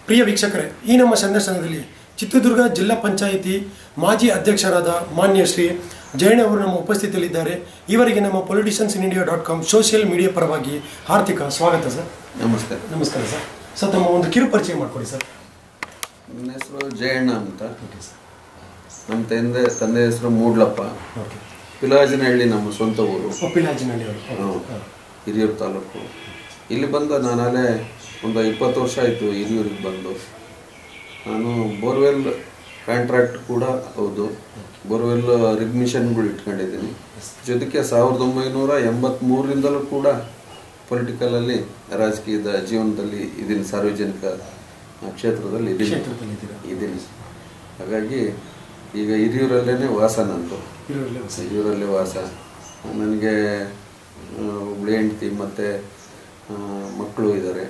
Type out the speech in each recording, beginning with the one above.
ಪ್ರಿಯ ವೀಕ್ಷಕರೇ ಈ ನಮ್ಮ ಸಂದರ್ಶನದಲ್ಲಿ ಚಿತ್ರದುರ್ಗ ಜಿಲ್ಲಾ ಪಂಚಾಯಿತಿ ಮಾಜಿ ಅಧ್ಯಕ್ಷರಾದ ಮಾನ್ಯ ಶ್ರೀ ಜಯಣ್ಣ ಅವರು ನಮ್ಮ ಉಪಸ್ಥಿತಿಯಲ್ಲಿದ್ದಾರೆ ಇವರಿಗೆ ನಮ್ಮ politicians in India dot com social media ಪರವಾಗಿ ಹಾರ್ದಿಕ ಸ್ವಾಗತ ಸರ್ ನಮಸ್ತೆ ನಮಸ್ಕಾರ ಸರ್ ಸರ್ ತಮ್ಮ ಒಂದು ಕಿರು ಪರಿಚಯ ಮಾಡಿಕೊಡಿ ಸರ್ ನನ್ನ ಹೆಸರು ಜಯಣ್ಣ ಅಂತ ಓಕೆ ಸರ್ ನಮ್ಮ ತಂದೆ ತಂದೆ ಹೆಸರು ಮೂಡ್ಲಪ್ಪ ಓಕೆ ಪಿಲಾಜಿನಹಳ್ಳಿ ನಮ್ಮ ಸ್ವಂತ ಊರು ಒಪ್ಪಿಲಾಜಿನಲ್ಲಿ ಅವರು ಹ್ಮ್. ಹಿರಿಯೂರು ತಾಲೂಕು ಇಲ್ಲಿ ಬಂದು ನಾನಾಗಲೇ ಒಂದು ಇಪ್ಪತ್ತು ವರ್ಷ ಆಯಿತು ಹಿರಿಯೂರಿಗೆ ಬಂದು ನಾನು ಬೋರ್ವೆಲ್ ಕಾಂಟ್ರಾಕ್ಟ್ ಕೂಡ ಹೌದು ಬೋರ್ವೆಲ್ ರಿಗ್ ಮಿಷನ್ಗಳು ಇಟ್ಕೊಂಡಿದ್ದೀನಿ ಜೊತೆಗೆ ಸಾವಿರದ ಒಂಬೈನೂರ ಎಂಬತ್ತ್ಮೂರರಿಂದಲೂ ಕೂಡ ಪೊಲಿಟಿಕಲಲ್ಲಿ ರಾಜಕೀಯದ ಜೀವನದಲ್ಲಿ ಇದೀನಿ ಸಾರ್ವಜನಿಕ ಕ್ಷೇತ್ರದಲ್ಲಿ ಇದೀನಿ ಕ್ಷೇತ್ರದಲ್ಲಿದ್ದೀರಾ ಇದ್ದೀನಿ ಹಾಗಾಗಿ ಈಗ ಹಿರಿಯೂರಲ್ಲೇ ವಾಸ ನಂದು ಇರೋಲ್ಲ ಸರ್ ಹಿರಿಯೂರಲ್ಲೇ ವಾಸ ನನಗೆ ಆ, ಒಬ್ಳು ಹೆಂಡ್ತಿ ಮತ್ತು ಮಕ್ಕಳು ಇದ್ದಾರೆ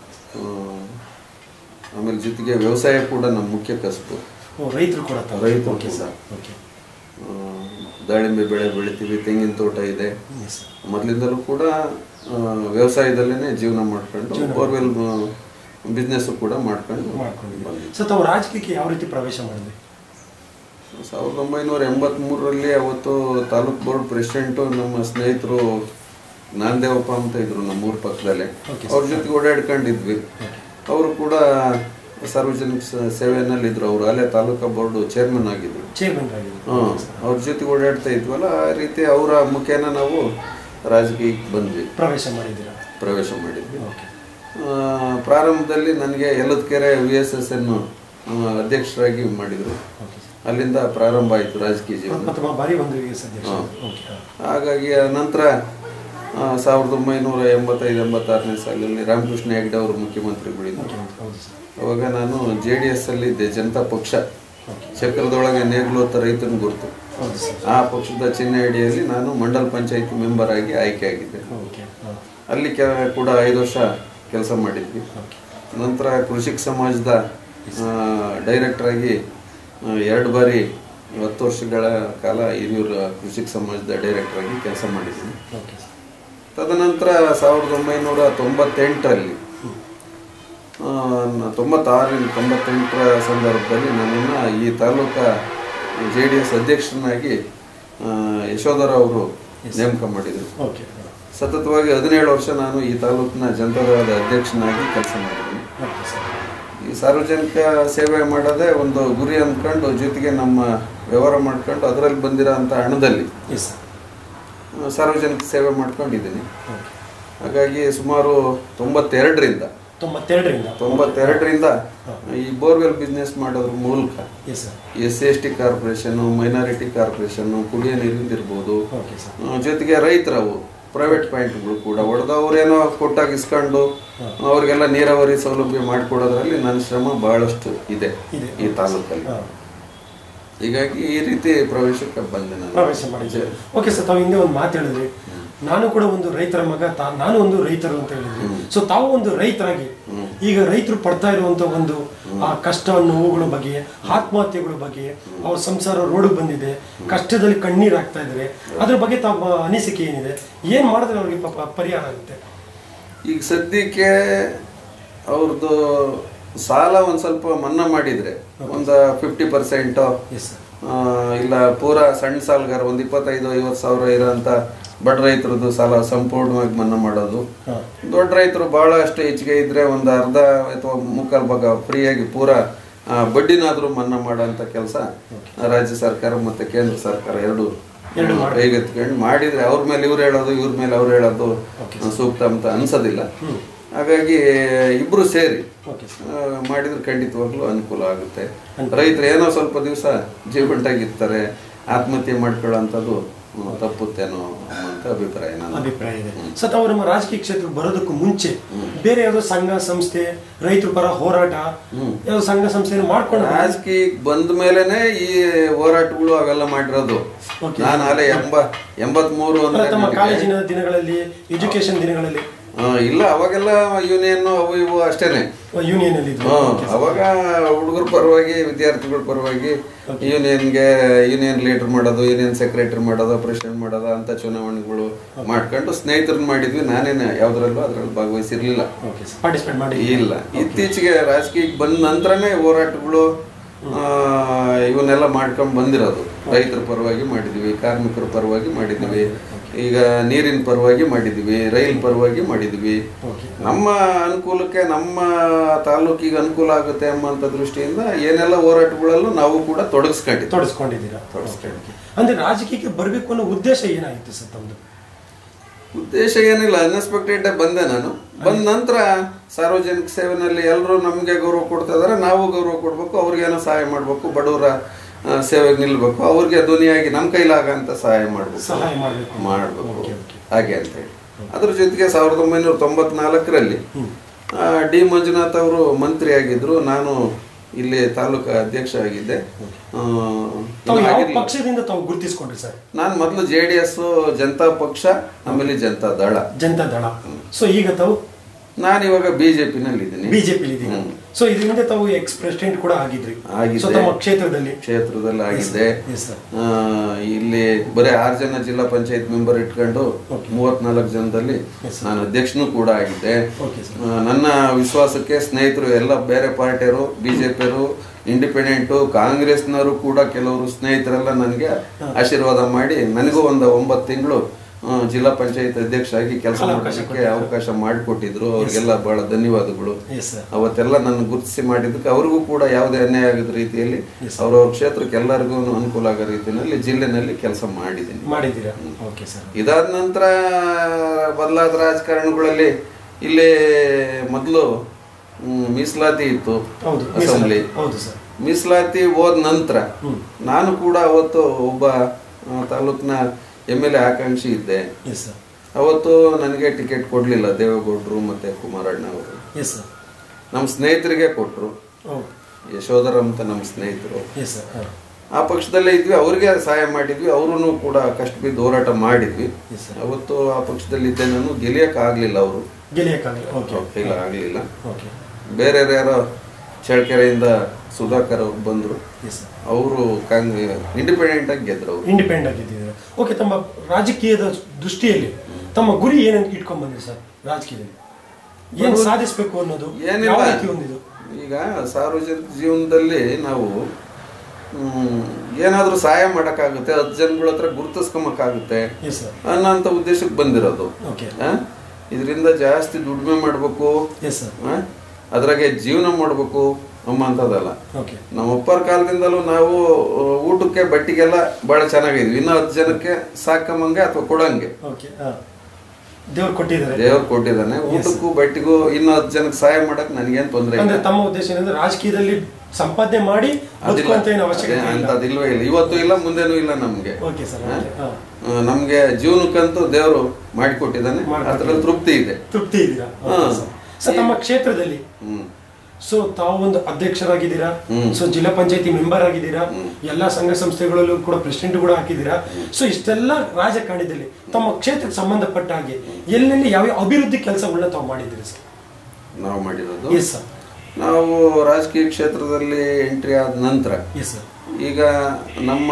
ಆಮೇಲೆ ಜೊತೆಗೆ ವ್ಯವಸಾಯ ಕೂಡ ನಮ್ಮ ಮುಖ್ಯ ಕಸಬು ಓ ರೈತರು ಕೂಡ ತಾವು? ರೈತರು ಓಕೆ ಕೂಡ. ಸರ್ ಓಕೆ ಆ, ದಾಳಿಂಬೆ ಬೆಳೆ ಬೆಳಿತೀವಿ ತೆಂಗಿನ ತೋಟ ಇದೆ ಎಸ್ ಸರ್ ಮೊದಲಿಂದಲೂ ಕೂಡ ಆ, ವ್ಯವಸಾಯದಲ್ಲೇ ಜೀವನ ಮಾಡ್ಕೊಂಡು ಬೋರ್ವೆಲ್ ಬಿಸ್ನೆಸ್ಸು ಕೂಡ ಮಾಡ್ಕೊಂಡು ಮಾಡ್ಕೊಂಡಿದ್ದೀವಿ ಬಂದಿದ್ದೆ ಸರ್ ತಾವು ರಾಜಕೀಯಕ್ಕೆ ಯಾವ ರೀತಿ ಪ್ರವೇಶ ಮಾಡಿದ್ರಿ ಸಾವಿರದ ಒಂಬೈನೂರ ಎಂಬತ್ತ್ಮೂರರಲ್ಲಿ ಅವತ್ತು ತಾಲೂಕ್ ಬೋರ್ಡ್ ಪ್ರೆಸಿಡೆಂಟು ನಮ್ಮ ಸ್ನೇಹಿತರು ನಾಂದೇವಪ್ಪ ಅಂತ ಇದ್ರು ನಮ್ಮ ಊರ ಪಕ್ಕದಲ್ಲೇ Okay, ಅವ್ರ ಜೊತೆಗೆ ಓಡಾಡ್ಕೊಂಡಿದ್ವಿ ಅವರು ಕೂಡ ಸಾರ್ವಜನಿಕ ಸ- ಸೇವೆಯಲ್ಲಿ ಇದ್ರು ಅವರು ಅಲ್ಲೇ ತಾಲೂಕಾ ಬೋರ್ಡ್ ಚೇರ್ಮನ್ ಆಗಿದ್ರು ಚೇರ್ಮನ್ ಆಗಿದ್ರು ಹ್ಮ್ ಅವ್ರ ಜೊತೆಗೆ ಓಡಾಡ್ತಾ ಇದ್ವಲ್ಲ ಆ ರೀತಿ ಅವರ ಮುಖೇನ ನಾವು ರಾಜಕೀಯಕ್ಕೆ ಬಂದ್ವಿ ಪ್ರವೇಶ ಮಾಡಿದ್ದೀರಾ ಪ್ರವೇಶ ಮಾಡಿದ್ವಿ ಓಕೆ ಆ, ಪ್ರಾರಂಭದಲ್ಲಿ ನನಗೆ Yelladakere V S S N ಅಧ್ಯಕ್ಷರಾಗಿ ಮಾಡಿದರು ಓಕೆ ಅಲ್ಲಿಂದ ಪ್ರಾರಂಭ ಆಯಿತು ರಾಜಕೀಯ ಜೀವನ ಪ್ರಥಮ ಬಾರಿ ಒಂದು ವಿ ಎಸ್ ಅಧ್ಯಕ್ಷ ಓಕೆ ಹಾ. ಹಾಗಾಗಿ ಆ ನಂತರ ಆ, ಸಾವಿರದ ಒಂಬೈನೂರ ಎಂಬತ್ತೈದು ಎಂಬತ್ತಾರನೇ ಸಾಲಿನಲ್ಲಿ ರಾಮಕೃಷ್ಣ ಹೆಗ್ಡೆ ಅವರು ಮುಖ್ಯಮಂತ್ರಿಗಳಿದ್ದರು ಓಕೆ ಹೌದು ಸರ್ ಅವಾಗ ನಾನು ಜೆ ಡಿ ಎಸ್ ಅಲ್ಲಿ ಇದ್ದೆ ಜನತಾ ಪಕ್ಷ ಚಕ್ರದೊಳಗೆ ನೇಗ್ಲೋತ ರೈತನ ಗುರುತು ಹೌದು ಸರ್ ಆ ಪಕ್ಷದ ಚಿಹ್ನೆ ಅಡಿಯಲ್ಲಿ ನಾನು ಮಂಡಲ್ ಪಂಚಾಯತಿ ಮೆಂಬರ್ ಆಗಿ ಆಯ್ಕೆ ಆಗಿದ್ದೆ ಓಕೆ ಹಾಂ ಅಲ್ಲಿ ಕೆ ಕೂಡ ಐದು ವರ್ಷ ಕೆಲಸ ಮಾಡಿದ್ವಿ ಓಕೆ ನಂತರ ಕೃಷಿಕ ಸಮಾಜದ ಡೈರೆಕ್ಟರ್ ಆಗಿ ಆ, ಎರಡು ಬಾರಿ ಹತ್ತು ವರ್ಷಗಳ ಕಾಲ ಹಿರಿಯೂರು ಕೃಷಿಕ ಸಮಾಜದ ಡೈರೆಕ್ಟರ್ ಆಗಿ ಕೆಲಸ ಮಾಡಿದ್ದೀನಿ ಓಕೆ ಸರ್ ತದನಂತರ ಸಾವಿರದ ಒಂಬೈನೂರ ತೊಂಬತ್ತೆಂಟರಲ್ಲಿ ಆ, ನ- ತೊಂಬತ್ತಾರರಿಂದ ತೊಂಬತ್ತೆಂಟರ ಸಂದರ್ಭದಲ್ಲಿ ನನ್ನನ್ನು ಈ ತಾಲೂಕಾ ಜೆ ಡಿ ಎಸ್ ಅಧ್ಯಕ್ಷರನ್ನಾಗಿ ಆ, ಯಶೋಧರ ಅವರು ನೇಮಕ ಮಾಡಿದರು ಓಕೆ ಹಾಂ ಸತತವಾಗಿ ಹದಿನೇಳು ವರ್ಷ ನಾನು ಈ ತಾಲೂಕಿನ ಜನತಾದಳದ ಅಧ್ಯಕ್ಷನಾಗಿ ಕೆಲಸ ಮಾಡಿದ್ದೀನಿ ಓಕೆ ಸರ್ ಈ ಸಾರ್ವಜನಿಕ ಸೇವೆ ಮಾಡೋದೇ ಒಂದು ಗುರಿ ಅಂದ್ಕೊಂಡು ಜೊತೆಗೆ ನಮ್ಮ ವ್ಯವಹಾರ ಮಾಡ್ಕೊಂಡು ಅದರಲ್ಲಿ ಬಂದಿರೋ ಅಂಥ ಹಣದಲ್ಲಿ ಎಸ್ ಸರ್ ಆ, ಸಾರ್ವಜನಿಕ ಸೇವೆ ಮಾಡ್ಕೊಂಡಿದ್ದೀನಿ ಓಕೆ ಹಾಗಾಗಿ ಸುಮಾರು ತೊಂಬತ್ತೆರಡರಿಂದ ತೊಂಬತ್ತೆರಡರಿಂದ ತೊಂಬತ್ತೆರಡರಿಂದ ಈ ಬೋರ್ವೆಲ್ ಬಿಸ್ನೆಸ್ ಮಾಡೋದ್ರ ಮೂಲಕ yes sir S C S T ಕಾರ್ಪೊರೇಷನ್ನು ಮೈನಾರಿಟಿ ಕಾರ್ಪೊರೇಷನ್ನು ಕುಡಿಯೋ ನೀರಿಂದಿರ್ಬೋದು ಓಕೆ ಸರ್ ಆ, ಜೊತೆಗೆ ರೈತರವು ಪ್ರೈವೇಟ್ ಪಾಯಿಂಟ್ಗಳು ಕೂಡ ಹೊಡೆದವ್ರೇನೋ ಕೊಟ್ಟಾಗ ಇಸ್ಕೊಂಡು ಅವ್ರಿಗೆಲ್ಲ ನೀರಾವರಿ ಸೌಲಭ್ಯ ಮಾಡಿಕೊಡೋದ್ರಲ್ಲಿ ನನ್ನ ಶ್ರಮ ಬಹಳಷ್ಟು ಇದೆ ಇದೆ. ಈ ತಾಲೂಕಲ್ಲಿ ಹಾಂ ಹೀಗಾಗಿ ಈ ರೀತಿ ಪ್ರವೇಶಕ್ಕೆ ಬಂದೆ ನಾನು ಪ್ರವೇಶ ಮಾಡಿದ್ದೆ ಓಕೆ ಸರ್ ತಾವು ಹಿಂದೆ ಒಂದು ಮಾತು ಹೇಳಿದ್ರಿ ನಾನು ಕೂಡ ಒಂದು ರೈತರ ಮಗ ತಾ ನಾನು ಒಂದು ರೈತರು ಅಂತ ಹೇಳಿದ್ರಿ ಸೊ ತಾವು ಒಂದು ರೈತರಾಗಿ ಈಗ ರೈತರು ಪಡ್ತಾ ಇರುವಂತ ಒಂದು ಆ ಕಷ್ಟ ನೋವುಗಳ ಬಗ್ಗೆ ಆತ್ಮಹತ್ಯೆಗಳ ಬಗ್ಗೆ ಅವ್ರ ಸಂಸಾರ ರೋಡ್ ಬಂದಿದೆ ಕಷ್ಟದಲ್ಲಿ ಕಣ್ಣೀರು ಆಗ್ತಾ ಇದ್ದಾರೆ ಅದ್ರ ಬಗ್ಗೆ ತಮ್ಮ ಅನಿಸಿಕೆ ಏನಿದೆ ಏನ್ ಮಾಡಿದ್ರೆ ಅವ್ರಿಗೆ ಪಾಪ ಪರಿಹಾರ ಆಗುತ್ತೆ ಈಗ ಸದ್ಯಕ್ಕೆ ಅವ್ರದ್ದು ಸಾಲ ಒಂದು ಸ್ವಲ್ಪ ಮನ್ನಾ ಮಾಡಿದ್ರೆ ಒಂದು ಫಿಫ್ಟಿ ಪರ್ಸೆಂಟು ಎಸ್ ಸರ್ ಇಲ್ಲ ಪೂರಾ ಸಣ್ಣ ಸಾಲಗಾರ ಒಂದು ಇಪ್ಪತ್ತೈದು ಐವತ್ತು ಸಾವಿರ ಇರೋಂಥ ಬಡ ರೈತರದ್ದು ಸಾಲ ಸಂಪೂರ್ಣವಾಗಿ ಮನ್ನಾ ಮಾಡೋದು ಹಾಂ ದೊಡ್ಡ ರೈತರು ಬಹಳಷ್ಟು ಹೆಚ್ಚಿಗೆ ಇದ್ರೆ ಒಂದು ಅರ್ಧ ಅಥವಾ ಮುಕ್ಕಾಲು ಭಾಗ ಫ್ರೀಯಾಗಿ ಪೂರಾ ಆ, ಬಡ್ಡಿನಾದ್ರೂ ಮನ್ನಾ ಮಾಡೋಂಥ ಕೆಲಸ ರಾಜ್ಯ ಸರ್ಕಾರ ಮತ್ತು ಕೇಂದ್ರ ಸರ್ಕಾರ ಎರಡು ಕೈಗೆತ್ಕೊಂಡು ಮಾಡಿದ್ರೆ ಅವ್ರ ಮೇಲೆ ಇವ್ರು ಹೇಳೋದು ಇವ್ರ ಮೇಲೆ ಅವ್ರು ಹೇಳೋದು ಸೂಕ್ತ ಅಂತ ಅನ್ಸೋದಿಲ್ಲ ಹಾಗಾಗಿ ಇಬ್ರು ಸೇರಿ ಓಕೆ ಸರ್ ಆ, ಮಾಡಿದ್ರೆ ಖಂಡಿತವಾಗ್ಲೂ ಅನುಕೂಲ ಆಗುತ್ತೆ ರೈತರು ಏನೋ ಸ್ವಲ್ಪ ದಿವಸ ಜೀವಂಟಾಗಿರ್ತಾರೆ ಆತ್ಮಹತ್ಯೆ ಮಾಡ್ಕೊಳ್ಳೋಂಥದ್ದು ಹ್ಮ್, ತಪ್ಪುತ್ತೇನೋ ಅಂತ ಅಭಿಪ್ರಾಯ ನಾನು ಅಭಿಪ್ರಾಯ ಇದೆ ಸರ್ ತಾವು ನಮ್ಮ ರಾಜಕೀಯ ಕ್ಷೇತ್ರಕ್ಕೆ ಬರೋದಕ್ಕೂ ಮುಂಚೆ ಬೇರೆ ಯಾವುದೋ ಸಂಘ ಸಂಸ್ಥೆ ರೈತರ ಪರ ಹೋರಾಟ ಯಾವುದೋ ಸಂಘ ಸಂಸ್ಥೆಯನ್ನು ಮಾಡ್ಕೊಂಡು ರಾಜಕೀಯಕ್ಕೆ ಬಂದ ಮೇಲೆನೆ ಈ ಹೋರಾಟಗಳು ಅವೆಲ್ಲ ಮಾಡಿರೋದು ನಾನು ಅಲ್ಲೇ ಎಂಬ ಎಂಬತ್ಮೂರು ಅಲ್ಲ, ಅಂದ್ರೆ ತಮ್ಮ ನನಗೆ- ಕಾಲೇಜಿನ ದಿನಗಳಲ್ಲಿ ಎಜುಕೇಶನ್ ದಿನಗಳಲ್ಲಿ ಆ, ಇಲ್ಲ ಅವಾಗೆಲ್ಲ ಯೂನಿಯನ್ ಅವು ಇವು ಅಷ್ಟೇನೆ ಯೂನಿಯನ್ ಅಲ್ಲಿ ಇದ್ರು ಹ್ಮ್, ಅವಾಗ ಹುಡುಗರ ಪರವಾಗಿ ವಿದ್ಯಾರ್ಥಿಗಳ ಪರವಾಗಿ ಯೂನಿಯನ್ಗೆ ಯೂನಿಯನ್ ಲೀಡರ್ ಮಾಡೋದು ಯೂನಿಯನ್ ಸೆಕ್ರೆಟರಿ ಮಾಡೋದು ಪ್ರೆಸಿಡೆಂಟ್ ಮಾಡೋದು ಅಂತ ಚುನಾವಣೆಗಳು ಮಾಡ್ಕೊಂಡು ಸ್ನೇಹಿತರನ್ನ ಮಾಡಿದ್ವಿ ನಾನೇನು ಯಾವ್ದ್ರಲ್ಲೂ ಅದ್ರಲ್ಲಿ ಭಾಗವಹಿಸಿರ್ಲಿಲ್ಲ ಓಕೆ ಸರ್ ಪಾರ್ಟಿಸಿಪೇಟ್ ಮಾಡಿ ಇಲ್ಲ ಇತ್ತೀಚೆಗೆ ರಾಜಕೀಯಕ್ಕೆ ಬಂದ ನಂತರನೇ ಹೋರಾಟಗಳು ಆ, ಇವನ್ನೆಲ್ಲ ಮಾಡ್ಕೊಂಡ್ ಬಂದಿರೋದು ರೈತರ ಪರವಾಗಿ ಮಾಡಿದ್ವಿ ಕಾರ್ಮಿಕರ ಪರವಾಗಿ ಮಾಡಿದ್ವಿ ಈಗ ನೀರಿನ ಪರವಾಗಿ ಮಾಡಿದ್ವಿ ರೈಲ್ ಪರವಾಗಿ ಮಾಡಿದ್ವಿ ಓಕೆ ನಮ್ಮ ಅನುಕೂಲಕ್ಕೆ ನಮ್ಮ ತಾಲೂಕಿಗೆ ಅನುಕೂಲ ಆಗುತ್ತೆ ಎಂಬಂತ ದೃಷ್ಟಿಯಿಂದ ಏನೆಲ್ಲ ಹೋರಾಟಗಳಲ್ಲೂ ನಾವು ಕೂಡ ತೊಡಗಿಸ್ಕೊಂಡಿದ್ವಿ ತೊಡಗಿಸ್ಕೊಂಡಿದ್ದೀರಾ Okay. ಅಂದ್ರೆ ರಾಜಕೀಯಕ್ಕೆ ಬರಬೇಕು ಅನ್ನೋ ಉದ್ದೇಶ ಏನಾಗಿತ್ತು ಸರ್ ತಮ್ಮದು ಉದ್ದೇಶ ಏನಿಲ್ಲ ಅನ್ಎಕ್ಸ್ಪೆಕ್ಟೆಡ್ ಬಂದೆ ನಾನು ಬಂದ ನಂತರ ಸಾರ್ವಜನಿಕ ಸೇವೆನಲ್ಲಿ ಎಲ್ಲರೂ ನಮಗೆ ಗೌರವ ಕೊಡ್ತಾ ಇದಾರೆ ನಾವು ಗೌರವ ಕೊಡ್ಬೇಕು ಅವ್ರಿಗೇನೋ ಸಹಾಯ ಮಾಡಬೇಕು ಬಡವರ ಆ, ಸೇವೆಗೆ ನಿಲ್ಬೇಕು ಅವ್ರಿಗೆ ಧ್ವನಿಯಾಗಿ ನಮ್ಮ ಕೈಲಾಗಂತ ಸಹಾಯ ಮಾಡಬೇಕು ಸಹಾಯ ಮಾಡಬೇಕು ಮಾಡಬೇಕು Okay, okay. ಹಾಗೆ ಅಂತ ಹೇಳಿ ಅದ್ರ ಜೊತೆಗೆ ಸಾವಿರದ ಒಂಬೈನೂರ ತೊಂಬತ್ನಾಲ್ಕರಲ್ಲಿ ಡಿ ಮಂಜುನಾಥ್ ಅವರು ಮಂತ್ರಿ ಆಗಿದ್ರು ನಾನು ಇಲ್ಲಿ ತಾಲೂಕು ಅಧ್ಯಕ್ಷ ಆಗಿದ್ದೆ ಆ, ತಾವು ಯಾವ ಹಾಗಿರ್ಲಿಲ್ಲ. ಪಕ್ಷದಿಂದ ತಾವು ಗುರುತಿಸ್ಕೊಂಡ್ರಿ ಸರ್ ನಾನು ಮೊದಲು ಜೆ ಡಿ ಎಸ್ ಜನತಾ ಪಕ್ಷ ಆಮೇಲೆ ಜನತಾ ದಳ ಜನತಾ ದಳ ಸೊ ಈಗ ತಾವು ನಾನು ಇವಾಗ ಬಿಜೆಪಿನಲ್ಲಿ ಇದ್ದೀನಿ ಬಿಜೆಪಿ ಇದ್ದೀರಾ ಸೊ ಇದರಿಂದ ತಾವು ಎಕ್ಸ್ ಪ್ರೆಸಿಡೆಂಟ್ ಕೂಡ ಆಗಿದ್ರಿ ಆಗಿದ್ದೆ. ಸೊ ತಮ್ಮ ಕ್ಷೇತ್ರದಲ್ಲಿ ಕ್ಷೇತ್ರದಲ್ಲಿ ಆಗಿದೆ ಎಸ್ ಸರ್ ಆ, ಇಲ್ಲಿ ಬರೀ ಆರು ಜನ ಜಿಲ್ಲಾ ಪಂಚಾಯತ್ ಮೆಂಬರ್ ಇಟ್ಕೊಂಡು ಮೂವತ್ನಾಲ್ಕು ಜನದಲ್ಲಿ ನಾನು ಅಧ್ಯಕ್ಷನೂ ಕೂಡ ಆಗಿದ್ದೆ ಓಕೆ ಸರ್ ಆ, ನನ್ನ ವಿಶ್ವಾಸಕ್ಕೆ ಸ್ನೇಹಿತರು ಎಲ್ಲ ಬೇರೆ ಪಾರ್ಟಿಯರು ಬಿಜೆಪಿಯರು ಇಂಡಿಪೆಂಡೆಂಟು ಕಾಂಗ್ರೆಸ್ನವರು ಕೂಡ ಕೆಲವರು ಸ್ನೇಹಿತರೆಲ್ಲ ನನಗೆ ಆಶೀರ್ವಾದ ಮಾಡಿ ನನಗೂ ಒಂದು ಒಂಬತ್ತು ತಿಂಗಳು ಜಿಲ್ಲಾ ಪಂಚಾಯತ್ ಅಧ್ಯಕ್ಷ ಆಗಿ ಕೆಲಸ ಮಾಡೋದಕ್ಕೆ ಅವಕಾಶ ಮಾಡಿಕೊಟ್ಟಿದ್ರು ಅವ್ರಿಗೆಲ್ಲ ಬಹಳ ಧನ್ಯವಾದಗಳು ಎಸ್ ಸರ್ ಅವತ್ತೆಲ್ಲ ನನ್ನ ಗುರುತಿಸಿ ಮಾಡಿದ್ದಕ್ಕೆ ಅವ್ರಿಗೂ ಕೂಡ ಯಾವುದೇ ಅನ್ಯಾಯ ಆಗದ ರೀತಿಯಲ್ಲಿ ಅವ್ರವ್ರ ಕ್ಷೇತ್ರಕ್ಕೆ ಎಲ್ಲರಿಗೂ ಅನುಕೂಲ ಆಗೋ ರೀತಿಯಲ್ಲಿ ಜಿಲ್ಲೆನಲ್ಲಿ ಕೆಲಸ ಮಾಡಿದ್ದೀನಿ ಮಾಡಿದ್ದೀರಾ ಓಕೆ ಸರ್ ಇದಾದ ನಂತರ ಬದಲಾದ ರಾಜಕಾರಣಗಳಲ್ಲಿ ಇಲ್ಲಿ ಮೊದಲು ಮೀಸಲಾತಿ ಇತ್ತು ಹೌದು ಅಸೆಂಬ್ಲಿ ಹೌದು ಸರ್ ಮೀಸಲಾತಿ ಹೋದ ನಂತರ ನಾನು ಕೂಡ ಅವತ್ತು ಒಬ್ಬ ಆ, ತಾಲೂಕಿನ ಎಮ್ ಎಲ್ ಎ ಆಕಾಂಕ್ಷಿ ಇದ್ದೆ ಎಸ್ ಸರ್ ಅವತ್ತು ನನಗೆ ಟಿಕೆಟ್ ಕೊಡಲಿಲ್ಲ ದೇವೇಗೌಡರು ಮತ್ತು ಕುಮಾರಣ್ಣ ಅವರು ಎಸ್ ಸರ್ ನಮ್ಮ ಸ್ನೇಹಿತರಿಗೆ ಕೊಟ್ಟರು ಹೌದು ಯಶೋಧರ್ ಅಂತ ನಮ್ಮ ಸ್ನೇಹಿತರು ಎಸ್ ಸರ್ ಹಾಂ ಆ ಪಕ್ಷದಲ್ಲೇ ಇದ್ವಿ ಅವ್ರಿಗೆ ಸಹಾಯ ಮಾಡಿದ್ವಿ ಅವರು ಕೂಡ ಕಷ್ಟ ಬಿದ್ದು ಹೋರಾಟ ಮಾಡಿದ್ವಿ ಎಸ್ ಸರ್ ಅವತ್ತು ಆ ಪಕ್ಷದಲ್ಲಿ ಇದ್ದೆ ನಾನು ಗೆಲಿಯಕ್ಕೆ ಆಗಲಿಲ್ಲ ಅವರು ಗೆಳೆಯಕ್ಕಾಗಲಿ ಓಕೆ ಕೈಲ ಆಗಲಿಲ್ಲ ಓಕೆ ಬೇರೆ ಯಾರೋ ಚಳ್ಳಕೆರೆಯಿಂದ ಸುಧಾಕರ್ ಅವ್ರು ಬಂದರು ಎಸ್ ಸರ್ ಅವರು ಕಾಂಗ್ರೆಸ್ ಇಂಡಿಪೆಂಡೆಂಟ್ ಆಗಿ ಗೆದ್ರು ಅವರು ಇಂಡಿಪೆಂಡೆಂಟ್ ಆಗಿದ್ದೀರಾ ಓಕೆ ತಮ್ಮ ರಾಜಕೀಯದ ದೃಷ್ಟಿಯಲ್ಲಿ ತಮ್ಮ ಗುರಿ ಏನಂತ ಇಟ್ಕೊಂಡ್ ಬಂದ್ರಿ ಸರ್ ರಾಜಕೀಯದಲ್ಲಿ ಏನು ಸಾಧಿಸಬೇಕು ಅನ್ನೋದು ಏನಿಲ್ಲ. ಯಾವ ರೀತಿ ಒಂದಿದು ಈಗ ಸಾರ್ವಜನಿಕ ಜೀವನದಲ್ಲಿ ನಾವು ಏನಾದರೂ ಸಹಾಯ ಮಾಡೋಕ್ಕಾಗುತ್ತೆ ಹತ್ತು ಜನಗಳ ಹತ್ರ ಗುರುತಿಸ್ಕೊಂಬಕ್ಕಾಗುತ್ತೆ ಎಸ್ ಸರ್ ಅನ್ನೋಂಥ ಉದ್ದೇಶಕ್ಕೆ ಬಂದಿರೋದು ಓಕೆ ಇದರಿಂದ ಜಾಸ್ತಿ ದುಡಿಮೆ ಮಾಡಬೇಕು ಎಸ್ ಸರ್ ಅದ್ರಾಗೆ ಜೀವನ ಮಾಡಬೇಕು ಅಂಬಂಥದ್ದಲ್ಲ ಓಕೆ ನಮ್ಮ ಅಪ್ಪರ ಕಾಲದಿಂದಲೂ ನಾವು ಆ, ಊಟಕ್ಕೆ ಬಟ್ಟಿಗೆಲ್ಲ ಭಾಳ ಚೆನ್ನಾಗಿದ್ವಿ ಇನ್ನು ಹತ್ತು ಜನಕ್ಕೆ ಸಾಕಂಬಂಗೆ ಅಥವಾ ಕೊಡಂಗೆ ಓಕೆ ಹಾಂ ದೇವ್ರು ಕೊಟ್ಟಿದ್ದಾರೆ ದೇವ್ರು ಕೊಟ್ಟಿದ್ದಾನೆ ಊಟಕ್ಕೂ ಬಟ್ಟಿಗೂ ಇನ್ನು ಹತ್ತು ಜನಕ್ಕೆ ಸಹಾಯ ಮಾಡಕ್ ನನಗೇನು ತೊಂದರೆ ಇಲ್ಲ ಅಂದ್ರೆ ತಮ್ಮ ಉದ್ದೇಶ ಏನಂದ್ರೆ ರಾಜಕೀಯದಲ್ಲಿ ಸಂಪಾದನೆ ಮಾಡಿ ಬದುಕುವಂತ ಏನು ಅವಶ್ಯಕತೆ ಇಲ್ಲ ಅಂತದಿಲ್ವೇ ಇಲ್ಲ ಇವತ್ತು ಇಲ್ಲ ಮುಂದೆನೂ ಇಲ್ಲ ನಮ್ಗೆ ಓಕೆ ಸರ್ ಓಕೆ ಹಾಂ ಆ, ನಮ್ಗೆ ಜೀವನಕ್ಕಂತೂ ದೇವರು ಮಾಡಿಕೊಟ್ಟಿದ್ದಾನೆ ಅದ್ರಲ್ಲಿ ತೃಪ್ತಿ ಇದೆ ತೃಪ್ತಿ ಇದ್ದೀರಾ ಹಾ. ಸರ್ ತಮ್ಮ ಕ್ಷೇತ್ರದಲ್ಲಿ ಹ್ಮ್ ಸೊ ತಾವು ಒಂದು ಅಧ್ಯಕ್ಷರಾಗಿದ್ದೀರಾ ಹ್ಮ್. ಸೊ ಜಿಲ್ಲಾ ಪಂಚಾಯತಿ ಮೆಂಬರ್ ಆಗಿದ್ದೀರಾ ಎಲ್ಲಾ ಸಂಘ ಸಂಸ್ಥೆಗಳಲ್ಲೂ ಕೂಡ ಪ್ರೆಸಿಡೆಂಟ್ ಕೂಡ ಹಾಕಿದ್ದೀರಾ ಸೊ ಇಷ್ಟೆಲ್ಲ ರಾಜಕಾರಣದಲ್ಲಿ ತಮ್ಮ ಕ್ಷೇತ್ರಕ್ಕೆ ಸಂಬಂಧಪಟ್ಟ ಹಾಗೆ ಎಲ್ಲೆಲ್ಲಿ ಯಾವ ಅಭಿವೃದ್ಧಿ ಕೆಲಸಗಳನ್ನ ತಾವು ಮಾಡಿದ್ದೀರಿ ಸರ್ ನಾವು ಮಾಡಿರೋದು ಎಸ್ ಸರ್ ನಾವು ರಾಜಕೀಯ ಕ್ಷೇತ್ರದಲ್ಲಿ ಎಂಟ್ರಿ ಆದ ನಂತರ ಎಸ್ ಸರ್ ಈಗ ನಮ್ಮ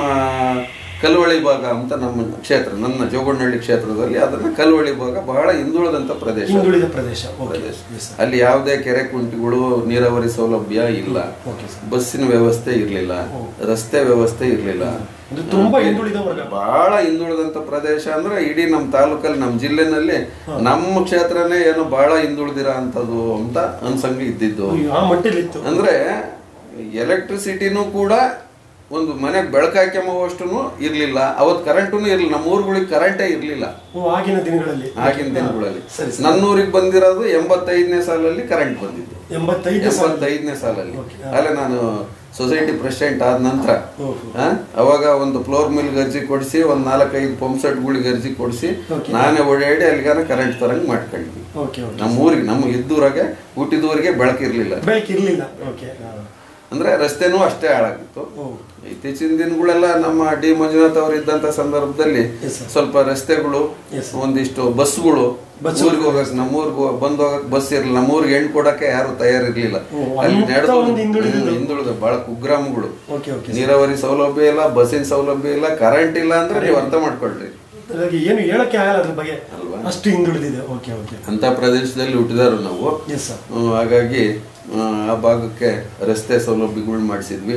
ಕಲ್ವಳಿ ಭಾಗ ಅಂತ ನಮ್ಮ ಕ್ಷೇತ್ರ ನನ್ನ ಜೋಗಣ್ಣಹಳ್ಳಿ ಕ್ಷೇತ್ರದಲ್ಲಿ ಅದನ್ನ ಕಲ್ವಳಿ ಭಾಗ ಬಹಳ ಹಿಂದುಳಿದಂತ ಪ್ರದೇಶ ಹಿಂದುಳಿದ ಪ್ರದೇಶ ಓಕೆ ಪ್ರದೇಶ. ಎಸ್ ಸರ್ ಅಲ್ಲಿ ಯಾವುದೇ ಕೆರೆ ಕುಂಟಿಗಳು ನೀರಾವರಿ ಸೌಲಭ್ಯ ಇಲ್ಲ ಓಕೆ ಸರ್ ಬಸ್ಸಿನ ವ್ಯವಸ್ಥೆ ಇರಲಿಲ್ಲ ರಸ್ತೆ ವ್ಯವಸ್ಥೆ ಇರಲಿಲ್ಲ ಇದು ತುಂಬಾ ಹಿಂದುಳಿದ ವರ್ಗ ಬಹಳ ಹಿಂದುಳಿದಂತ ಪ್ರದೇಶ ಅಂದ್ರೆ ಇಡೀ ನಮ್ಮ ತಾಲೂಕಲ್ಲಿ ನಮ್ಮ ಜಿಲ್ಲೆನಲ್ಲಿ ನಮ್ಮ ಕ್ಷೇತ್ರನೇ ಏನೋ ಬಹಳ ಹಿಂದುಳಿದಿರ ಅಂತದ್ದು ಅಂತ ಅನ್ಸಂಗ ಇದ್ದಿದ್ದು ಆ ಮಟ್ಟದಲ್ಲಿತ್ತು ಅಂದ್ರೆ ಎಲೆಕ್ಟ್ರಿಸಿಟಿನೂ ಕೂಡ ಒಂದು ಮನೆಗೆ ಬೆಳಕು ಹಾಕ್ಯಂಬುವಷ್ಟು ಇರ್ಲಿಲ್ಲ ಅವತ್ ಕರೆಂಟೂ ಇರ್ಲಿಲ್ಲ ನಮ್ಮ ಊರುಗಳಿಗೆ ಕರೆಂಟೇ ಇರ್ಲಿಲ್ಲ ಓ, ಆಗಿನ ದಿನಗಳಲ್ಲಿ ಆಗಿನ ದಿನಗಳಲ್ಲಿ ಸರಿ ಸರಿ ನನ್ನೂರಿಗೆ ಬಂದಿರೋದು ಎಂಬತ್ತೈದನೇ ಸಾಲಲ್ಲಿ ಕರೆಂಟ್ ಬಂದಿದ್ದು ಎಂಬತ್ತೈದು ಸಾವಿರ ಎಂಬತ್ತೈದನೇ ಸಾಲಲ್ಲಿ Okay. ಅಲ್ಲೇ ನಾನು ಸೊಸೈಟಿ ಪ್ರೆಸಿಡೆಂಟ್ ಆದ ನಂತರ ಓಹೋ. ಆ, ಅವಾಗ ಒಂದು ಫ್ಲೋರ್ ಮಿಲ್ ಅರ್ಜಿ ಕೊಡಿಸಿ ಒಂದು ನಾಲ್ಕೈದು ಪಂಪ್ ಸೆಟ್ಗಳಿಗೆ ಅರ್ಜಿ ಕೊಡಿಸಿ Okay. ನಾನೇ ಓಡಾಡಿ ಅಲ್ಲಿಗಾನ ಕರೆಂಟ್ ತರಂಗ್ ಮಾಡ್ಕೊಂಡ್ವಿ ಓಕೆ ಓಕೆ ನಮ್ಮ ಊರಿಗೆ ನಮ್ಮ ಇದ್ದೂರಾಗೆ ಹುಟ್ಟಿದೂರಿಗೆ ಬೆಳಕಿರ್ಲಿಲ್ಲ ಬೆಳಕಿರ್ಲಿಲ್ಲ ಓಕೆ ಅಂದ್ರೆ ರಸ್ತೆನೂ ಅಷ್ಟೇ ಹಾಳಾಗಿತ್ತು ಓ ಇತ್ತೀಚಿನ ದಿನಗಳೆಲ್ಲ ನಮ್ಮ ಡಿ ಮಂಜುನಾಥ್ ಅವರು ಇದ್ದಂತ ಸಂದರ್ಭದಲ್ಲಿ Yes, sir. ಸ್ವಲ್ಪ ರಸ್ತೆಗಳು Yes, sir. ಒಂದಿಷ್ಟು ಬಸ್ಗಳು ಬಸ್ ಊರಿಗೆ ಹೋಗಕ್ ನಮ್ಮೂರ್ಗೆ ಬಂದ್ ಹೋಗಕ್ ಬಸ್ ಇರಲಿಲ್ಲ ನಮ್ಮೂರ್ಗೆ ಹೆಣ್ಣು ಕೊಡಕ್ಕೆ ಯಾರು ತಯಾರಿರ್ಲಿಲ್ಲ ಓ, ಅಲ್ಲಿ ಅಂತ ನಡೆದು ಒಂದು ಹಿಂದುಳಿದಿದ್ದು. ಹ್ಮ್, ಹಿಂದುಳಿದ ಬಹಳ ಕುಗ್ರಾಮಗಳು ಓಕೆ ಓಕೆ ನೀರಾವರಿ ಸೌಲಭ್ಯ ಇಲ್ಲ ಬಸ್ಸಿನ ಸೌಲಭ್ಯ ಇಲ್ಲ ಕರೆಂಟ್ ಇಲ್ಲ ಅಂದ್ರೆ ನೀವು ಅರ್ಥ ಮಾಡ್ಕೊಳ್ರಿ ಅದ್ರಾಗೆ ಏನು ಹೇಳಕ್ಕೆ ಆಗಲ್ಲ ಅದ್ರ ಬಗ್ಗೆ ಅಲ್ವಾ? ಅಷ್ಟು ಹಿಂದುಳಿದಿದೆ ಓಕೆ ಓಕೆ ಅಂತ ಪ್ರದೇಶದಲ್ಲಿ ಹುಟ್ಟಿದಾರು ನಾವು ಎಸ್ ಸರ್ ಹ್ಮ್, ಹಾಗಾಗಿ ಆ, ಆ ಭಾಗಕ್ಕೆ ರಸ್ತೆ ಸೌಲಭ್ಯಗಳು ಮಾಡಿಸಿದ್ವಿ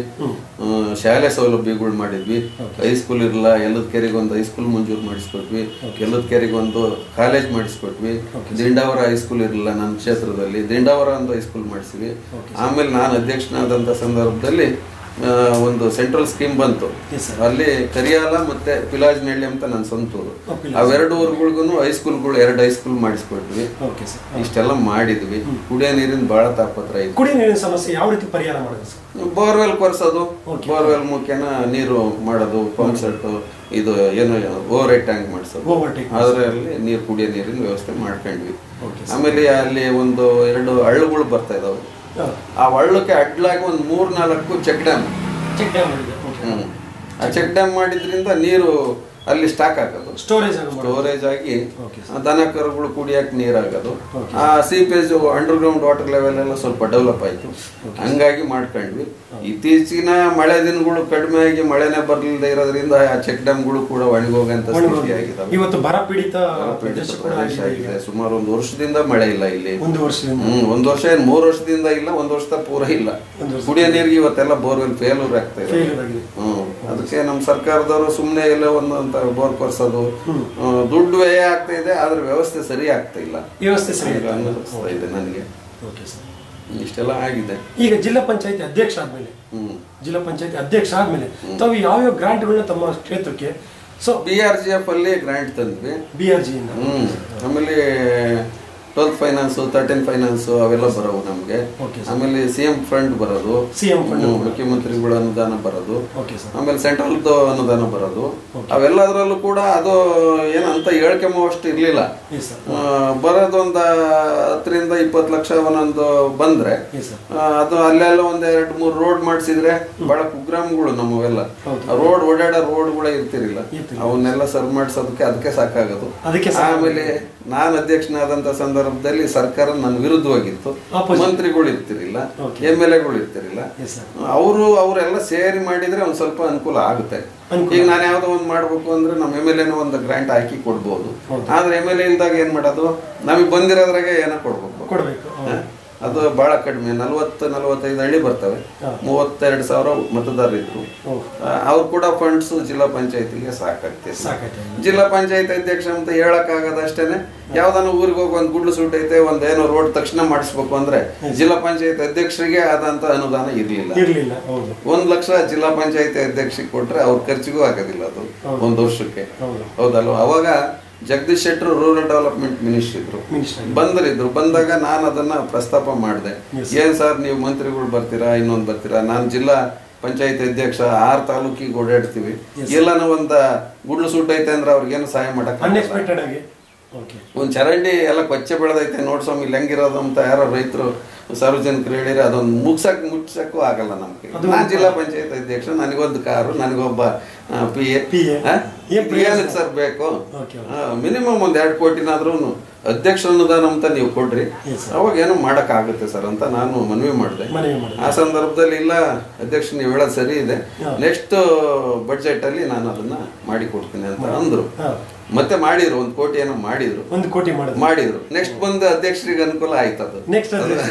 ಶಾಲೆ ಸೌಲಭ್ಯಗಳು ಮಾಡಿದ್ವಿ ಹೈಸ್ಕೂಲ್ ಇರಲ್ಲ ಎಲ್ಲದ ಕೆರೆಗೆ ಒಂದು ಹೈಸ್ಕೂಲ್ ಮಂಜೂರು ಮಾಡಿಸ್ಕೊಟ್ವಿ ಎಲ್ಲದ ಕೆರೆಗೆ ಒಂದು ಕಾಲೇಜ್ ಮಾಡಿಸ್ಕೊಟ್ವಿ ದಿಂಡಾವರ ಹೈಸ್ಕೂಲ್ ಇರಲಿಲ್ಲ ನನ್ನ ಕ್ಷೇತ್ರದಲ್ಲಿ ದಿಂಡಾವರ ಒಂದು ಹೈಸ್ಕೂಲ್ ಮಾಡಿಸಿವಿ ಆಮೇಲೆ ನಾನು ಅಧ್ಯಕ್ಷನಾದಂಥ ಸಂದರ್ಭದಲ್ಲಿ ಆ, ಒಂದು ಸೆಂಟ್ರಲ್ ಸ್ಕೀಮ್ ಬಂತು ಎಸ್ ಸರ್ ಅಲ್ಲಿ ಕರಿಯಾಲ ಮತ್ತೆ ಪಿಲಾಜ್ನಹಳ್ಳಿ ಅಂತ ನನ್ನ ಸ್ವಂತ ಊರು ಓ, ಪಿಲಾಜ್. ಅವೆರಡು ಊರುಗಳಿಗೂ ಹೈಸ್ಕೂಲ್ಗಳು ಎರಡು ಹೈಸ್ಕೂಲ್ ಮಾಡಿಸ್ಕೊಟ್ವಿ ಓಕೆ ಸರ್ ಇಷ್ಟೆಲ್ಲ ಮಾಡಿದ್ವಿ ಕುಡಿಯೋ ನೀರಿನ ಬಹಳ ತಾಪತ್ರ ಇತ್ತು ಕುಡಿ ನೀರಿನ ಸಮಸ್ಯೆ ಯಾವ ರೀತಿ ಪರಿಹಾರ ಮಾಡೋದು ಸರ್ ಬೋರ್ವೆಲ್ ಕೊರ್ಸೋದು ಬೋರ್ವೆಲ್ ಮುಖೇನ ನೀರು ಮಾಡೋದು ಪಂಪ್ ಸೆಟ್ ಇದು ಏನು ಓವರ್ ಹೆಡ್ ಟ್ಯಾಂಕ್ ಮಾಡಿಸೋದು ಓವರ್ಟೇಕ್ ಅದರಲ್ಲಿ ನೀರು ಕುಡಿಯೋ ನೀರಿನ ವ್ಯವಸ್ಥೆ ಮಾಡ್ಕೊಂಡ್ವಿ ಓಕೆ ಆಮೇಲೆ ಅಲ್ಲಿ ಒಂದು ಎರಡು ಹಳ್ಳಗಳು ಬರ್ತಾ ಇದಾವೆ ಹಾಂ ಆ ಹಳ್ಳಕ್ಕೆ ಅಡ್ಲಾಗಿ ಒಂದು ಮೂರ್ ನಾಲ್ಕು ಚೆಕ್ ಡ್ಯಾಮ್ ಚೆಕ್ ಡ್ಯಾಮ್ ಮಾಡಿದೆ ಓಕೆ ಹ್ಮ್. ಆ ಚೆಕ್ ಡ್ಯಾಮ್ ಮಾಡಿದ್ರಿಂದ ನೀರು ಅಲ್ಲಿ ಸ್ಟಾಕ್ ಆಗೋದು ಸ್ಟೋರೇಜ್ ಆಗಿ ಮಾಡೋದು ಸ್ಟೋರೇಜ್ ಆಗಿ ಓಕೆ ಆ ದನ ಕರುಗಳು ಕುಡಿಯಕ್ಕೆ ನೀರಾಗೋದು ಆ seepage underground water level ಎಲ್ಲ ಸ್ವಲ್ಪ ಡೆವಲಪ್ ಆಯ್ತು ಹಂಗಾಗಿ ಮಾಡ್ಕೊಂಡ್ವಿ ಇತ್ತೀಚಿನ ಮಳೆ ದಿನಗಳು ಕಡಿಮೆ ಆಗಿ ಮಳೆನೇ ಬರ್ಲಿಲ್ಲದೆ ಇರೋದ್ರಿಂದ ಆ ಚೆಕ್ ಡ್ಯಾಮ್ಗಳು ಕೂಡ ಒಣಗೋಗಂತ ಸ್ಥಿತಿ ಆಗಿದಾವೆ ಇವತ್ತು ಬರ ಪೀಡಿತ ಪೀಡಿತ ಪ್ರದೇಶ ಕೂಡ ಪ್ರದೇಶ ಆಗಿದೆ ಈಗ. ಆಗಿದೆ ಸುಮಾರು ಒಂದು ವರ್ಷದಿಂದ ಮಳೆ ಇಲ್ಲ ಇಲ್ಲಿ ಒಂದು ವರ್ಷದಿಂದ ಹ್ಮ್ ಒಂದ್ ವರ್ಷ ಏನ್ ಮೂರ್ ವರ್ಷದಿಂದ ಇಲ್ಲ ಒಂದ್ ವರ್ಷದ ಪೂರ ಇಲ್ಲ ಒಂದು ವರ್ಷ ಕುಡಿಯೋ ನೀರಿಗೆ ಇವತ್ತೆಲ್ಲ ಬೋರ್ವೆಲ್ ಫೇಲ್ಯೂರ್ ಆಗ್ತಾ ಇದೆ ಫೇಲ್ಯೂರ್ ಆಗಿದೆ ಹ್ಮ್ ಅದಕ್ಕೆ ನಮ್ಮ ಸರ್ಕಾರದವರು ಸುಮ್ಮನೆ ಎಲ್ಲ ಒಂದು ಅಂತ ಬೋರ್ ಕೊರ್ಸೋದು ಹ್ಮ್, ದುಡ್ಡು ವ್ಯಯ ಆಗ್ತಾ ಇದೆ ಆದ್ರೆ ವ್ಯವಸ್ಥೆ ಸರಿ ಆಗ್ತಾ ಇಲ್ಲ ವ್ಯವಸ್ಥೆ ಸರಿ ಈಗ ಅನ್ನಿಸ್ತಾ ಇದೆ ನನಗೆ ಓಕೆ ಸರ್ ಇಷ್ಟೆಲ್ಲ ಆಗಿದೆ ಈಗ ಜಿಲ್ಲಾ ಪಂಚಾಯತಿ ಅಧ್ಯಕ್ಷ ಆದ್ಮೇಲೆ ಹ್ಮ್ ಜಿಲ್ಲಾ ಪಂಚಾಯತಿ ಅಧ್ಯಕ್ಷ ಆದ್ಮೇಲೆ ತಾವು ಯಾವ್ಯಾವ ಗ್ರಾಂಟ್ಗಳನ್ನ ತಮ್ಮ ಕ್ಷೇತ್ರಕ್ಕೆ so B R G F ಅಲ್ಲಿ ಗ್ರಾಂಟ್ ತಂದ್ವಿ ಬಿ ಆರ್ ಜಿಯಿಂದ ಹ್ಮ್ ಆಮೇಲೆ ಟ್ವೆಲ್ತ್ ಫೈನಾನ್ಸು ತರ್ಟೀನ್ ಫೈನಾನ್ಸು ಅವೆಲ್ಲ ಬರೋವು ನಮಗೆ ಓಕೆ ಸರ್ ಆಮೇಲೆ ಸಿ ಎಂ ಫಂಡ್ ಬರೋದು ಸಿ ಎಂ ಫಂಡ್ ಹ್ಮ್, ಮುಖ್ಯಮಂತ್ರಿಗಳ ಅನುದಾನ ಬರೋದು ಓಕೆ ಸರ್ ಆಮೇಲೆ ಸೆಂಟ್ರಲ್ದು ಅನುದಾನ ಬರೋದು ಅವೆಲ್ಲದರಲ್ಲೂ ಕೂಡ ಅದು ಏನಂತ ಹೇಳ್ಕೊಂಬಷ್ಟು ಇರ್ಲಿಲ್ಲ ಎಸ್ ಸರ್ ಆ, ಬರೋದೊಂದು ಹತ್ತರಿಂದ ಇಪ್ಪತ್ತು ಲಕ್ಷ ಒಂದೊಂದು ಬಂದ್ರೆ ಎಸ್ ಸರ್ ಆ, ಅದು ಅಲ್ಲೆಲ್ಲ ಒಂದ್ ಎರಡ್ ಮೂರು ರೋಡ್ ಮಾಡಿಸಿದ್ರೆ ಬಹಳ ಕುಗ್ರಾಮಗಳು ನಮ್ಮವೆಲ್ಲ ಹೌದು. ರೋಡ್ ಓಡಾಡೋ ರೋಡ್ಗಳೇ ಇರ್ತಿರಿಲ್ಲ ಇರ್ತಿರ್ಲಿಲ್ಲ. ಅವನ್ನೆಲ್ಲ ಸರ್ ಮಾಡಿಸೋದಕ್ಕೆ ಅದಕ್ಕೆ ಸಾಕಾಗೋದು ಅದಕ್ಕೆ ಸರ್ ಆಮೇಲೆ ನಾನು ಅಧ್ಯಕ್ಷನಾದಂತ ಸಂದರ್ಭದಲ್ಲಿ ಸರ್ಕಾರ ನನ್ನ ವಿರುದ್ಧವಾಗಿತ್ತು Opposite. ಮಂತ್ರಿಗಳು ಇರ್ತಿರಿಲ್ಲ Okay. ಎಮ್ ಎಲ್ ಎಗಳು ಇರ್ತಿರಿಲ್ಲ ಎಸ್ ಸರ್ ಅವರು ಅವರೆಲ್ಲ ಸೇರಿ ಮಾಡಿದ್ರೆ ಒಂದ್ ಸ್ವಲ್ಪ ಅನುಕೂಲ ಆಗುತ್ತೆ ಅನುಕೂಲ. ಈಗ ನಾನು ಯಾವ್ದೋ ಒಂದು ಮಾಡ್ಬೇಕು ಅಂದ್ರೆ ನಮ್ಮ ಎಮ್ ಎಲ್ ಎನ ಒಂದು ಗ್ರಾಂಟ್ ಹಾಕಿ ಕೊಡ್ಬೋದು ಹೌದು. ಆದ್ರೆ ಎಮ್ ಎಲ್ ಎ ಇಲ್ದಾಗ ಏನ್ ಮಾಡೋದು ನಮಗೆ ಬಂದಿರೋದ್ರಾಗೆ ಏನೋ ಕೊಡ್ಬೇಕು ಕೊಡಬೇಕು ಹ? ಅದು ಬಹಳ ಕಡಿಮೆ ನಲ್ವತ್ತು ನಲ್ವತ್ತೈದು ಹಳ್ಳಿ ಬರ್ತವೆ ಹಾ. ಮೂವತ್ತೆರಡು ಸಾವಿರ ಮತದಾರರಿದ್ರು ಓ ಅವ್ರು ಕೂಡ ಫಂಡ್ಸ್ ಜಿಲ್ಲಾ ಪಂಚಾಯತಿಗೆ ಸಾಕಾಗ್ತಿದೆ ಸಾಕೈತೆ ಜಿಲ್ಲಾ ಪಂಚಾಯತ್ ಅಧ್ಯಕ್ಷ ಅಂತ ಹೇಳಕ್ ಆಗದಷ್ಟೇನೆ ಯಾವ್ದಾನ ಊರಿಗೆ ಹೋಗಿ ಒಂದ್ ಗುಡ್ಲು ಸೂಟ್ ಐತೆ ಒಂದ್ ಏನೋ ರೋಡ್ ತಕ್ಷಣ ಮಾಡಿಸ್ಬೇಕು ಅಂದ್ರೆ ಜಿಲ್ಲಾ ಪಂಚಾಯತ್ ಅಧ್ಯಕ್ಷರಿಗೆ ಆದಂತ ಅನುದಾನ ಇರ್ಲಿಲ್ಲ ಇರ್ಲಿಲ್ಲ ಹೌದು ಒಂದ್ ಲಕ್ಷ ಜಿಲ್ಲಾ ಪಂಚಾಯತಿ ಅಧ್ಯಕ್ಷಕ್ಕೆ ಕೊಟ್ರೆ ಅವ್ರ ಖರ್ಚಿಗೂ ಆಗೋದಿಲ್ಲ ಅದು ಹೌದು. ಒಂದ್ ವರ್ಷಕ್ಕೆ ಹೌದು ಹೌದಲ್ವಾ ಅವಾಗ ಜಗದೀಶ್ ಶೆಟ್ಟರು ರೂರಲ್ ಡೆವಲಪ್ಮೆಂಟ್ ಮಿನಿಸ್ಟರ್ ಇದ್ರು ಮಿನಿಸ್ಟರ್ ಬಂದರಿದ್ರು ಬಂದಾಗ ನಾನು ಅದನ್ನ ಪ್ರಸ್ತಾಪ ಮಾಡಿದೆ Yes. ಏನ್ ಸರ್ ನೀವು ಮಂತ್ರಿಗಳು ಬರ್ತೀರಾ ಇನ್ನೊಂದು ಬರ್ತೀರಾ ನಾನು ಜಿಲ್ಲಾ ಪಂಚಾಯತ್ ಅಧ್ಯಕ್ಷ ಆರ್ ತಾಲೂಕಿಗೆ ಓಡಾಡ್ತೀವಿ ಎಲ್ಲಾನ ಒಂದ ಗುಡ್ಲು ಸುಟ್ಟು ಐತೆ ಅಂದ್ರೆ ಅವ್ರಿಗೇನು ಸಹಾಯ ಮಾಡಕ್ ಆಗಲ್ಲ. ಅನ್ಎಕ್ಸ್ಪೆಕ್ಟೆಡ್ ಆಗಿ ಓಕೆ ಒಂದ್ ಚರಂಡಿ ಎಲ್ಲ ಕೊಚ್ಚೆ ಬೆಳೆದೈತೆ ನೋಡ್ ಸ್ವಾಮಿ ಇಲ್ಲಿ ಹೆಂಗಿರೋದು ಅಂತ ಯಾರೋ ರೈತರು ಸಾರ್ವಜನಿಕರು ಹೇಳಿದ್ರೆ ಅದೊಂದು ಮುಗ್ಸಕ್ ಮುಚ್ಚಕ್ಕೂ ಆಗಲ್ಲ ನಮ್ಗೆ ಅದು ನಾನ್ ಜಿಲ್ಲಾ ಪಂಚಾಯತ್ ಅಧ್ಯಕ್ಷ ನನಗೊಂದು ಕಾರು ನನಗೊಬ್ಬ ಪಿ ಎ PA. ಏನ್ ಪ್ರಯೋಜನ? ಸರ್ ಬೇಕು ಓಕೆ ಮಿನಿಮಮ್ ಒಂದ್ ಎರಡು ಕೋಟಿನಾದ್ರೂ ಅಧ್ಯಕ್ಷ ಅನುದಾನ ಅಂತ ನೀವು ಕೊಡ್ರಿ Yes, sir. ಅವಾಗ ಏನೋ ಮಾಡಕ್ ಆಗುತ್ತೆ ಸರ್ ಅಂತ ನಾನು ಮನವಿ ಮಾಡಿದೆ ಮನವಿ ಮಾಡಿ ಆ ಸಂದರ್ಭದಲ್ಲಿ ಇಲ್ಲ ಅಧ್ಯಕ್ಷ ನೀವು ಹೇಳೋದು ಸರಿ ಇದೆ ಹಾ. ನೆಕ್ಸ್ಟ್ ಬಡ್ಜೆಟ್ ಅಲ್ಲಿ ನಾನು ಅದನ್ನ ಮಾಡಿ ಕೊಡ್ತೀನಿ ಅಂತ ಅಂದ್ರು ಹಾ ಮತ್ತೆ ಮಾಡಿದ್ರು ಒಂದು ಕೋಟಿ ಏನೋ ಮಾಡಿದ್ರು ಒಂದು ಕೋಟಿ ಮಾಡೋದು ಮಾಡಿದ್ರು ನೆಕ್ಸ್ಟ್ ಬಂದು ಅಧ್ಯಕ್ಷರಿಗೆ ಅನುಕೂಲ ಆಯ್ತದು ನೆಕ್ಸ್ಟ್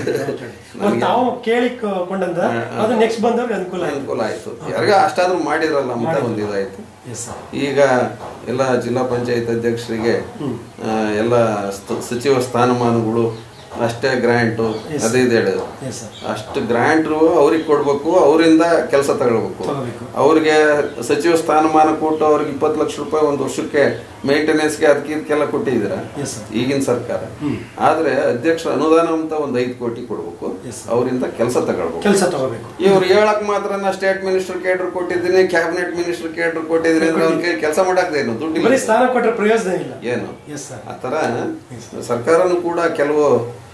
ತಾವು ಕೇಳಿಕೊಂಡಂದ ಅದು ನೆಕ್ಸ್ಟ್ ಬಂದವ್ರಿಗೆ ಅನುಕೂಲ ಆಯ್ತು ಅನುಕೂಲ ಆಯ್ತು ಯಾರಿಗ ಅಷ್ಟಾದ್ರೂ ಮಾಡಿದ್ರಲ್ಲ ಅಂತ ಒಂದು ಇದಾಯ್ತು ಎಸ್ ಸರ್ ಈಗ ಎಲ್ಲ ಜಿಲ್ಲಾ ಪಂಚಾಯತ್ ಅಧ್ಯಕ್ಷರಿಗೆ ಆ, ಎಲ್ಲ ಸ್ಥ- ಸಚಿವ ಸ್ಥಾನಮಾನಗಳು ಅಷ್ಟೇ ಗ್ರಾಂಟು ಅದೇ ಇದು ಹೇಳಿದ್ರು ಎಸ್ ಸರ್ ಅಷ್ಟು ಗ್ರಾಂಟ್ರು ಅವ್ರಿಗೆ ಕೊಡ್ಬೇಕು ಅವರಿಂದ ಕೆಲಸ ತಗೊಳ್ಬೇಕು ತಗೋಬೇಕು ಅವ್ರಿಗೆ ಸಚಿವ ಸ್ಥಾನಮಾನ ಕೊಟ್ಟು ಅವ್ರಿಗೆ ಇಪ್ಪತ್ತು ಲಕ್ಷ ರೂಪಾಯಿ ಒಂದು ವರ್ಷಕ್ಕೆ ಮೇಂಟೆನೆನ್ಸ್ಗೆ ಅದಕ್ಕೆ ಇದಕ್ಕೆಲ್ಲ ಕೊಟ್ಟಿದ್ದೀರಾ ಎಸ್ ಸರ್ ಈಗಿನ ಸರ್ಕಾರ ಆದ್ರೆ ಅಧ್ಯಕ್ಷ ಅನುದಾನ ಅಂತ ಒಂದು ಐದು ಕೋಟಿ ಕೊಡ್ಬೇಕು Yes, ಅವರಿಂದ ಕೆಲಸ ತಗೊಳ್ಬೇಕು ಕೆಲಸ ತಗೋಬೇಕು ಇವ್ರು ಹೇಳಕ್ ಮಾತ್ರ ನಾ ಸ್ಟೇಟ್ ಮಿನಿಸ್ಟರ್ ಕೇಡ್ರ್ ಕೊಟ್ಟಿದ್ದೀನಿ ಕ್ಯಾಬಿನೆಟ್ ಮಿನಿಸ್ಟರ್ ಕೇಡ್ರ್ ಕೊಟ್ಟಿದ್ದೀನಿ ಅಂದ್ರೆ ಅವ್ನ ಕೈ ಕೆಲಸ ಮಾಡಾಕ್ದೇನು ದುಡ್ಡಿಲ್ಲ ಬರೀ ಸ್ಥಾನ ಕೊಟ್ಟರೆ ಪ್ರಯೋಜನ ಇಲ್ಲ ಏನು ಎಸ್ ಸರ್ ಆ ಥರ ಸರ್ಕಾರನು ಕೂಡ ಕೆಲವು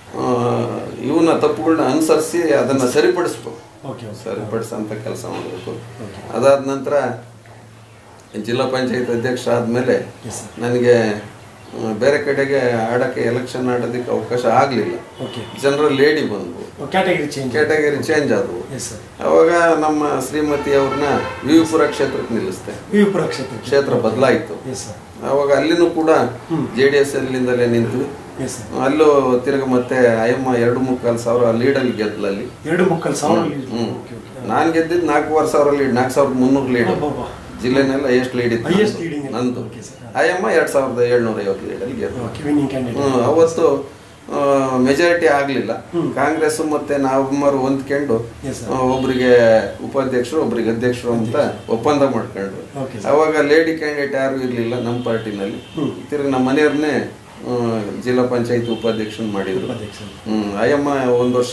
ಇವನ ತಪ್ಪುಗಳನ್ನ ಅನುಸರಿಸಿ ಅದನ್ನ ಸರಿಪಡಿಸ್ಬೇಕು ಓಕೆ ಓಕೆ ಸರಿಪಡಿಸಂತ ಕೆಲಸ ಮಾಡಬೇಕು ಅದಾದ ನಂತರ ಜಿಲ್ಲಾ ಪಂಚಾಯತ್ ಅಧ್ಯಕ್ಷ ಆದಮೇಲೆ ಎಸ್ ಸರ್ ನನಗೆ ಆ, ಬೇರೆ ಕಡೆಗೆ ಆಡಕ್ಕೆ ಎಲೆಕ್ಷನ್ ಆಡೋದಕ್ಕೆ ಅವಕಾಶ ಆಗಲಿಲ್ಲ ಓಕೆ ಜನರಲ್ ಲೇಡಿ ಬಂದ್ವು ಕ್ಯಾಟಗರಿ ಚೇಂಜ್ ಕ್ಯಾಟಗರಿ ಚೇಂಜ್ ಆದವು ಎಸ್ ಸರ್ ಅವಾಗ ನಮ್ಮ ಶ್ರೀಮತಿ ಅವ್ರನ್ನ ವಿವಿಪುರ ಕ್ಷೇತ್ರಕ್ಕೆ ನಿಲ್ಲಿಸ್ತೆ ವಿವಿಪುರ ಕ್ಷೇತ್ರ ಕ್ಷೇತ್ರ ಬದಲಾಯಿತು ಎಸ್ ಸರ್ ಅವಾಗ ಅಲ್ಲಿನೂ ಕೂಡ ಜೆ ಡಿ ಎಸ್ ಅಲ್ಲಿಂದಲೇ ನಿಂತು ಎಸ್ ಸರ್ ಅಲ್ಲೂ ತಿರುಗ ಮತ್ತೆ ಅಯ್ಯಮ್ಮ ಎರಡು ಮುಕ್ಕಾಲು ಸಾವಿರ ಲೀಡಲ್ಲಿ ಗೆದ್ಲಲ್ಲಿ ಎರಡು ಮುಕ್ಕಲ್ ಸಾವಿರ ಹ್ಮ್ ಓಕೆ ಓಕೆ ನಾನು ಗೆದ್ದಿದ್ದು ನಾಲ್ಕೂವರೆ ಸಾವಿರ ಲೀಡ್ ನಾಲ್ಕು ಸಾವಿರದ ಮುನ್ನೂರು ಲೀಡ್ ಅಬ್ಬಬ್ಬಾ. ಜಿಲ್ಲೆನೆಲ್ಲ ಎಷ್ಟು ಲೀಡ್ ಇತ್ತು Highest ನಂದು. leading ಇದೆ. ನಂದು Okay, sir. ಅಯ್ಯಮ್ಮ ಎರಡ್ ಸಾವಿರದ ಏಳ್ನೂರ ಐವತ್ತು ಲೀಡಲ್ಲಿ ಗೆದ್ದು ಓಕೆ ವಿನ್ನಿಂಗ್ ಕ್ಯಾಂಡಿಡೇಟ್ ಹ್ಮ್, ಅವತ್ತು ಮೆಜಾರಿಟಿ ಆಗಲಿಲ್ಲ ಕಾಂಗ್ರೆಸ್ ಮತ್ತೆ ನವೆಂಬರ್ ಹೊಂದ್ಕೊಂಡು Yes, sir. ಆ, ಒಬ್ರಿಗೆ ಉಪಾಧ್ಯಕ್ಷರು ಒಬ್ರಿಗೆ ಅಧ್ಯಕ್ಷರು ಅಂತ ಒಪ್ಪಂದ ಮಾಡ್ಕೊಂಡ್ರು Okay, ಅವಾಗ ಲೇಡಿ ಕ್ಯಾಂಡಿಡೇಟ್ ಯಾರು ಇರಲಿಲ್ಲ ನಮ್ಮ ಪಾರ್ಟಿನಲ್ಲಿ ತಿರ್ಗಿ ನಮ್ಮ ಮನೆಯವ್ರನ್ನೇ ಆ, ಜಿಲ್ಲಾ ಪಂಚಾಯತ್ ಉಪಾಧ್ಯಕ್ಷನ್ ಮಾಡಿದ್ರು ಉಪಾಧ್ಯಕ್ಷ ಹ್ಮ್ ಅಯ್ಯಮ್ಮ ಒಂದು ವರ್ಷ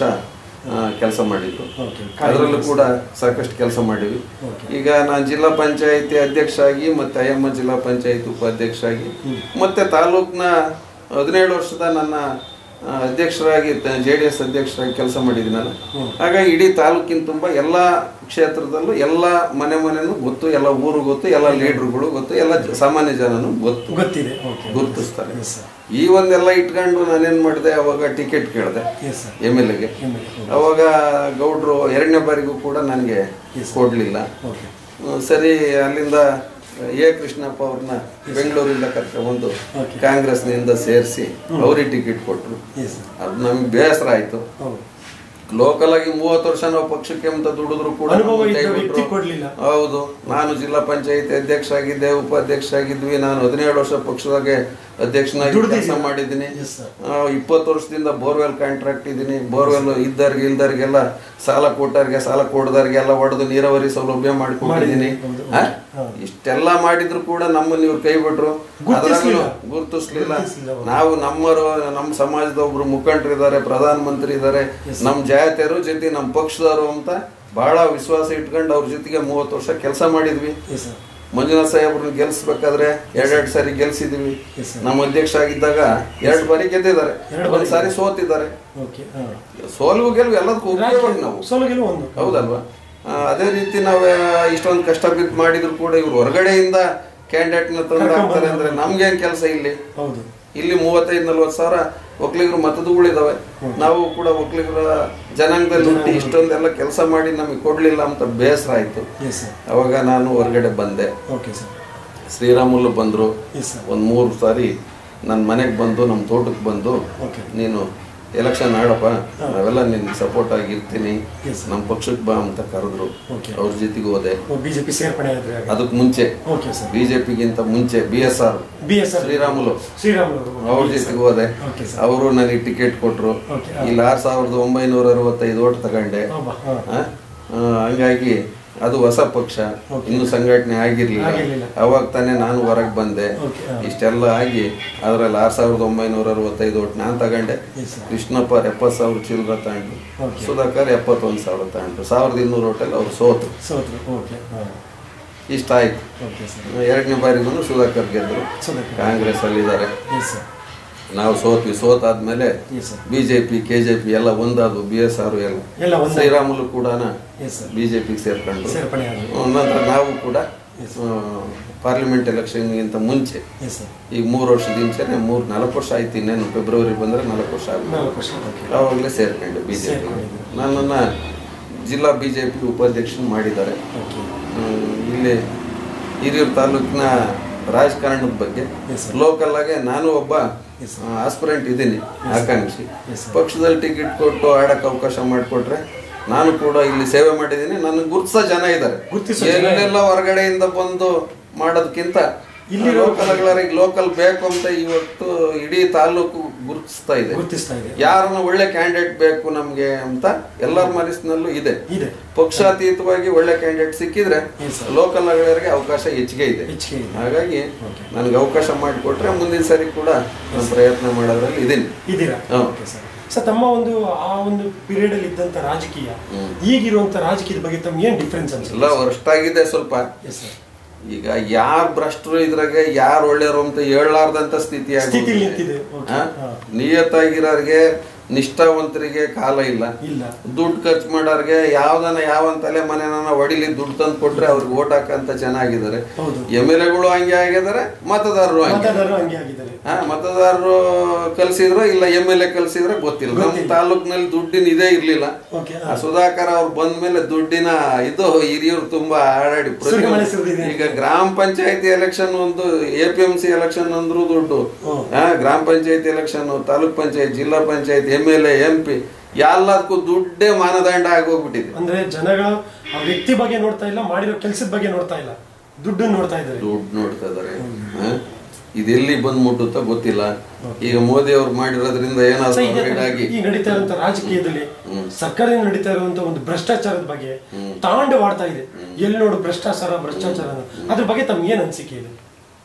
ಕೆಲಸ ಮಾಡಿದ್ರು ಓಕೆ ಅದರಲ್ಲೂ ಕೂಡ ಸಾಕಷ್ಟು ಕೆಲಸ ಮಾಡಿವಿ Okay. ಈಗ ನಾನು ಜಿಲ್ಲಾ ಪಂಚಾಯತಿ ಅಧ್ಯಕ್ಷ ಆಗಿ ಮತ್ತೆ ಅಯ್ಯಮ್ಮ ಜಿಲ್ಲಾ ಪಂಚಾಯತ್ ಉಪಾಧ್ಯಕ್ಷ ಆಗಿ ಮತ್ತೆ ತಾಲೂಕ್ನ ಹದಿನೇಳು ವರ್ಷದ ನನ್ನ ಆ, ಅಧ್ಯಕ್ಷರಾಗಿ ಜೆ ಡಿ ಎಸ್ ಅಧ್ಯಕ್ಷರಾಗಿ ಕೆಲಸ ಮಾಡಿದ್ದೀನಲ್ಲ ಹಾಗಾಗಿ ಇಡೀ ತಾಲೂಕಿನ ತುಂಬ ಎಲ್ಲ ಕ್ಷೇತ್ರದಲ್ಲೂ ಎಲ್ಲ ಮನೆ ಮನೆನೂ ಗೊತ್ತು ಎಲ್ಲ ಊರು ಗೊತ್ತು ಎಲ್ಲ ಲೀಡ್ರುಗಳು ಗೊತ್ತು ಎಲ್ಲ ಜ- ಸಾಮಾನ್ಯ ಜನನು ಗೊತ್ತು ಗೊತ್ತಿದೆ ಓಕೆ ಗುರುತಿಸ್ತಾರೆ ಎಸ್ ಸರ್ ಈ ಒಂದೆಲ್ಲ ಇಟ್ಕೊಂಡು ನಾನೇನ್ ಮಾಡಿದೆ ಅವಾಗ ಟಿಕೆಟ್ ಕೇಳಿದೆ ಎಸ್ ಸರ್ ಎಮ್ ಎಲ್ ಎಗೆ ಎಮ್ ಎಲ್ ಅವಾಗ ಗೌಡ್ರು ಎರಡನೇ ಬಾರಿಗೂ ಕೂಡ ನನಗೆ ಕೊಡ್ಲಿಲ್ಲ ಓಕೆ ಹ್ಮ್, ಸರಿ ಅಲ್ಲಿಂದ ಎ ಕೃಷ್ಣಪ್ಪ ಅವ್ರನ್ನ ಬೆಂಗಳೂರಿಂದ ಕರ್ಕೊಂಡ್ಬಂದು Okay. ಕಾಂಗ್ರೆಸ್ನಿಂದ ಸೇರಿಸಿ ಅವ್ರಿಗೆ ಟಿಕೆಟ್ ಕೊಟ್ಟರು ಎಸ್ ಸರ್ ಅದು ನಮ್ಗೆ ಬೇಸರ ಆಯ್ತು ಹೌದು ಲೋಕಲ್ ಆಗಿ ಮೂವತ್ತು ವರ್ಷ ನಾವು ಪಕ್ಷಕ್ಕೆ ಅಂತ ದುಡಿದ್ರು ಕೂಡ ಅನುಭವ ನಮ್ಗೆ ಇದ್ದ ಕೈ ವ್ಯಕ್ತಿ ಬಿಟ್ರು. ಕೊಡ್ಲಿಲ್ಲ ಹೌದು ನಾನು ಜಿಲ್ಲಾ ಪಂಚಾಯತಿ ಅಧ್ಯಕ್ಷ ಆಗಿದ್ದೆ ಉಪಾಧ್ಯಕ್ಷ ಆಗಿದ್ವಿ ನಾನು ಹದಿನೇಳು ವರ್ಷ ಪಕ್ಷದಾಗೆ ಅಧ್ಯಕ್ಷನಾಗಿ ದುಡ್ದಿದ್ದೀರಾ? ಕೆಲಸ ಮಾಡಿದ್ದೀನಿ Yes, sir. ಇಪ್ಪತ್ತು ವರ್ಷದಿಂದ ಬೋರ್ವೆಲ್ ಕಾಂಟ್ರಾಕ್ಟ್ ಇದ್ದೀನಿ ಬೋರ್ವೆಲ್ ಇದ್ದವ್ರಿಗೆ ಇಲ್ದವ್ರಿಗೆಲ್ಲ ಸಾಲ ಕೊಟ್ಟವ್ರಿಗೆ ಸಾಲ ಕೊಡದವ್ರಿಗೆಲ್ಲ ಹೊಡೆದು ನೀರಾವರಿ ಸೌಲಭ್ಯ ಮಾಡ್ಕೊಂಡಿದ್ದೀನಿ ಹೌದು, ಆ? ಹೌದು. ಇಷ್ಟೆಲ್ಲ ಮಾಡಿದ್ರು ಕೂಡ ನಮ್ಮನ್ನ ಇವ್ರು ಕೈ ಬಿಟ್ರು ಗುರ್ತಿಸ್ಲಿಲ್ಲ. ಅದ್ರಾಗಲೂ ಗುರುತಿಸ್ಲಿಲ್ಲ ಗುರ್ತಿಸ್ಲಿಲ್ಲ ಅವ್ರು. ನಾವು ನಮ್ಮರು ನಮ್ಮ ಸಮಾಜದ ಒಬ್ರು ಮುಖಂಡರಿದ್ದಾರೆ ಪ್ರಧಾನ ಮಂತ್ರಿ ಇದ್ದಾರೆ ನಮ್ಮ ಜಾತಿಯರು ಜೊತೆ ನಮ್ಮ ಪಕ್ಷದವರು ಅಂತ ಬಹಳ ವಿಶ್ವಾಸ ಇಟ್ಕೊಂಡು ಅವ್ರ ಜೊತೆಗೆ ಮೂವತ್ತು ವರ್ಷ ಕೆಲಸ ಮಾಡಿದ್ವಿ ಎಸ್ ಸರ್ ಮಂಜುನಾಥ್ ಸಾಹೇಬ್ರನ್ನ ಗೆಲ್ಸ್ಬೇಕಾದ್ರೆ ಎರಡೆರಡು ಸಾರಿ ಗೆಲ್ಸಿದೀವಿ Yes, sir. ನಮ್ಮ ಅಧ್ಯಕ್ಷ ಆಗಿದ್ದಾಗ ಎರಡು ಬಾರಿ ಗೆದ್ದಿದ್ದಾರೆ ಎರಡು ಒಂದ್ ಸಾರಿ ಸೋತಿದ್ದಾರೆ ಓಕೆ ಹಾಂ ಸೋಲ್ವು ಗೆಲುವು ಎಲ್ಲದಕ್ಕೂ ಉಪಯೋಗ ನಾವು ಸೋಲಗೆಲ್ಲ ಒಂದು ಹೌದಲ್ವಾ ಆ, ಅದೇ ರೀತಿ ನಾವು ಇಷ್ಟೊಂದು ಕಷ್ಟ ಬಿದ್ದು ಮಾಡಿದ್ರು ಕೂಡ ಇವ್ರು ಹೊರಗಡೆಯಿಂದ ಕ್ಯಾಂಡಿಡೇಟ್ನ ತಂದು ಹಾಕ್ತಾರೆ ಅಂದ್ರೆ ನಮ್ಗೇನ್ ಕೆಲಸ ಇಲ್ಲಿ ಹೌದು ಇಲ್ಲಿ ಮೂವತ್ತೈದು ನಲ್ವತ್ತು ಸಾವಿರ ಒಕ್ಕಲಿಗರು ಮತದುಗಳಿದಾವೆ ನಾವು ಕೂಡ ಒಕ್ಕಲಿಗರ ಜನಾಂಗದಲ್ಲಿ ಹುಟ್ಟಿ ಇಷ್ಟೊಂದೆಲ್ಲ ಕೆಲಸ ಮಾಡಿ ನಮಗೆ ಕೊಡ್ಲಿಲ್ಲ ಅಂತ ಬೇಸರ ಆಯ್ತು ಎಸ್ ಸರ್ ಅವಾಗ ನಾನು ಹೊರಗಡೆ ಬಂದೆ ಓಕೆ ಸರ್ ಶ್ರೀರಾಮುಲು ಬಂದರು ಎಸ್ ಸರ್ ಒಂದು ಮೂರು ಸಾರಿ ನನ್ನ ಮನೆಗೆ ಬಂದು ನಮ್ಮ ತೋಟಕ್ಕೆ ಬಂದು ಓಕೆ ನೀನು ಎಲೆಕ್ಷನ್ ಆಡಪ್ಪ ನಾವೆಲ್ಲ ನಿನ್ಗೆ ಸಪೋರ್ಟ್ ಆಗಿರ್ತೀನಿ Yes, ನಮ್ಮ ಪಕ್ಷಕ್ಕೆ ಬಾ ಅಂತ ಕರೆದ್ರು Okay. ಅವ್ರ ಜೊತೆಗೆ ಹೋದೆ ಬಿ ಜೆ ಪಿ ಸೇರ್ಪಡೆ ಆದ್ರೆ ಅದಕ್ಕೆ ಮುಂಚೆ ಓಕೆ ಸರ್ ಬಿಜೆಪಿಗಿಂತ ಮುಂಚೆ B S R B S R Sriramulu Sriramulu ಅವ್ರ ಜೊತೆಗೆ ಹೋದೆ ಓಕೆ ಸರ್ ಅವರು ನನಗೆ ಟಿಕೆಟ್ ಕೊಟ್ರು ಓಕೆ ಇಲ್ಲಿ ಆರು ಸಾವಿರದ ಒಂಬೈನೂರ ಅರವತ್ತೈದು ಓಟ್ ತಗೊಂಡೆ ಹೌದಾ ಹಾಂ ಆ? ಆ, ಹಂಗಾಗಿ ಅದು ಹೊಸ ಪಕ್ಷ ಇನ್ನು ಸಂಘಟನೆ ಆಗಿರ್ಲಿಲ್ಲ ಆಗಿರ್ಲಿಲ್ಲ. ಅವಾಗ ತಾನೇ ನಾನು ಹೊರಗೆ ಬಂದೆ ಓಕೆ ಹಾಂ ಇಷ್ಟೆಲ್ಲ ಆಗಿ ಅದರಲ್ಲಿ ಆರು ಸಾವಿರದ ಒಂಬೈನೂರ ಅರವತ್ತೈದು ಓಟ್ ನಾನು ತಗೊಂಡೆ ಎಸ್ ಸರ್ ಕೃಷ್ಣಪ್ಪ ಎಪ್ಪತ್ತು ಸಾವಿರ ಚಿಲ್ಲರ ತಗೊಂಡು ಓಕೆ ಸುಧಾಕರ್ ಎಪ್ಪತ್ತೊಂದು ಸಾವಿರ ತಗೊಂಡು ಸಾವಿರದ ಇನ್ನೂರು ಓಟಲ್ಲಿ ಅವ್ರು ಸೋತು ಸೋತ್ರು ಓಕೆ ಹಾಂ ಇಷ್ಟ ಆಯ್ತು ಓಕೆ ಸರ್ ಎರಡನೇ ಬಾರಿಗೂ ಸುಧಾಕರ್ ಗೆದ್ರು ಸುಧಾಕರ್ ಕಾಂಗ್ರೆಸ್ ಅಲ್ಲಿದ್ದಾರೆ ಎಸ್ ಸರ್ ನಾವು ಸೋತ್ವಿ ಸೋತಾದ್ಮೇಲೆ ಎಸ್ ಸರ್ ಬಿಜೆಪಿ ಕೆಜೆಪಿ ಎಲ್ಲ ಒಂದಾದ್ವು ಬಿ ಎಸ್ ಆರ್ ಎಲ್ಲ ಎಲ್ಲ ಒಂದು ಶ್ರೀರಾಮುಲು ಕೂಡ ಎಸ್ ಸರ್ ಬಿಜೆಪಿಗೆ ಸೇರ್ಕೊಂಡ್ರು ಸೇರ್ಪಡೆ ಆದ್ರು ನಂತರ ನಾವು ಕೂಡ ಪಾರ್ಲಿಮೆಂಟ್ ಎಲೆಕ್ಷನ್ಗಿಂತ ಮುಂಚೆ ಎಸ್ ಸರ್ ಈಗ ಮೂರು ವರ್ಷದ ಮುಂಚೆನೆ ಮೂರು ನಾಲ್ಕು ವರ್ಷ ಆಯ್ತು ಇನ್ನೇನು ಫೆಬ್ರವರಿ ಬಂದರೆ ನಾಲ್ಕು ವರ್ಷ ಆಗುತ್ತೆ ನಾಲ್ಕು ವರ್ಷ ಓಕೆ ಆವಾಗಲೇ ಸೇರ್ಕೊಂಡೆ ಬಿ ಜೆ ಪಿ ಸೇರ್ಕೊಂಡಿದ್ದೀರಿ. ನನ್ನನ್ನು ಜಿಲ್ಲಾ ಬಿ ಜೆ ಪಿ ಉಪಾಧ್ಯಕ್ಷನ್ ಮಾಡಿದ್ದಾರೆ ಓಕೆ ಹ್ಮ್, ಇಲ್ಲಿ ಹಿರಿಯೂರು ತಾಲೂಕಿನ ರಾಜಕಾರಣದ ಬಗ್ಗೆ Yes, sir. ಲೋಕಲ್ ಆಗಿ ನಾನು ಒಬ್ಬ Yes, sir. ಆಸ್ಪಿರೆಂಟ್ ಇದ್ದೀನಿ ಆಕಾಂಕ್ಷಿ Yes, sir. ಪಕ್ಷದಲ್ಲಿ ಟಿಕೆಟ್ ಕೊಟ್ಟು ಆಡಕ್ಕೆ ಅವಕಾಶ ಮಾಡಿಕೊಟ್ರೆ ನಾನು ಕೂಡ ಇಲ್ಲಿ ಸೇವೆ ಮಾಡಿದ್ದೀನಿ ನನ್ನ ಗುರ್ತಿಸೋ ಜನ ಇದ್ದಾರೆ ಗುರ್ತಿಸೋ ಜನ ಎಲ್ಲೆಲ್ಲ ಹೊರಗಡೆಯಿಂದ ಬಂದು ಮಾಡೋದಕ್ಕಿಂತ ಇಲ್ಲಿರೋ- ಲೋಕಲ್ಗಳಿಗೆ ಲೋಕಲ್ ಬೇಕು ಅಂತ ಇವತ್ತು ಇಡೀ ತಾಲೂಕು ಗುರುತಿಸ್ತಾ ಇದೆ ಗುರುತಿಸ್ತಾ ಇದೆ ಯಾರನ್ನ ಒಳ್ಳೆ ಕ್ಯಾಂಡಿಡೇಟ್ ಬೇಕು ನಮ್ಗೆ ಅಂತ ಎಲ್ಲರ ಮನಸ್ಸಿನಲ್ಲೂ ಇದೆ ಇದೆ ಪಕ್ಷಾತೀತವಾಗಿ ಒಳ್ಳೆ ಕ್ಯಾಂಡಿಡೇಟ್ ಸಿಕ್ಕಿದ್ರೆ Yes, sir. ಲೋಕಲ್ ಗಳಿಗೆ ಅವಕಾಶ ಹೆಚ್ಚಿಗೆ ಇದೆ ಹೆಚ್ಚಿಗೆ ಇದೆ ಹಾಗಾಗಿ Okay. ನನಗೆ ಅವಕಾಶ ಮಾಡಿಕೊಟ್ರೆ ಮುಂದಿನ ಸರಿ ಕೂಡ ನಾನು ಪ್ರಯತ್ನ ಮಾಡೋದ್ರಲ್ಲಿ ಇದೀನಿ ಇದ್ದೀರಾ ಹಾ. ಓಕೆ ಸರ್ ಸರ್ ತಮ್ಮ ಒಂದು ಆ ಒಂದು ಪೀರಿಯಡ್ ಅಲ್ಲಿ ಇದ್ದಂತ ರಾಜಕೀಯ ಈಗಿರುವಂತ ರಾಜಕೀಯದ ಬಗ್ಗೆ ತಮ್ಗೆ ಏನ್ ಡಿಫ್ರೆನ್ಸ್ ಅನ್ಸುತ್ತೆ ಎಲ್ಲ ವರ್ಸ್ಟ್ ಆಗಿದೆ ಸ್ವಲ್ಪ ಎಸ್ ಸರ್ ಈಗ ಯಾರ್ ಭ್ರಷ್ಟರು ಇದ್ರಾಗೆ ಯಾರು ಒಳ್ಳೆಯವರು ಅಂತ ಹೇಳಲಾರ್ದಂತ ಸ್ಥಿತಿ ಸ್ಥಿತಿಲಿ ನಿಂತಿದೆ. Okay. ಹಾ. ನಿಯತ್ತಾಗಿರೋರಿಗೆ ನಿಷ್ಠಾವಂತರಿಗೆ ಕಾಲ ಇಲ್ಲ ಇಲ್ಲ ದುಡ್ಡು ಖರ್ಚು ಮಾಡೋರ್ಗೆ ಯಾವ್ದನ ಯಾವ ತಲೆ ಮನೆನ ಹೊಡಿಲಿ ದುಡ್ಡು ತಂದು ಕೊಟ್ರೆ ಅವ್ರಿಗೆ ಓಟ್ ಹಾಕಂತ ಚೆನ್ನಾಗಿದ್ದಾರೆ ಹೌದು ಎಮ್ ಎಲ್ ಎಗಳು ಹಂಗೆ ಆಗಿದ್ದಾರೆ ಮತದಾರರು ಹಂಗೆ ಮತದಾರರು ಹಂಗೆ ಆಗಿದ್ದಾರೆ ಹಾ ಮತದಾರರು ಕಲ್ಸಿದ್ರು ಇಲ್ಲ ಎಮ್ ಎಲ್ ಎ ಕಲ್ಸಿದ್ರೆ ಗೊತ್ತಿಲ್ಲ ನಮ್ಮ ತಾಲೂಕಿನಲ್ಲಿ ದುಡ್ಡಿನ ಇದೇ ಇರ್ಲಿಲ್ಲ ಓಕೆ ಆ ಸುಧಾಕರ್ ಅವ್ರು ಬಂದ್ಮೇಲೆ ದುಡ್ಡಿನ ಇದು ಹಿರಿಯರು ತುಂಬಾ ಆಡಾಡಿ ಪ್ರತಿ- ಸುರಿಮಳೆ ಸುರಿದಿದೆ. ಈಗ ಗ್ರಾಮ ಪಂಚಾಯತಿ ಎಲೆಕ್ಷನ್ ಒಂದು A P M C election ಅಂದ್ರೂ ದುಡ್ಡು ಹ್ಮ್. ಹಾ ಗ್ರಾಮ ಪಂಚಾಯತಿ ಎಲೆಕ್ಷನ್ ತಾಲೂಕ್ ಪಂಚಾಯತ್ ಜಿಲ್ಲಾ panchayat M L A M P ಎಲ್ಲದಕ್ಕೂ ದುಡ್ಡೇ ಮಾನದಂಡ ಆಗೋಗ್ಬಿಟ್ಟಿದೆ ಅಂದ್ರೆ ಜನಗಳು ಆ ವ್ಯಕ್ತಿ ಬಗ್ಗೆ ನೋಡ್ತಾ ಇಲ್ಲ ಮಾಡಿರೋ ಕೆಲಸದ ಬಗ್ಗೆ ನೋಡ್ತಾ ಇಲ್ಲ ದುಡ್ಡನ್ನು ನೋಡ್ತಾ ಇದ್ದಾರೆ ದುಡ್ಡು ನೋಡ್ತಾ ಇದಾರೆ ಹಾ? ಇದೆಲ್ಲಿ ಬಂದ್ ಮುಟ್ಟುತ್ತೋ ಗೊತ್ತಿಲ್ಲ ಈಗ ಮೋದಿ ಅವ್ರು ಮಾಡಿರೋದ್ರಿಂದ ಸೊ ಏನಾದ್ರು ಈಗ upgrade ಆಗಿ ಈ ನಡೀತಾ ಇರುವಂತ ರಾಜಕೀಯದಲ್ಲಿ ಸರ್ಕಾರದಿಂದ ನಡೀತಾ ಇರುವಂತ ಒಂದು ಭ್ರಷ್ಟಾಚಾರದ ಬಗ್ಗೆ ತಾಂಡವಾಡ್ತಾ ಇದೆ ಎಲ್ಲಿ ನೋಡು ಭ್ರಷ್ಟಾಚಾರ ಭ್ರಷ್ಟಾಚಾರ ಅನ್ನೋದು. ಅದ್ರ ಬಗ್ಗೆ ತಮ್ಗೆ ಏನ್ ಅನ್ಸಿಕೆ ಇದೆ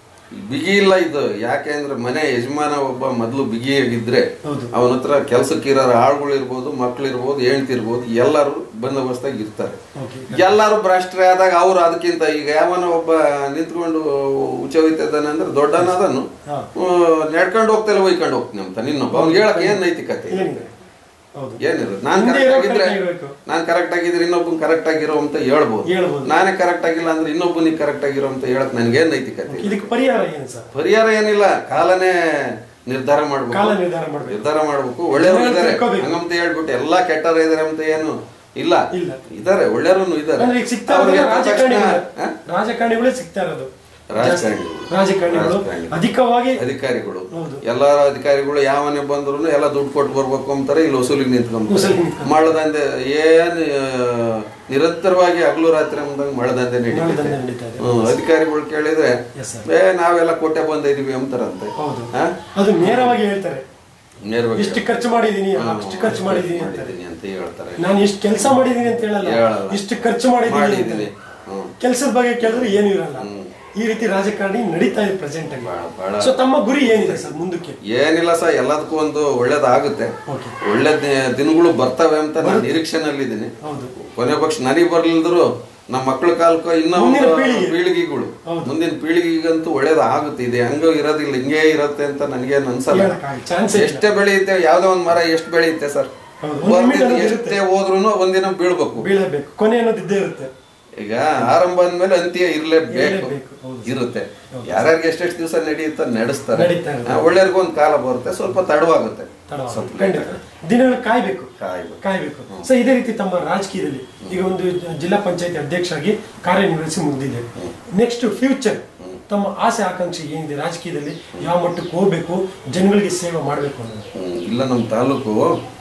ಬಿಗಿ ಇಲ್ಲ ಇದು ಯಾಕೆ ಅಂದ್ರೆ ಮನೆ ಯಜಮಾನ ಒಬ್ಬ ಮೊದಲು ಬಿಗಿಯಾಗಿದ್ರೆ ಹೌದು ಅವನ ಹತ್ರ ಕೆಲ್ಸಕ್ಕಿರೋ ಆಳುಗಳು ಇರ್ಬೋದು ಮಕ್ಳು ಇರ್ಬೋದು ಹೆಂಡ್ತಿ ಇರ್ಬೋದು ಎಲ್ಲರೂ ಬಂದೋಬಸ್ತಾಗಿ ಇರ್ತಾರೆ ಓಕೆ ಎಲ್ಲರೂ ಭ್ರಷ್ಟರೇ ಆದಾಗ ಅವ್ರು ಅದಕ್ಕಿಂತ ಈಗ ಯಾವನ ಒಬ್ಬ ನಿಂತ್ಕೊಂಡು ಉಚ್ಚ ಹೋಯ್ತಿದ್ದಾನೆ ಅಂದ್ರೆ ದೊಡ್ಡನದನ್ನು ಹಾ. ನಡ್ಕೊಂಡು ಹೋಗ್ತಲ್ಲ ಒಯ್ಕೊಂಡು ಹೋಗ್ತೀನಿ ಅಂತ ನಿನ್ನೊಬ್ಬ ಅವ್ನಿಗೆ ಹೇಳಕ್ ಏನ್ ನೈತಿಕತೆ ಏನಿದೆ ಹೌದು ಏನಿಲ್ಲ ನಾನ್ ಹಿಂದೆ ಕರೆಕ್ಟ್ ಇರೋ ಆಗಿದ್ರೆ ಕರೆಕ್ಟ್ ಆಗಿರ್ಬೇಕು. ನಾನ್ ಕರೆಕ್ಟ್ ಆಗಿದ್ರೆ ಇನ್ನೊಬ್ಬನ್ ಕರೆಕ್ಟ್ ಆಗಿರೋ ಅಂತ ಹೇಳ್ಬೋದು ಹೇಳ್ಬೋದು ನಾನೇ ಕರೆಕ್ಟ್ ಆಗಿಲ್ಲ ಅಂದ್ರೆ ಇನ್ನೊಬ್ಬನಿಗೆ ಕರೆಕ್ಟ್ ಆಗಿರೋ ಅಂತ ಹೇಳಕ್ ನನ್ಗೇನ್ ನೈತಿಕತೆ ಇದಕ್ಕೆ ಪರಿಹಾರ ಏನು ಸರ್ ಪರಿಹಾರ ಏನಿಲ್ಲ ಕಾಲನೇ ನಿರ್ಧಾರ ಮಾಡ್ಬೇಕು ಕಾಲ ನಿರ್ಧಾರ ಮಾಡ್ಬೇಕು ನಿರ್ಧಾರ ಮಾಡ್ಬೇಕು ಒಳ್ಳೆಯವರು ಜನರು ಇದಾರೆ ತಿಳ್ಕೊಬೇಕು. ಹಂಗಂತ ಹೇಳ್ಬಿಟ್ಟು ಎಲ್ಲಾ ಕೆಟ್ಟವರು ಇದಾರೆ ಅಂತ ಏನು ಇಲ್ಲ ಇಲ್ಲ ಇದಾರೆ ಒಳ್ಳೆಯವರು ಇದಾರೆ ಅಂದ್ರೆ ಈಗ ಸಿಗ್ತಾ ಅವ್ರಿಗೆ ಇರೋದು ತಕ್ಷಣ, ರಾಜಕಾರಣಿಗಳು ಆ? ರಾಜಕಾರಣಿಗಳೇ ಸಿಗ್ತಾ ಇರೋದು ರಾಜಕಾರಣಿಗಳು. ರಾಜಕಾರಣಿಗಳು ರಾಜಕಾರಣಿಗಳು. ಅಧಿಕವಾಗಿ ಅಧಿಕಾರಿಗಳು ಹೌದು. ಎಲ್ಲಾ ಅಧಿಕಾರಿಗಳು ಯಾವನೇ ಬಂದ್ರು ಎಲ್ಲ ದುಡ್ಡು ಕೊಟ್ಟು ಬರ್ಬೇಕು ಅಂತಾರೆ ಇಲ್ಲಿ ವಸೂಲಿಗೆ ನಿಂತ್ಕೊಂತಾರೆ ವಸೂಲಿಗೆ ನಿಂತ್ಕೊಂತಾರೆ. ಮಾಡದಂದೆ ಏನ್ ಆ, ನಿರಂತರವಾಗಿ ಹಗಲು ರಾತ್ರಿ ಅಂದಂಗೆ ಮಾಡದಂದೆ ನಡೀತೈತೆ ದಂಧೆ ನಡೀತಾ ಇದೆ ಹ್ಮ್, ಅಧಿಕಾರಿಗಳು ಕೇಳಿದ್ರೆ Yes, sir. ಏ ನಾವೆಲ್ಲ ಕೋಟೆ ಬಂದಿದೀವಿ ಅಂತಾರಂತೆ ಹೌದು ಆ? ಅದು ನೇರವಾಗಿ ಹೇಳ್ತಾರೆ ನೇರವಾಗಿ ಇಷ್ಟು ಖರ್ಚು ಮಾಡಿದೀನಿ ಅಷ್ಟು ಖರ್ಚು ಮಾಡಿದೀನಿ ಅಂತಾರೆ ಮಾಡಿದ್ದೀನಿ ಅಂತ ಹೇಳ್ತಾರೆ ನಾನು ಇಷ್ಟು ಕೆಲಸ ಮಾಡಿದೀನಿ ಅಂತ ಹೇಳಲ್ಲ ಹೇಳಲ್ಲ. ಇಷ್ಟು ಖರ್ಚು ಮಾಡಿದೀನಿ ಮಾಡಿದ್ದೀನಿ ಅಂತಾರೆ. ಹ್ಮ್ ಕೆಲಸದ ಬಗ್ಗೆ ಕೇಳಿದ್ರೆ ಏನು ಇರಲ್ಲ ಈ ರೀತಿ ರಾಜಕಾರಣಿ ನಡೀತಾ ಇದೆ ಪ್ರೆಸೆಂಟ್ ಆಗಿ ಬಹಳ ಬಹಳ ಸೊ ತಮ್ಮ ಗುರಿ ಏನಿದೆ ಸರ್ ಮುಂದಕ್ಕೆ ಏನಿಲ್ಲ ಸರ್ ಎಲ್ಲದಕ್ಕೂ ಒಂದು ಒಳ್ಳೇದಾಗುತ್ತೆ ಓಕೆ ಒಳ್ಳೆ ದಿ- ದಿನಗಳು ಬರ್ತವೆ ಅಂತ ನಾನು ನಿರೀಕ್ಷೆನಲ್ಲಿದ್ದೀನಿ ಹೌದು ಕೊನೆ ಪಕ್ಷ ನನಗೆ ಬರ್ಲಿಲ್ದ್ರು ನಮ್ಮ ಮಕ್ಕಳ ಕಾಲಕ್ಕೂ ಇನ್ನೂ ಮುಂದಿನ ಒಂದು ಪೀಳಿಗೆ. ಪೀಳಿಗೆಗಳು ಹೌದು. ಮುಂದಿನ ಪೀಳಿಗೆಗಂತೂ ಒಳ್ಳೇದಾಗುತ್ತೆ ಇದೆ ಹಂಗ ಇರೋದಿಲ್ಲ ಹಿಂಗೆ ಇರುತ್ತೆ ಅಂತ ನನಗೇನು ಅನ್ಸಲ್ಲ ಹೇಳಕ್ಕಾಗಲ್ಲ ಚಾನ್ಸ್ ಇಲ್ಲ ಎಷ್ಟೇ ಬೆಳೆಯುತ್ತೆ ಯಾವ್ದೋ ಒಂದ್ ಮರ ಎಷ್ಟು ಬೆಳೆಯುತ್ತೆ ಸರ್ ಹೌದು. ಒಂದು limit ಅನ್ನೋದು ಎಷ್ಟೇ ಹೋದ್ರೂ ಒಂದಿನ ಬೀಳ್ಬೇಕು ಬೀಳಬೇಕು ಕೊನೆ ಅನ್ನೋದು ಇದ್ದೇ ಇರುತ್ತೆ ಈಗ ಆರಂಭ ಅಂದ್ಮೇಲೆ ಅಂತ್ಯ ಇರ್ಲೇಬೇಕು ಇರ್ಲೇಬೇಕು, ಹೌದು. ಇರುತ್ತೆ ಯಾರ್ಯಾರಿಗೆ ಎಷ್ಟೆಷ್ಟು ದಿವಸ ನಡೆಯುತ್ತೆ ನಡೆಸ್ತಾರೆ ನಡೀತಾ ಇರುತ್ತೆ. ಆ, ಒಳ್ಳೆಯವ್ರಿಗೂ ಒಂದು ಕಾಲ ಬರುತ್ತೆ ಸ್ವಲ್ಪ ತಡವಾಗುತ್ತೆ ತಡವಾಗಿ. ಖಂಡಿತ ದಿನಗಳು ಕಾಯ್ಬೇಕು ಕಾಯ್ಬೇಕು. ಕಾಯ್ಬೇಕು ಸೊ ಇದೇ ರೀತಿ ತಮ್ಮ ರಾಜಕೀಯದಲ್ಲಿ ಈಗ ಒಂದು ಜ- ಜಿಲ್ಲಾ ಪಂಚಾಯತಿ ಅಧ್ಯಕ್ಷರಾಗಿ ಕಾರ್ಯನಿರ್ವಹಿಸಿ ಮುಗಿದಿದೆ ನೆಕ್ಸ್ಟ್ ಫ್ಯೂಚರ್ ತಮ್ಮ ಆಸೆ ಆಕಾಂಕ್ಷೆ ಏನಿದೆ ರಾಜಕೀಯದಲ್ಲಿ ಯಾವ ಮಟ್ಟಕ್ಕೆ ಹೋಗ್ಬೇಕು ಜನಗಳಿಗೆ ಸೇವೆ ಮಾಡಬೇಕು ಅನ್ನೋದು ಹ್ಮ್. ಇಲ್ಲ ನಮ್ಮ ತಾಲೂಕು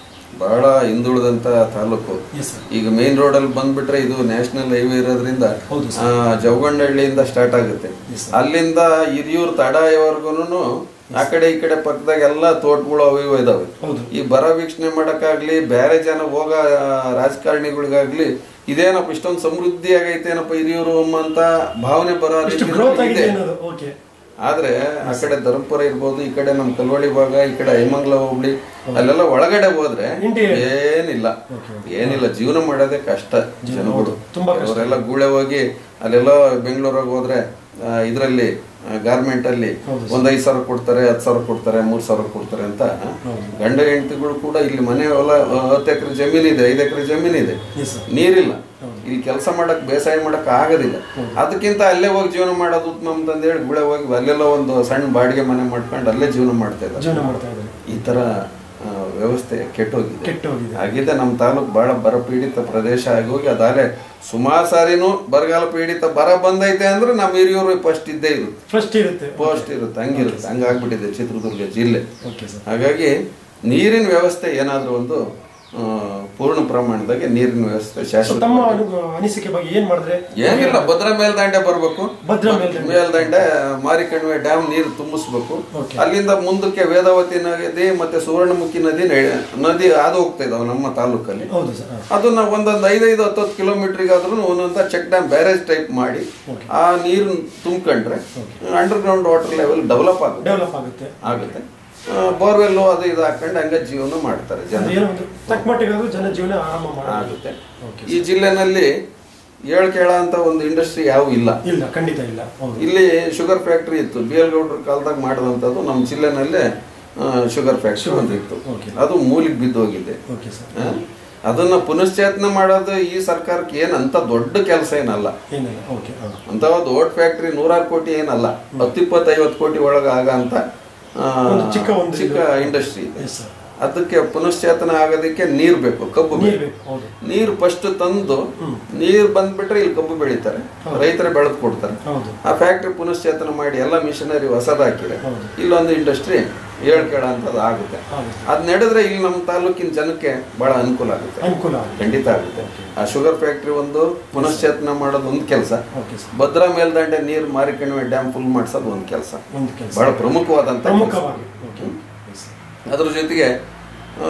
ಬಹಳ ಹಿಂದುಳಿದಂತ ತಾಲೂಕು ಎಸ್ ಸರ್ ಈಗ ಮೇನ್ ರೋಡ್ ಅಲ್ಲಿ ಬಂದ್ಬಿಟ್ರೆ ಇದು ನ್ಯಾಷನಲ್ ಹೈವೇ ಇರೋದ್ರಿಂದ ಹೌದು ಆ, ಜವಗಂಡಹಳ್ಳಿಯಿಂದ ಸ್ಟಾರ್ಟ್ ಆಗುತ್ತೆ Yes, ಅಲ್ಲಿಂದ ಹಿರಿಯೂರು ತಡಾಯವರೆಗೂ ಆ ಕಡೆ ಈ ಕಡೆ ಪಕ್ಕದಾಗ ಎಲ್ಲ ತೋಟಗಳು ಅವು ಇವು ಇದಾವೆ ಹೌದು ಈ ಬರ ವೀಕ್ಷಣೆ ಮಾಡಕ್ಕಾಗ್ಲಿ ಬೇರೆ ಜನ ಹೋಗ ರಾಜಕಾರಣಿಗಳಿಗಾಗ್ಲಿ ಇದೇನಪ್ಪ ಇಷ್ಟೊಂದು ಸಮೃದ್ಧಿ ಆಗೈತೇನಪ್ಪ ಹಿರಿಯೂರು ಅಂತ ಭಾವನೆ ಬರೋ ಇಷ್ಟು ರೀತಿಯಲ್ಲಿ ಗ್ರೋತ್ ಆಗಿದೆ ಇದೆ. ಅನ್ನೋದು ಓಕೆ ಆದ್ರೆ ಆ ಕಡೆ ಧರ್ಮಪುರ ಇರ್ಬೋದು ಈ ಕಡೆ ನಮ್ಮ ಕಲ್ವಳಿ ಭಾಗ ಈ ಕಡೆ ಐಮಂಗ್ಲ ಹೋಗ್ಲಿ ಅಲ್ಲೆಲ್ಲ ಒಳಗಡೆ ಹೋದ್ರೆ Interior. ಏನಿಲ್ಲ ಏನಿಲ್ಲ ಜೀವನ ಮಾಡೋದೇ ಕಷ್ಟ ಜನಗಳು ತುಂಬಾ ಕಷ್ಟ. ಅವರೆಲ್ಲ ಗೂಳೆ ಹೋಗಿ ಅಲ್ಲೆಲ್ಲ ಬೆಂಗಳೂರಾಗ ಹೋದ್ರೆ ಇದರಲ್ಲಿ ಗಾರ್ಮೆಂಟ್ ಅಲ್ಲಿ ಹೌದು ಒಂದ್ ಐದ್ ಸಾವಿರ ಕೊಡ್ತಾರೆ ಹತ್ತು ಸಾವಿರ ಕೊಡ್ತಾರೆ ಮೂರ್ ಸಾವಿರ ಕೊಡ್ತಾರೆ ಅಂತ ಗಂಡ ಹೆಂಡತಿಗಳು ಕೂಡ ಇಲ್ಲಿ ಮನೆ ಹೊಲ ಹತ್ತು ಎಕರೆ ಜಮೀನ್ ಇದೆ ಐದು ಎಕರೆ ಜಮೀನ್ ಇದೆ ಎಸ್ ಸರ್ ನೀರಿಲ್ಲ ಇಲ್ಲಿ ಕೆಲಸ ಮಾಡಕ್ ಬೇಸಾಯ ಮಾಡಕ್ ಆಗೋದಿಲ್ಲ ಅದಕ್ಕಿಂತ ಅಲ್ಲೇ ಹೋಗಿ ಜೀವನ ಮಾಡೋದು ಉತ್ತಮ ಅಂತಂದೇಳಿ ಗುಳೆ ಹೋಗಿ ಅಲ್ಲೆಲ್ಲ ಒಂದು ಸಣ್ಣ ಬಾಡಿಗೆ ಮನೆ ಮಾಡ್ಕೊಂಡು ಅಲ್ಲೇ ಜೀವನ ಮಾಡ್ತಾ ಇದ್ದಾರೆ ಜೀವನ ಮಾಡ್ತಾ ಇದ್ದಾರೆ ಈ ತರ ಆ, ವ್ಯವಸ್ಥೆ ಕೆಟ್ಟೋಗಿದೆ ಕೆಟ್ಟು ಹೋಗಿದೆ ಹಾಗಿದ್ದೆ ನಮ್ಮ ತಾಲೂಕು ಬಹಳ ಬರ ಪೀಡಿತ ಪ್ರದೇಶ ಆಗೋಗಿ ಅದಾಲೆ ಸುಮಾರು ಸಾರಿನೂ ಬರಗಾಲ ಪೀಡಿತ ಬರ ಬಂದೈತೆ ಅಂದ್ರೆ ನಮ್ಮ ಹಿರಿಯೂರು ಫಸ್ಟ್ ಇದ್ದೇ ಇರುತ್ತೆ ಫಸ್ಟ್ ಇರುತ್ತೆ ಫಸ್ಟ್ ಇರುತ್ತೆ ಹಂಗಿರುತ್ತೆ ಹಂಗಾಗ್ಬಿಟ್ಟಿದೆ ಚಿತ್ರದುರ್ಗ ಜಿಲ್ಲೆ ಓಕೆ ಸರ್ ಹಾಗಾಗಿ ನೀರಿನ ವ್ಯವಸ್ಥೆ ಏನಾದರೂ ಒಂದು ಆ, ಪೂರ್ಣ ಪ್ರಮಾಣದಾಗೆ ನೀರಿನ ವ್ಯವಸ್ಥೆ ಸೊ ಶಾಶ್ವತ ತಮ್ಮ ಅನು- ಅನಿಸಿಕೆ ಬಗ್ಗೆ ಏನ್ ಮಾಡಿದ್ರೆ ಏನಿಲ್ಲ ಭದ್ರಾ ಮೇಲ್ದಂಡೆ ಬರಬೇಕು ಭದ್ರಾ ಮೇಲ್ದಂಡೆ. ಮೇಲ್ದಂಡೆ ಮಾರಿಕಣಿವೆ ಡ್ಯಾಮ್ ನೀರು ತುಂಬಿಸ್ಬೇಕು Okay. ಅಲ್ಲಿಂದ ಮುಂದಕ್ಕೆ ವೇದಾವತಿ ನದಿ ಮತ್ತೆ ಸುವರ್ಣಮುಖಿ ನದಿ ನಡೆ- ನದಿ ಹಾದು ಹೋಗ್ತಾ ಇದಾವೆ ನಮ್ಮ ತಾಲೂಕಲ್ಲಿ ಹೌದು ಸರ್ ಅದನ್ನ ಒಂದೊಂದು ಐದೈದು ಹತ್ತತ್ತು ಕಿಲೋಮೀಟರ್ಗಾದ್ರೂ ಒಂದೊಂದು ಚೆಕ್ ಡ್ಯಾಮ್ ಬ್ಯಾರೇಜ್ ಟೈಪ್ ಮಾಡಿ ಆ ನೀರು ತುಂಬ್ಕೊಂಡ್ರೆ underground water level develop ಆಗುತ್ತೆ ಡೆವಲಪ್ ಆಗುತ್ತೆ ಆಗುತ್ತೆ ಬೋರ್ವೆಲ್ಲು ಅದು ಇದು ಹಾಕೊಂಡು ಹಂಗೆ ಜೀವನ ಮಾಡ್ತಾರೆ ಜನ ಅದು ಏನೋ ಒಂದು ತಕ್ಕ ಮಟ್ಟಿಗಾದ್ರೂ ಜನ ಜೀವನ ಆರಂಭ ಮಾಡಿ ಆಗುತ್ತೆ ಈ ಜಿಲ್ಲೆನಲ್ಲಿ ಏಳ್ ಕೇಳ ಅಂತ ಒಂದು ಇಂಡಸ್ಟ್ರಿ ಯಾವ ಇಲ್ಲ ಇಲ್ಲ ಖಂಡಿತ ಇಲ್ಲ ಹೌದು ಇಲ್ಲಿ ಶುಗರ್ ಫ್ಯಾಕ್ಟ್ರಿ ಇತ್ತು ಬಿ ಎಲ್ ಗೌಡ್ರ ಕಾಲದಾಗ ಮಾಡಿದಂಥದ್ದು ನಮ್ಮ ಜಿಲ್ಲೆನಲ್ಲೇ ಶುಗರ್ ಫ್ಯಾಕ್ಟ್ರಿ ಒಂದಿತ್ತು Okay. ಅದು ಮೂಲಿಗೆ ಬಿದ್ದೋಗಿದೆ ಓಕೆ ಸರ್ ಆ? ಅದನ್ನ ಪುನಶ್ಚೇತನ ಮಾಡೋದು ಈ ಸರ್ಕಾರಕ್ಕೆ ಏನು ಅಂತ ದೊಡ್ಡ ಕೆಲಸ ಏನಲ್ಲ ಏನಿಲ್ಲ ಓಕೆ ಹಾಂ ಅಂತ ದೊಡ್ಡ ಫ್ಯಾಕ್ಟ್ರಿ ನೂರಾರು ಕೋಟಿ ಏನಲ್ಲ ಹತ್ತಿಪ್ಪತ್ತೈವತ್ತು ಕೋಟಿ ಒಳಗೆ ಆಗ ಅಂತ ಆ, ಒಂದು ಚಿಕ್ಕ ಒಂದು ಚಿಕ್ಕ ಇಂಡಸ್ಟ್ರಿ ಇದೆ ಎಸ್ ಸರ್ ಅದಕ್ಕೆ ಪುನಶ್ಚೇತನ ಆಗೋದಕ್ಕೆ ನೀರು ಬೇಕು ಕಬ್ಬು ನೀರು ಬೇಕು ಬೇಕು ಹೌದು ನೀರು ಫಸ್ಟ್ ತಂದು ನೀರು ಬಂದ್ಬಿಟ್ರೆ ಇಲ್ಲಿ ಕಬ್ಬು ಬೆಳೀತಾರೆ ರೈತರೇ ಬೆಳೆದು ಕೊಡ್ತಾರೆ ಹೌದು ಆ ಫ್ಯಾಕ್ಟ್ರಿ ಪುನಶ್ಚೇತನ ಮಾಡಿ ಎಲ್ಲ ಮಿಷನರಿ ಹೊಸದು ಹಾಕಿದೆ ಹೌದು. ಇಲ್ಲೊಂದು ಇಂಡಸ್ಟ್ರಿ ಹೇಳ್ಕೇಳ ಅಂತದ್ದು ಆಗುತ್ತೆ ಹೌದು ಅದ್ ನಡೆದ್ರೆ ಇಲ್ಲಿ ನಮ್ಮ ತಾಲೂಕಿನ ಜನಕ್ಕೆ ಬಹಳ ಅನುಕೂಲ ಆಗುತ್ತೆ ಅನುಕೂಲ ಆಗುತ್ತೆ ಖಂಡಿತ ಆಗುತ್ತೆ ಆ ಶುಗರ್ ಫ್ಯಾಕ್ಟ್ರಿ ಒಂದು ಪುನಶ್ಚೇತನ ಮಾಡೋದು ಒಂದು ಕೆಲಸ ಓಕೆ ಸರ್ ಭದ್ರಾ ಮೇಲ್ದಂಡೆ ನೀರು ಮಾರಿಕಣಿವೆ ಡ್ಯಾಮ್ ಫುಲ್ ಮಾಡಿಸೋದು ಒಂದು ಕೆಲಸ ಒಂದು ಕೆಲಸ ಬಹಳ ಪ್ರಮುಖವಾದಂತ ಕೆಲ್ಸ. ಪ್ರಮುಖವಾಗಿ ಓಕೆ ಎಸ್ ಅದ್ರ ಜೊತೆಗೆ ಆ,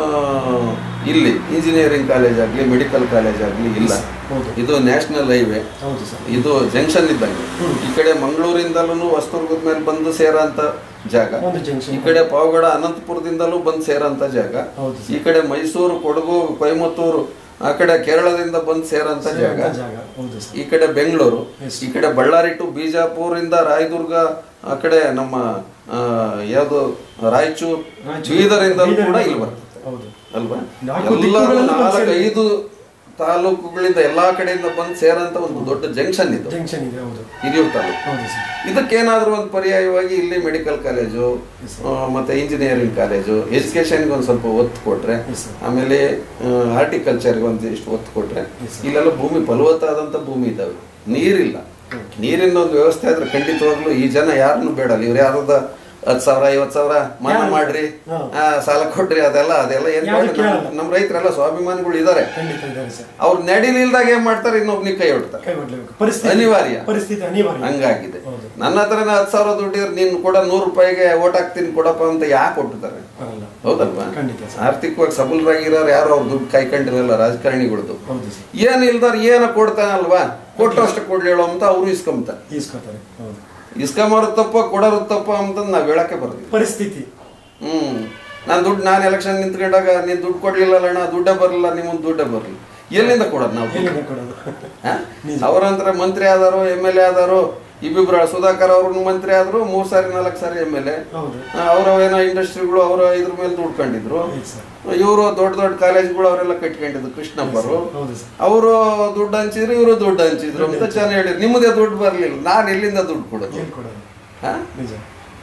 ಇಲ್ಲಿ ಇಂಜಿನಿಯರಿಂಗ್ ಕಾಲೇಜ್ ಆಗಲಿ ಮೆಡಿಕಲ್ ಕಾಲೇಜ್ ಆಗಲಿ ಇಲ್ಲ ಹೌದು ಇದು ನ್ಯಾಷನಲ್ ಹೈವೇ ಹೌದು ಸರ್ ಇದು ಜಂಕ್ಷನ್ ಇದ್ದಂಗೆ ಈ ಕಡೆ ಮಂಗಳೂರಿಂದಲೂ ಹೊಸದುರ್ಗದ ಮೇಲೆ ಬಂದು ಸೇರೋಂಥ ಜಾಗ ಒಂದು ಈ ಜಂಕ್ಷನ್ ಕಡೆ ಪಾವಗಡ ಅನಂತಪುರದಿಂದಲೂ ಬಂದು ಸೇರೋಂಥ ಜಾಗ ಹೌದು ಈ ಕಡೆ ಮೈಸೂರು ಕೊಡಗು ಕೊಯಮತ್ತೂರು ಆ ಕಡೆ ಕೇರಳದಿಂದ ಬಂದು ಸೇರೋಂಥ ಜಾಗ ಜಾಗ ಹೌದು ಸರ್ ಈ ಕಡೆ ಬೆಂಗಳೂರು Yes. ಈ ಕಡೆ ಬಳ್ಳಾರಿ ಟು ಬಿಜಾಪುರಿಂದ ರಾಯದುರ್ಗ ಆ ಕಡೆ ನಮ್ಮ ಆ, ಯಾವುದು ರಾಯಚೂರು ರಾಯಚೂರು, ಬೀದರಿಂದಲೂ ಕೂಡ ಬೀದರಿಂದ ಇಲ್ಲಿ ಬರ್ತದೆ ಹೌದು ಅಲ್ವಾ ನಾಲ್ಕು ಎಲ್ಲ ದಿಕ್ಕುಗಳಲ್ಲಿ ಬಂದು ನಾಲ್ಕು ಸೇರಿ- ಐದು ತಾಲೂಕುಗಳಿಂದ ಎಲ್ಲಾ ಕಡೆಯಿಂದ ಬಂದು ಸೇರಂತ ಒಂದು ದೊಡ್ಡ ಜಂಕ್ಷನ್ ಇದು ಜಂಕ್ಷನ್ ಇದೆ ಹೌದು ಹಿರಿಯೂರು ತಾಲೂಕು ಹೌದು ಸರ್ ಇದಕ್ಕೇನಾದ್ರೂ ಒಂದು ಪರ್ಯಾಯವಾಗಿ ಇಲ್ಲಿ ಮೆಡಿಕಲ್ ಕಾಲೇಜು ಆ, ಮತ್ತೆ ಇಂಜಿನಿಯರಿಂಗ್ ಕಾಲೇಜು ಎಜುಕೇಶನ್ಗೆ ಒಂದು ಸ್ವಲ್ಪ ಒತ್ತು ಕೊಟ್ರೆ Yes, sir. ಆಮೇಲೆ ಹಾರ್ಟಿಕಲ್ಚರ್ಗೆ ಒಂದು ಇಷ್ಟು ಒತ್ತು ಕೊಟ್ರೆ ಇಲ್ಲೆಲ್ಲ ಭೂಮಿ ಫಲವತ್ತಾದಂಥ ಭೂಮಿ ಇದ್ದಾವೆ ನೀರಿಲ್ಲ ನೀರಿನ ಒಂದು ವ್ಯವಸ್ಥೆ ಆದ್ರೆ ಖಂಡಿತವಾಗ್ಲೂ ಈ ಜನ ಯಾರನ್ನು ಬೇಡಲ್ಲ ಇವ್ರು ಯಾರದ ಹತ್ತು ಸಾವಿರ ಐವತ್ತು ಸಾವಿರ ಮನ್ನಾ ಮಾಡ್ರಿ ಹಾ. ಆ, ಸಾಲ ಕೊಡ್ರಿ ಅದೆಲ್ಲ ಅದೆಲ್ಲ ಏನ್ ಯಾವ್ದು ಬೇಡ. ಕೇಳಲ್ಲ. ನಮ್ಮ- ನಮ್ಮ ರೈತರೆಲ್ಲ ಸ್ವಾಭಿಮಾನಿಗಳು ಇದ್ದಾರೆ ಖಂಡಿತ ಇದ್ದಾರೆ ಸರ್ ಅವ್ರು ನಡಿಲಿಲ್ದಾಗ ಏನ್ ಮಾಡ್ತಾರೆ ಇನ್ನೊಬ್ನಿಗೆ ಕೈ ಹೊಡ್ತಾರೆ ಕೈ ಬಿಡ್ಲೇಬೇಕು ಪರಿಸ್ಥಿತಿ ಅನಿವಾರ್ಯ ಪರಿಸ್ಥಿತಿ ಅನಿವಾರ್ಯ ಹಂಗಾಗಿದೆ ಹೌದು. ನನ್ನ ಹತ್ರನೇ ಹತ್ತು ಸಾವಿರ ದುಡ್ಡಿದ್ರೆ ನೀನು ಕೂಡ ನೂರು ರೂಪಾಯಿಗೆ ಓಟ್ ಹಾಕ್ತೀನಿ ಕೊಡಪ್ಪ ಅಂತ ಯಾಕೆ ಕೊಟ್ಟಿದ್ದಾರೆ ಬರಲ್ಲ ಹೌದಲ್ವಾ ಖಂಡಿತ ಸರ್ ಆರ್ಥಿಕವಾಗಿ ಸಬಲರಾಗಿರೋರು ಯಾರು ಅವ್ರ ದುಡ್ಡು ಕಾಯ್ಕೊಂಡಿರಲ್ಲ ರಾಜಕಾರಣಿಗಳದ್ದು ಹೌದು ಸರ್ ಏನ್ ಇಲ್ದಾರ ಏನ ಕೊಡ್ತಾನಲ್ವಾ ಕೊಟ್ಟು ಅಷ್ಟು ಕೊಡ್ಲೇಳು ಅಂತ ಅವ್ರು ಇಸ್ಕೊಂತಾರೆ ಈಸ್ಕೊತಾರೆ ಹೌದು ಇಸ್ಕೊಂಬಾರು ತಪ್ಪ ಕೊಡೋರು ತಪ್ಪ ಅಂತಂದು ನಾವ್ ಹೇಳಕ್ಕೆ ಬರ್ತೀವಿ ಪರಿಸ್ಥಿತಿ ಹ್ಮ್ ನಾನು ದುಡ್ಡು ನಾನು ಎಲೆಕ್ಷನ್ ನಿಂತ್ಕೊಂಡಾಗ ನೀನ್ ದುಡ್ಡು ಕೊಡ್ಲಿಲ್ಲ ಅಣ್ಣ ದುಡ್ಡೇ ಬರಲಿಲ್ಲ ನಿಮ್ಮೊಂದು ದುಡ್ಡೇ ಬರಲಿ ಎಲ್ಲಿಂದ ಕೊಡೋದು ನಾವು ಎಲ್ಲಿಂದ ಕೊಡೋದು ಹ? ಅವರಂತರ ಮಂತ್ರಿ ಆದಾರು ಎಮ್ ಎಲ್ ಎ ಆದಾರು ಇಬ್ಬಿಬ್ರು ಸುಧಾಕರ್ ಅವ್ರು ಮಂತ್ರಿ ಆದ್ರು ಮೂರ್ ಸಾರಿ ನಾಲ್ಕು ಸಾರಿ ಎಮ್ ಎಲ್ ಎ ಹೌದು ಅವ್ರ ಏನೋ ಇಂಡಸ್ಟ್ರಿಗಳು ಅವರು ಇದ್ರ ಮೇಲೆ ದುಡ್ಕೊಂಡಿದ್ರು ಹೌದು ಸರ್ ಇವರು ದೊಡ್ಡ ದೊಡ್ಡ ಕಾಲೇಜ್ಗಳು ಅವರೆಲ್ಲ ಕಟ್ಕೊಂಡಿದ್ರು ಕೃಷ್ಣಪ್ಪರು ಹೌದು ಸರ್ ಅವರು ದುಡ್ಡು ಹಂಚಿದ್ರು ಇವರು ದುಡ್ಡು ಹಂಚಿದ್ರು ಅಂತ ಜನ ಹೇಳಿದ್ರು ನಿಮ್ಮದೇ ದುಡ್ಡು ಬರ್ಲಿಲ್ಲ ನಾನು ಎಲ್ಲಿಂದ ದುಡ್ಡು ಕೊಡೋದು ಏನ್ ಕೊಡೋದು ಹ? ನಿಜ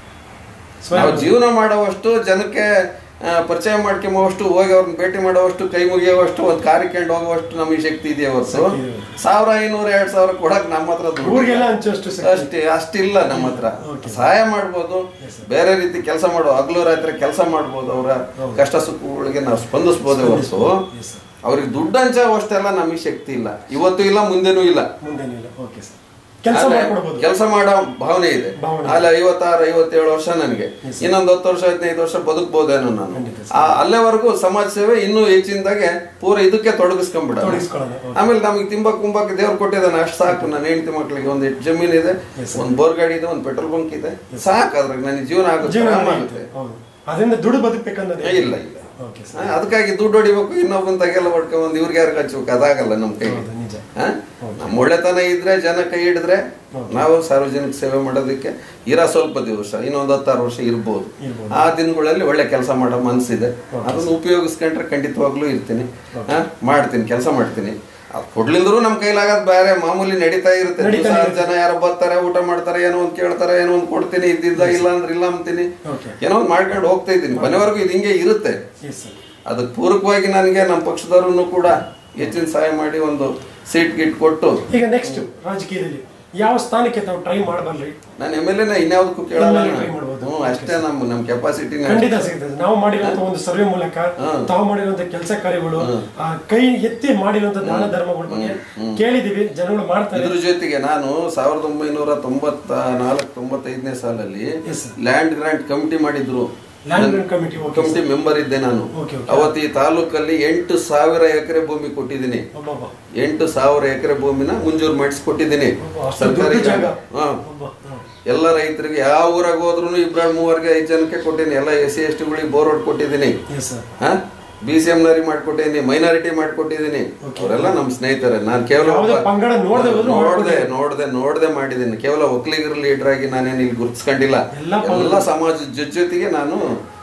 ನಾವು ಜೀವನ ಮಾಡುವಷ್ಟು ಜನಕ್ಕೆ ಆ, ಪರಿಚಯ ಮಾಡ್ಕೊಂಬಷ್ಟು ಹೋಗಿ ಅವ್ರನ್ನ ಭೇಟಿ ಮಾಡುವಷ್ಟು ಕೈ ಮುಗಿಯುವಷ್ಟು ಒಂದು ಕಾರ್ಯಕೊಂಡು ಹೋಗುವಷ್ಟು ನಮಗೆ ಶಕ್ತಿ ಇದೆಯಾ ಹೊರತು ಶಕ್ತಿ ಇದೆ. ಸಾವಿರ ಐನೂರು ಎರಡ್ ಸಾವಿರ ಕೊಡಕ್ ನಮ್ಮ ಹತ್ರ ದುಡ್ಡು ಊರಿಗೆಲ್ಲ ಹಂಚುವಷ್ಟು ಶಕ್ತಿ. ಅಷ್ಟೇ ಅಷ್ಟಿಲ್ಲ ನಮ್ಮ ಹತ್ರ Okay. ಸಹಾಯ ಮಾಡ್ಬೋದು Yes, sir. ಬೇರೆ ರೀತಿ ಕೆಲಸ ಮಾಡೋ ಹಗಲು ರಾತ್ರಿ ಕೆಲಸ ಮಾಡ್ಬೋದು ಅವರ ಹೌದು. ಕಷ್ಟ ಸುಖಗಳಿಗೆ ನಾವು ಸ್ಪಂದಿಸ್ಬೋದೇ ಹೊರತು Yes, sir. ಅವ್ರಿಗೆ ದುಡ್ಡು ಹಂಚೋವಷ್ಟೆಲ್ಲ ನಮಗೆ ಶಕ್ತಿ ಇಲ್ಲ ಇವತ್ತು ಇಲ್ಲ ಮುಂದೆನೂ ಇಲ್ಲ ಮುಂದೇನಿಲ್ಲ ಓಕೆ ಸರ್ ಕೆಲಸ ಮಾಡ್ಕೊಡ್ಬೋದು ಕೆಲಸ ಮಾಡೋ ಭಾವನೆ ಇದೆ ಭಾವನೆ. ಅಲ್ಲ ಐವತ್ತಾರು ಐವತ್ತೇಳು ವರ್ಷ ನನಗೆ Yes, ಇನ್ನೊಂದು ಹತ್ತು ವರ್ಷ ಹದಿನೈದು ವರ್ಷ ಬದುಕ್ಬೋದೇನೋ ನಾನು ಖಂಡಿತ ಆ ಅಲ್ಲೇವರೆಗೂ ಸಮಾಜ ಸೇವೆ ಇನ್ನೂ ಹೆಚ್ಚಿನದಾಗೆ ಪೂರ ಇದಕ್ಕೆ ತೊಡಗಿಸ್ಕೊಂಡ್ಬಿಡ ತೊಡಗಿಸ್ಕೊಳ್ಳೋಣ ಓಕೆ. ಆಮೇಲೆ ನಮಗೆ ತಿಂಬಕ್ ಕುಂಬಕ್ ದೇವ್ರು ಕೊಟ್ಟಿದ್ದಾನೆ ಅಷ್ಟು ಸಾಕು ನನ್ನ ಹೆಂಡತಿ ಮಕ್ಳಿಗೆ ಒಂದು ಜಮೀನ್ ಇದೆ Yes, ಒಂದು ಬೋರ್ ಗಾಡಿ ಇದೆ ಒಂದು ಪೆಟ್ರೋಲ್ ಬಂಕ್ ಇದೆ ಸಾಕು ಅದ್ರಾಗ ನನಗೆ ಜೀವನ ಆಗುತ್ತೆ ಜೀವನ ಆರಾಮಾಗುತ್ತೆ ಹೌದು ಅದರಿಂದ ದುಡ್ಡು ಬದುಕಬೇಕನ್ನೋದು ಏ, ಇಲ್ಲ ಇಲ್ಲ ಓಕೆ ಆ, ಸರ್ ಅದಕ್ಕಾಗಿ ದುಡ್ಡು ಹೊಡಿಬೇಕು ಇನ್ನೊಬ್ಬನ ತಗೆಲ್ಲ ಹೊಡ್ಕೊಂಡ್ ಇವ್ರಿಗೆ ಯಾರು ಹಚ್ಬೇಕು ಅದಾಗಲ್ಲ ನಮ್ಮ ಕೈಗೆ ಹೌದು ನಿಜ ಆ? ನಮ್ಮ ಒಳ್ಳೆತನ ಇದ್ರೆ ಜನ ಕೈ ಹಿಡಿದ್ರೆ ನಾವು ಸಾರ್ವಜನಿಕ ಸೇವೆ ಮಾಡೋದಕ್ಕೆ ಇರೋ ಸ್ವಲ್ಪ ದಿವಸ ಇನ್ನೊಂದು ಹತ್ತಾರು ವರ್ಷ ಇರ್ಬೋದು ಇರ್ಬೋದು. ಆ ದಿನಗಳಲ್ಲಿ ಒಳ್ಳೆ ಕೆಲಸ ಮಾಡೋ ಮನಸ್ಸಿದೆ ಅದನ್ನು ಉಪಯೋಗಿಸ್ಕೊಂಡ್ರೆ ಖಂಡಿತವಾಗ್ಲೂ ಇರ್ತೀನಿ ಆ, ಮಾಡ್ತೀನಿ ಕೆಲಸ ಮಾಡ್ತೀನಿ ಅದು ಕೊಡ್ಲಿಲ್ದ್ರು ನಮ್ಮ ಕೈಲಾಗದ್ ಬೇರೆ ಮಾಮೂಲಿ ನಡೀತಾ ಇರುತ್ತೆ ನಡೀತಾ ದಿವ್ಸ ಜನ ಯಾರೋ ಬರ್ತಾರೆ ಊಟ ಮಾಡ್ತಾರೆ ಏನೋ ಒಂದು ಕೇಳ್ತಾರೆ ಏನೋ ಒಂದು ಕೊಡ್ತೀನಿ ಇದ್ದಿದ್ದ ಇಲ್ಲ ಅಂದ್ರೆ ಇಲ್ಲ ಅಂತೀನಿ ಓಕೆ ಏನೋ ಒಂದು ಮಾಡ್ಕೊಂಡು ಹೋಗ್ತಾ ಇದ್ದೀನಿ ಮನೆವರೆಗೂ ಇದು ಹಿಂಗೆ ಇರುತ್ತೆ ಎಸ್ ಸರ್ ಅದಕ್ಕೆ ಪೂರಕವಾಗಿ ನನಗೆ ನಮ್ಮ ಪಕ್ಷದವ್ರನ್ನು ಕೂಡ ಹೆಚ್ಚಿನ ಸಹಾಯ ಮಾಡಿ ಒಂದು ಸೀಟ್ ಗಿಟ್ ಕೊಟ್ಟು ಈಗ ನೆಕ್ಸ್ಟ್ ರಾಜಕೀಯದಲ್ಲಿ ಯಾವ ಸ್ಥಾನಕ್ಕೆ ತಾವು ಟ್ರೈ ಮಾಡಬಲ್ರಿ ನಾನು ಎಮ್ ಎಲ್ ಎನ ಇನ್ಯಾವುದಕ್ಕೂ ಕೇಳಲ್ಲ MLA try ಮಾಡ್ಬೋದು. ಹ್ಞೂ ಅಷ್ಟೇ ನಮ್ಮ ನಮ್ಮ ಕೆಪಾಸಿಟಿನ ಖಂಡಿತ ಸಿಗ್ತದೆ ನಾವು ಮಾಡಿರುವಂತ ಒಂದು ಸರ್ವೆ ಮೂಲಕ ತಾವು ಮಾಡಿರುವಂತ ಕೆಲಸ ಕಾರ್ಯಗಳು ಆ ಕೈ ಎತ್ತಿ ಮಾಡಿರುವಂತ ದಾನ ಧರ್ಮಗಳ ಬಗ್ಗೆ ಕೇಳಿದೀವಿ ಜನಗಳು ಮಾಡ್ತಾರೆ ಇದ್ರ ಜೊತೆಗೆ ನಾನು ಸಾವಿರದ ಒಂಬೈನೂರ ತೊಂಬತ್ತ ನಾಲ್ಕು ತೊಂಬತ್ತೈದನೇ ಸಾಲಲ್ಲಿ Yes, sir. Land grant committee ಮಾಡಿದ್ರು land committee okay committee member ಇದ್ದೆ ನಾನು Okay, okay. ಅವತ್ತು ಈ ತಾಲೂಕಲ್ಲಿ ಎಂಟು ಸಾವಿರ ಎಕರೆ ಭೂಮಿ ಕೊಟ್ಟಿದ್ದೀನಿ ಒಬ್ಬೊಬ್ಬ ಎಂಟು ಸಾವಿರ ಎಕರೆ ಭೂಮಿನ ಮುಂಜೂರು ಮಾಡಿಸ್ಕೊಟ್ಟಿದ್ದೀನಿ ಅಷ್ಟು ದೊಡ್ಡ ಜಾಗ ಹಾ ಒಬ್ಬ ಹ್ಮ್. ಎಲ್ಲ ರೈತರಿಗೆ ಯಾವ ಊರಾಗ ಹೋದ್ರು ಇಬ್ಬರು ಮೂವರ್ಗೆ ಐದು ಜನಕ್ಕೆ ಕೊಟ್ಟಿದ್ದೀನಿ ಎಲ್ಲ ಎಸ್ ಸಿ ಎಸ್ ಟಿಗಳಿಗೆ ಬೋರ್ ಹೊಡ್ ಕೊಟ್ಟಿದ್ದೀನಿ ಎಸ್ ಸರ್ ಹಾ ಬಿ ಸಿ ಎಂ ನರಿ ಮಾಡ್ಕೊಟ್ಟಿದ್ದೀನಿ ಮೈನಾರಿಟಿ ಮಾಡ್ಕೊಟ್ಟಿದ್ದೀನಿ ಅವರೆಲ್ಲ ನಮ್ಮ ಸ್ನೇಹಿತರೆ ನಾನು ಕೇವಲ ಯಾವುದೇ ಒಬ್ಬ- ಪಂಗಡ ನೋಡ್ದೆ ಹೋದ್ರು ನೋಡ್ದೆ ನೋಡ್ದೆ ನೋಡ್ದೆ ಮಾಡಿದ್ದೀನಿ ಕೇವಲ ಒಕ್ಕಲಿಗರ ಲೀಡರ್ ಆಗಿ ನಾನೇನು ಇಲ್ಲಿ ಗುರುತಿಸ್ಕೊಂಡಿಲ್ಲ ಎಲ್ಲ ಎಲ್ಲ ಸಮಾಜದ ಜೊತೆ ಜೊತೆಗೆ ನಾನು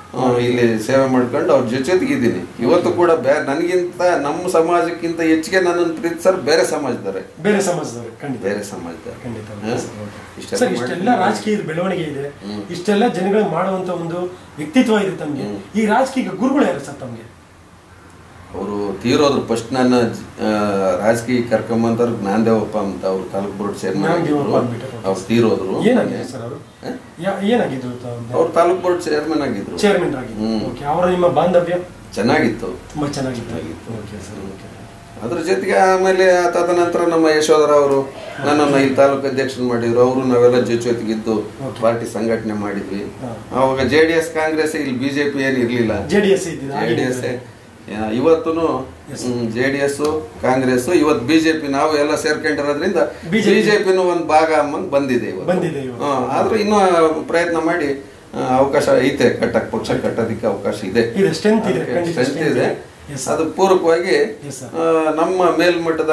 ಆ, ಇಲ್ಲಿ ಸೇವೆ ಮಾಡ್ಕೊಂಡು ಅವ್ರ ಜೊತೆಗಿದ್ದೀನಿ ಇವತ್ತು ಕೂಡ ಬೇ ನನಗಿಂತ ನಮ್ಮ ಸಮಾಜಕ್ಕಿಂತ ಹೆಚ್ಚಿಗೆ ನನ್ನನ್ನು ಪ್ರೀತಿಸೋರು ಬೇರೆ ಸಮಾಜದವರೇ ಬೇರೆ ಸಮಾಜದವರು ಖಂಡಿತ ಬೇರೆ ಸಮಾಜದವರು ಖಂಡಿತ ಹಾ? ಸರ್ ಸರ್ ಇಷ್ಟೆಲ್ಲ ರಾಜಕೀಯದ ಬೆಳವಣಿಗೆ ಇದೆ ಇಷ್ಟೆಲ್ಲ ಜನಗಳು ಮಾಡುವಂತ ಒಂದು ವ್ಯಕ್ತಿತ್ವ ಇದೆ ತಮ್ಗೆ ಈ ರಾಜಕೀಯ ಗುರುಗಳು ಯಾರು ಸರ್ ತಮ್ಗೆ ಅವರು ತೀರೋದ್ರು ಫಸ್ಟ್ ನನ್ನ ಆ, ರಾಜಕೀಯ ಕರ್ಕೊಂಬಂತವ್ರು ಜ್ಞಾನದೇವಪ್ಪ ಅಂತ ಅವ್ರು ತಾಲೂಕು ಬೋರ್ಡ್ ಚೇರ್ಮನ್ ಜ್ಞಾನದೇವಪ್ಪ ಆಗಿದ್ರು ಅಂದ್ಬಿಟ್ಟು. ಅವ್ರು ತೀರೋದ್ರು ಏನಾಗಿದೆ ಸರ್ ಅವರು ಏನಾಗಿದ್ದು ಅವ್ರು ತಾಲೂಕು ಬೋರ್ಡ್ ಚೇರ್ಮನ್ ಆಗಿದ್ರು ಚೇರ್ಮನ್ ಆಗಿದ್ದು ಹ್ಮ್. ಓಕೆ ಅವರ ನಿಮ್ಮ ಬಾಂಧವ್ಯ ಚೆನ್ನಾಗಿತ್ತು ತುಂಬಾ ಚೆನ್ನಾಗಿತ್ತು ಓಕೆ ಸರ್ ಓಕೆ ಅದ್ರ ಜೊತೆಗೆ ಆಮೇಲೆ ತದನಂತರ ನಮ್ಮ ಯಶೋಧರ ಅವರು ನನ್ನನ್ನು ಈ ತಾಲೂಕು ಅಧ್ಯಕ್ಷರು ಮಾಡಿದ್ರು ಅವರು ನಾವೆಲ್ಲ ಜೊತೆಗಿದ್ದು ಪಾರ್ಟಿ ಸಂಘಟನೆ ಮಾಡಿದ್ವಿ ಅವಾಗ ಜೆ ಡಿ ಎಸ್ ಕಾಂಗ್ರೆಸ್ ಇಲ್ಲಿ ಬಿಜೆಪಿ ಏನು ಇರ್ಲಿಲ್ಲ ಜೆ ಡಿ ಎಸ್ ಇದ್ದಿದ್ದು ಜೆ ಡಿ ಎಸ್ ಇವತ್ತು ಜೆ ಡಿ ಎಸ್ ಕಾಂಗ್ರೆಸ್ ಇವತ್ತು ಬಿಜೆಪಿ ನಾವು ಎಲ್ಲ ಸೇರ್ಕೊಂಡಿರೋದ್ರಿಂದ BJP ಬಿಜೆಪಿನೂ ಒಂದು ಭಾಗ ಅಮ್ಮಂಗ್ ಬಂದಿದೆ ಇವತ್ತು ಬಂದಿದೆ ಇವಾಗ ಹಾ, ಆದ್ರೂ ಇನ್ನೂ ಪ್ರಯತ್ನ ಮಾಡಿ ಆ, ಅವಕಾಶ ಐತೆ ಕಟ್ಟಕ್ ಪಕ್ಷ ಕಟ್ಟೋದಕ್ಕೆ ಅವಕಾಶ ಇದೆ ಇದೆ ಸ್ಟ್ರೆಂತ್ ಇದೆ ಖಂಡಿತ ಸ್ಟ್ರೆಂತ್ strength ಇದೆ Yes, sir. ಅದು ಪೂರಕವಾಗಿ Yes, sir. ಆ, ನಮ್ಮ ಮೇಲ್ಮಟ್ಟದ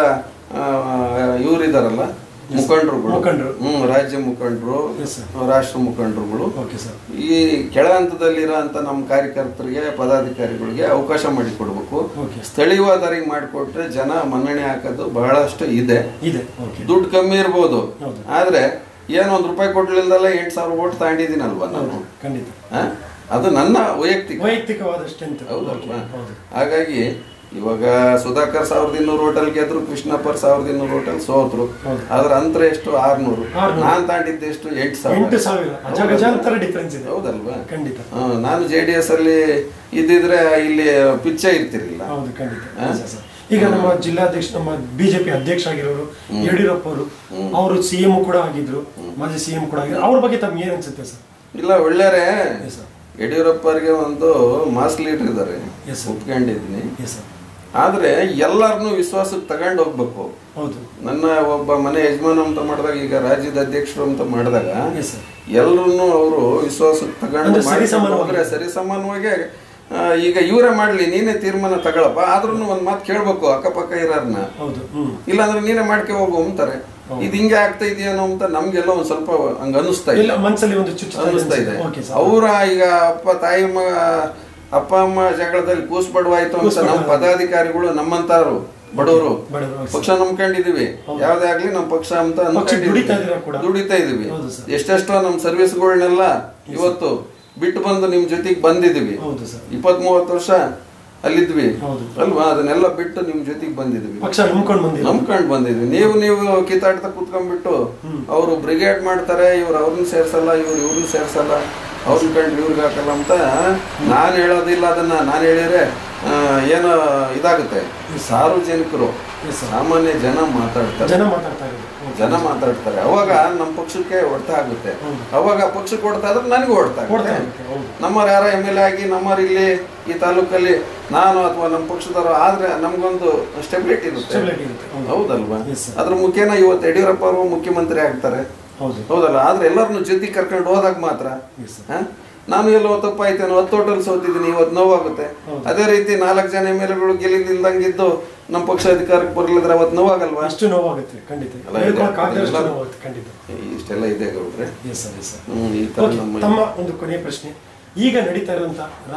ಇವರಿದಾರಲ್ಲ ಮುಖಂಡರುಗಳು ಮುಖಂಡರು. ಹ್ಮ್ ರಾಜ್ಯ ಮುಖಂಡರು Yes, sir. ರಾಷ್ಟ್ರ ಮುಖಂಡರುಗಳು ಓಕೆ ಸರ್ ಈ ಕೆಳ ಹಂತದಲ್ಲಿರೋ ಅಂತ ನಮ್ಮ ಕಾರ್ಯಕರ್ತರಿಗೆ ಪದಾಧಿಕಾರಿಗಳಿಗೆ ಅವಕಾಶ ಮಾಡಿಕೊಡ್ಬೇಕು Okay. ಸ್ಥಳೀಯವಾದರಿಗೆ ಮಾಡಿಕೊಟ್ರೆ ಜನ ಮನ್ನಣೆ ಹಾಕೋದು ಬಹಳಷ್ಟು ಇದೆ ಇದೆ ಓಕೆ ದುಡ್ಡು ಕಮ್ಮಿ ಇರ್ಬೋದು ಹೌದು. ಆದ್ರೆ ಏನೋ ಒಂದ್ ರೂಪಾಯಿ ಕೊಡ್ಲಿಲ್ದಲ್ಲ ಎಂಟು ಸಾವಿರ ಓಟ್ ತಗೊಂಡಿದ್ದೀನಲ್ವಾ ನಾನು ಖಂಡಿತ ಆ? ಅದು ನನ್ನ ವೈಯಕ್ತಿಕ ವೈಯಕ್ತಿಕವಾದ ಸ್ಟ್ರೆಂತ್ ಹೌದಲ್ವಾ ಹೌದು ಹಾಗಾಗಿ ಇವಾಗ ಸುಧಾಕರ್ ಸಾವಿರದ ಇನ್ನೂರು ಹೋಟೆಲ್ ಗೆದ್ರು ಕೃಷ್ಣಪ್ಪರ್ ಸಾವಿರದ ಇನ್ನೂರು ಹೋಟೆಲ್ ಸೋತ್ರು ಹೌದು. ಅದ್ರ ಅಂತರ ಎಷ್ಟು ಆರ್ನೂರು ಆರ್ನೂರು. ನಾನ್ ತಾಂಡಿದ್ದೆ ಎಷ್ಟು ಎಂಟು ಸಾವಿರ ಎಂಟು ಸಾವಿರ ಅಜಗಜಾಂತರ ಡಿಫ್ರೆನ್ಸ್ ಇದೆ ಹೌದಲ್ವಾ ಖಂಡಿತ ಆ, ನಾನು ಜೆ ಡಿ ಎಸ್ ಅಲ್ಲಿ ಇದ್ದಿದ್ರೆ ಇಲ್ಲಿ ಪಿಚ್ಚೆ ಇರ್ತಿರ್ಲಿಲ್ಲ ಹೌದು ಖಂಡಿತ ನಿಜ ಸರ್. ಈಗ ನಮ್ಮ ಜಿಲ್ಲಾಧ್ಯಕ್ಷ ನಮ್ಮ ಬಿಜೆಪಿ ಅಧ್ಯಕ್ಷ ಆಗಿರೋರು ಯಡಿಯೂರಪ್ಪ ಅವರು ಅವರು ಸಿಎಂ ಕೂಡ ಆಗಿದ್ರು ಮಾಜಿ ಸಿಎಂ ಕೂಡ ಆಗಿದ್ರು ಅವ್ರ ಬಗ್ಗೆ ತಮ್ಗೆ ಏನ್ ಅನ್ಸುತ್ತೆ ಸರ್ ಇಲ್ಲ ಒಳ್ಳೆಯರೇ ಎಸ್ ಸರ್ ಯಡಿಯೂರಪ್ಪರಿಗೆ ಒಂದು ಮಾಸ್ ಲೀಡರ್ ಇದ್ದಾರೆ Yes, sir. ಒಪ್ಕೊಂಡಿದ್ದೀನಿ ಎಸ್ ಸರ್ ಆದ್ರೆ ಎಲ್ಲರನ್ನು ವಿಶ್ವಾಸಕ್ಕೆ ತಗೊಂಡು ಹೋಗ್ಬೇಕು ಹೌದು ನನ್ನ ಒಬ್ಬ ಮನೆ ಯಜಮಾನ ಅಂತ ಮಾಡಿದಾಗ ಈಗ ರಾಜ್ಯದ ಅಧ್ಯಕ್ಷರು ಅಂತ ಮಾಡಿದಾಗ ಎಸ್ ಸರ್ ಎಲ್ಲರನ್ನು ಅವರು ವಿಶ್ವಾಸಕ್ಕೆ ತಗೊಂಡು ಅಂದ್ರೆ ಮಾಡ್ಕೊಂಡು ಸರಿಸಮಾನವಾಗಿ. ಹೋದ್ರೆ ಸರಿಸಮಾನವಾಗಿ ಆ, ಈಗ ಇವರೇ ಮಾಡ್ಲಿ ನೀನೇ ತೀರ್ಮಾನ ತಗೊಳಪ್ಪ ಆದ್ರೂ ಒಂದ್ ಮಾತು ಕೇಳ್ಬೇಕು ಅಕ್ಕಪಕ್ಕ ಇರೋರ್ನ ಹೌದು ಹ್ಮ್ ಇಲ್ಲಾಂದ್ರೆ ನೀನೇ ಮಾಡ್ಕೆ ಹೋಗು ಅಂತಾರೆ ಇದು ಹಿಂಗೆ ಆಗ್ತಾ ಇದೆಯೇನೋ ಅಂತ ನಮ್ಗೆಲ್ಲ ಒಂದ್ ಸ್ವಲ್ಪ ಹಂಗ ಅನಿಸ್ತಾ ಇಲ್ಲ ಇದೆ ಮನ್ಸಲ್ಲಿ ಒಂದು ಚುಚ್ಚುತ್ತಾ ಇದೆ ಅನಿಸ್ತಾ ಇದೆ ಅನ್ಸುತ್ತೆ. ಓಕೆ ಸರ್ ಅವರ ಈಗ ಅಪ್ಪ ತಾಯಿ ಮ ಅಪ್ಪ ಅಮ್ಮ ಜಗಳದಲ್ಲಿ ಕೂಸ್ ಬಡವಾಯ್ತು ಅಂತ ನಮ್ಮ ಪದಾಧಿಕಾರಿಗಳು ನಮ್ಮಂತಾರು ಬಡವರು ಬಡವರು, ಹೌದು ಪಕ್ಷ ನಂಬ್ಕೊಂಡಿದೀವಿ ಯಾವ್ದೇ ಆಗ್ಲಿ ನಮ್ಮ ಪಕ್ಷ ಅಂತ ಪಕ್ಷ ಅನ್ಕೊಂಡಿದೀವಿ. ದುಡಿತಾ ಇದೀರ ಕೂಡ. ದುಡಿತಾ ಇದೀವಿ ಹೌದು ಸರ್. ಎಷ್ಟೆಷ್ಟೋ ನಮ್ಮ ಸರ್ವಿಸ್ಗಳನ್ನೆಲ್ಲ ಇವತ್ತು ಬಿಟ್ಟು ಬಂದು ನಿಮ್ ಜೊತೆಗೆ ಬಂದಿದೀವಿ ಹೌದು ಸರ್ ಇಪ್ಪತ್ ಮೂವತ್ತು ವರ್ಷ ಅಲ್ಲಿದ್ವಿ ಹೌದು. ಅಲ್ವಾ ಅದನ್ನೆಲ್ಲ ಬಿಟ್ಟು ನಿಮ್ ಜೊತೆಗೆ ಬಂದಿದ್ವಿ ಪಕ್ಷ ನಂಬ್ಕೊಂಡು ಬಂದಿಲ್ಲ ನಂಬ್ಕೊಂಡ್ ಬಂದಿದ್ವಿ ನೀವು ನೀವು ಕಿತ್ತಾಡ್ತಾ ಕುತ್ಕೊಂಡ್ಬಿಟ್ಟು ಅವರು ಬ್ರಿಗೇಡ್ ಮಾಡ್ತಾರೆ ಇವ್ರು ಅವ್ರನ್ನ ಸೇರ್ಸಲ್ಲ ಇವ್ರು ಇವ್ರನ್ನ ಸೇರ್ಸಲ್ಲ ಅವ್ರನ್ನ ಕಂಡು ಇವ್ರಿಗೆ ಹಾಕಲ್ಲ ಅಂತ ನಾನು ಹೇಳೋದಿಲ್ಲ ಅದನ್ನ ನಾನು ಹೇಳಿದ್ರೆ ಆ, ಏನೋ ಇದಾಗುತ್ತೆ ಸಾರ್ವಜನಿಕರು Yes, sir. ಸಾಮಾನ್ಯ ಜನ ಮಾತಾಡ್ತಾರೆ ಜನ ಮಾತಾಡ್ತಾ ಇರೋದು ಓಕೆ. ಜನ ಮಾತಾಡ್ತಾರೆ ಅವಾಗ ನಮ್ಮ ಪಕ್ಷಕ್ಕೆ ಹೊಡ್ತ ಆಗುತ್ತೆ ಹೌದು. ಅವಾಗ ಪಕ್ಷಕ್ಕೆ ಹೊಡ್ತಾ ಆದ್ರೆ ನನಗೂ ಹೊಡ್ತಾ ಹೊಡ್ತ ಆಗುತ್ತೆ ಆಗುತ್ತೆ, ಹೌದು. ನಮ್ಮವ್ರು ಯಾರ ಎಮ್ ಎಲ್ ಎ ಆಗಿ ನಮ್ಮವ್ರು ಇಲ್ಲಿ ಈ ತಾಲೂಕಲ್ಲಿ ನಾನು ಅಥವಾ ನಮ್ಮ ಪಕ್ಷದವರು ಆದ್ರೆ ನಮ್ಗೊಂದು ಸ್ಟೆಬಿಲಿಟಿ ಇರುತ್ತೆ Stability ಇರುತ್ತೆ, ಹೌದು. ಹೌದಲ್ವಾ Yes, sir. ಅದ್ರ ಮುಖೇನ ಇವತ್ತು ಯಡಿಯೂರಪ್ಪ ಅವರು ಮುಖ್ಯಮಂತ್ರಿ ಆಗ್ತಾರೆ ಹೌದು ಹೌದಲ್ಲ ಆದ್ರೆ ಎಲ್ಲರನ್ನು ಜೊತೆ ಕರ್ಕೊಂಡು ಹೋದಾಗ ಮಾತ್ರ Yes, sir. ಹ? ನಾನು ಎಲ್ಲೋ ತಪ್ಪಾಯ್ತೇನೋ ಹತ್ತು ಹೋಟೆಲ್ ಸೋತಿದ್ದೀನಿ ಇವತ್ತು ನೋವಾಗುತ್ತೆ ಹೌದು. ಅದೇ ರೀತಿ ನಾಲ್ಕು ಜನ ಎಮ್ ಎಲ್ ಎಗಳು ಗೆಲ್ಲಿಲ್ದಂಗಿದ್ದು ನಮ್ಮ ಪಕ್ಷ ಅಧಿಕಾರಕ್ಕೆ ಬರಲಿದ್ರೆ ಅವತ್ತು ನೋವಾಗಲ್ವಾ ಅಷ್ಟು ನೋವಾಗುತ್ತೆ ಖಂಡಿತ ಅಲ್ಲ, ಇದೆ. ಹೇಳ್ಕೊಳಕ್ಕಾಗದಷ್ಟು ಅದೆಲ್ಲ- ನೋವಾಗುತ್ತೆ ಖಂಡಿತ ಇಷ್ಟೆಲ್ಲ ಇದೆ ಗೌಡ್ರೆ yes sir yes sir hmm, ಈ ತರ ಓಕೆ, ನಮ್ಮ ತಮ್ಮ ಒಂದು ಕೊನೆಯ ಪ್ರಶ್ನೆ ಈಗ ನಡೀತಾ ಇರುವಂತ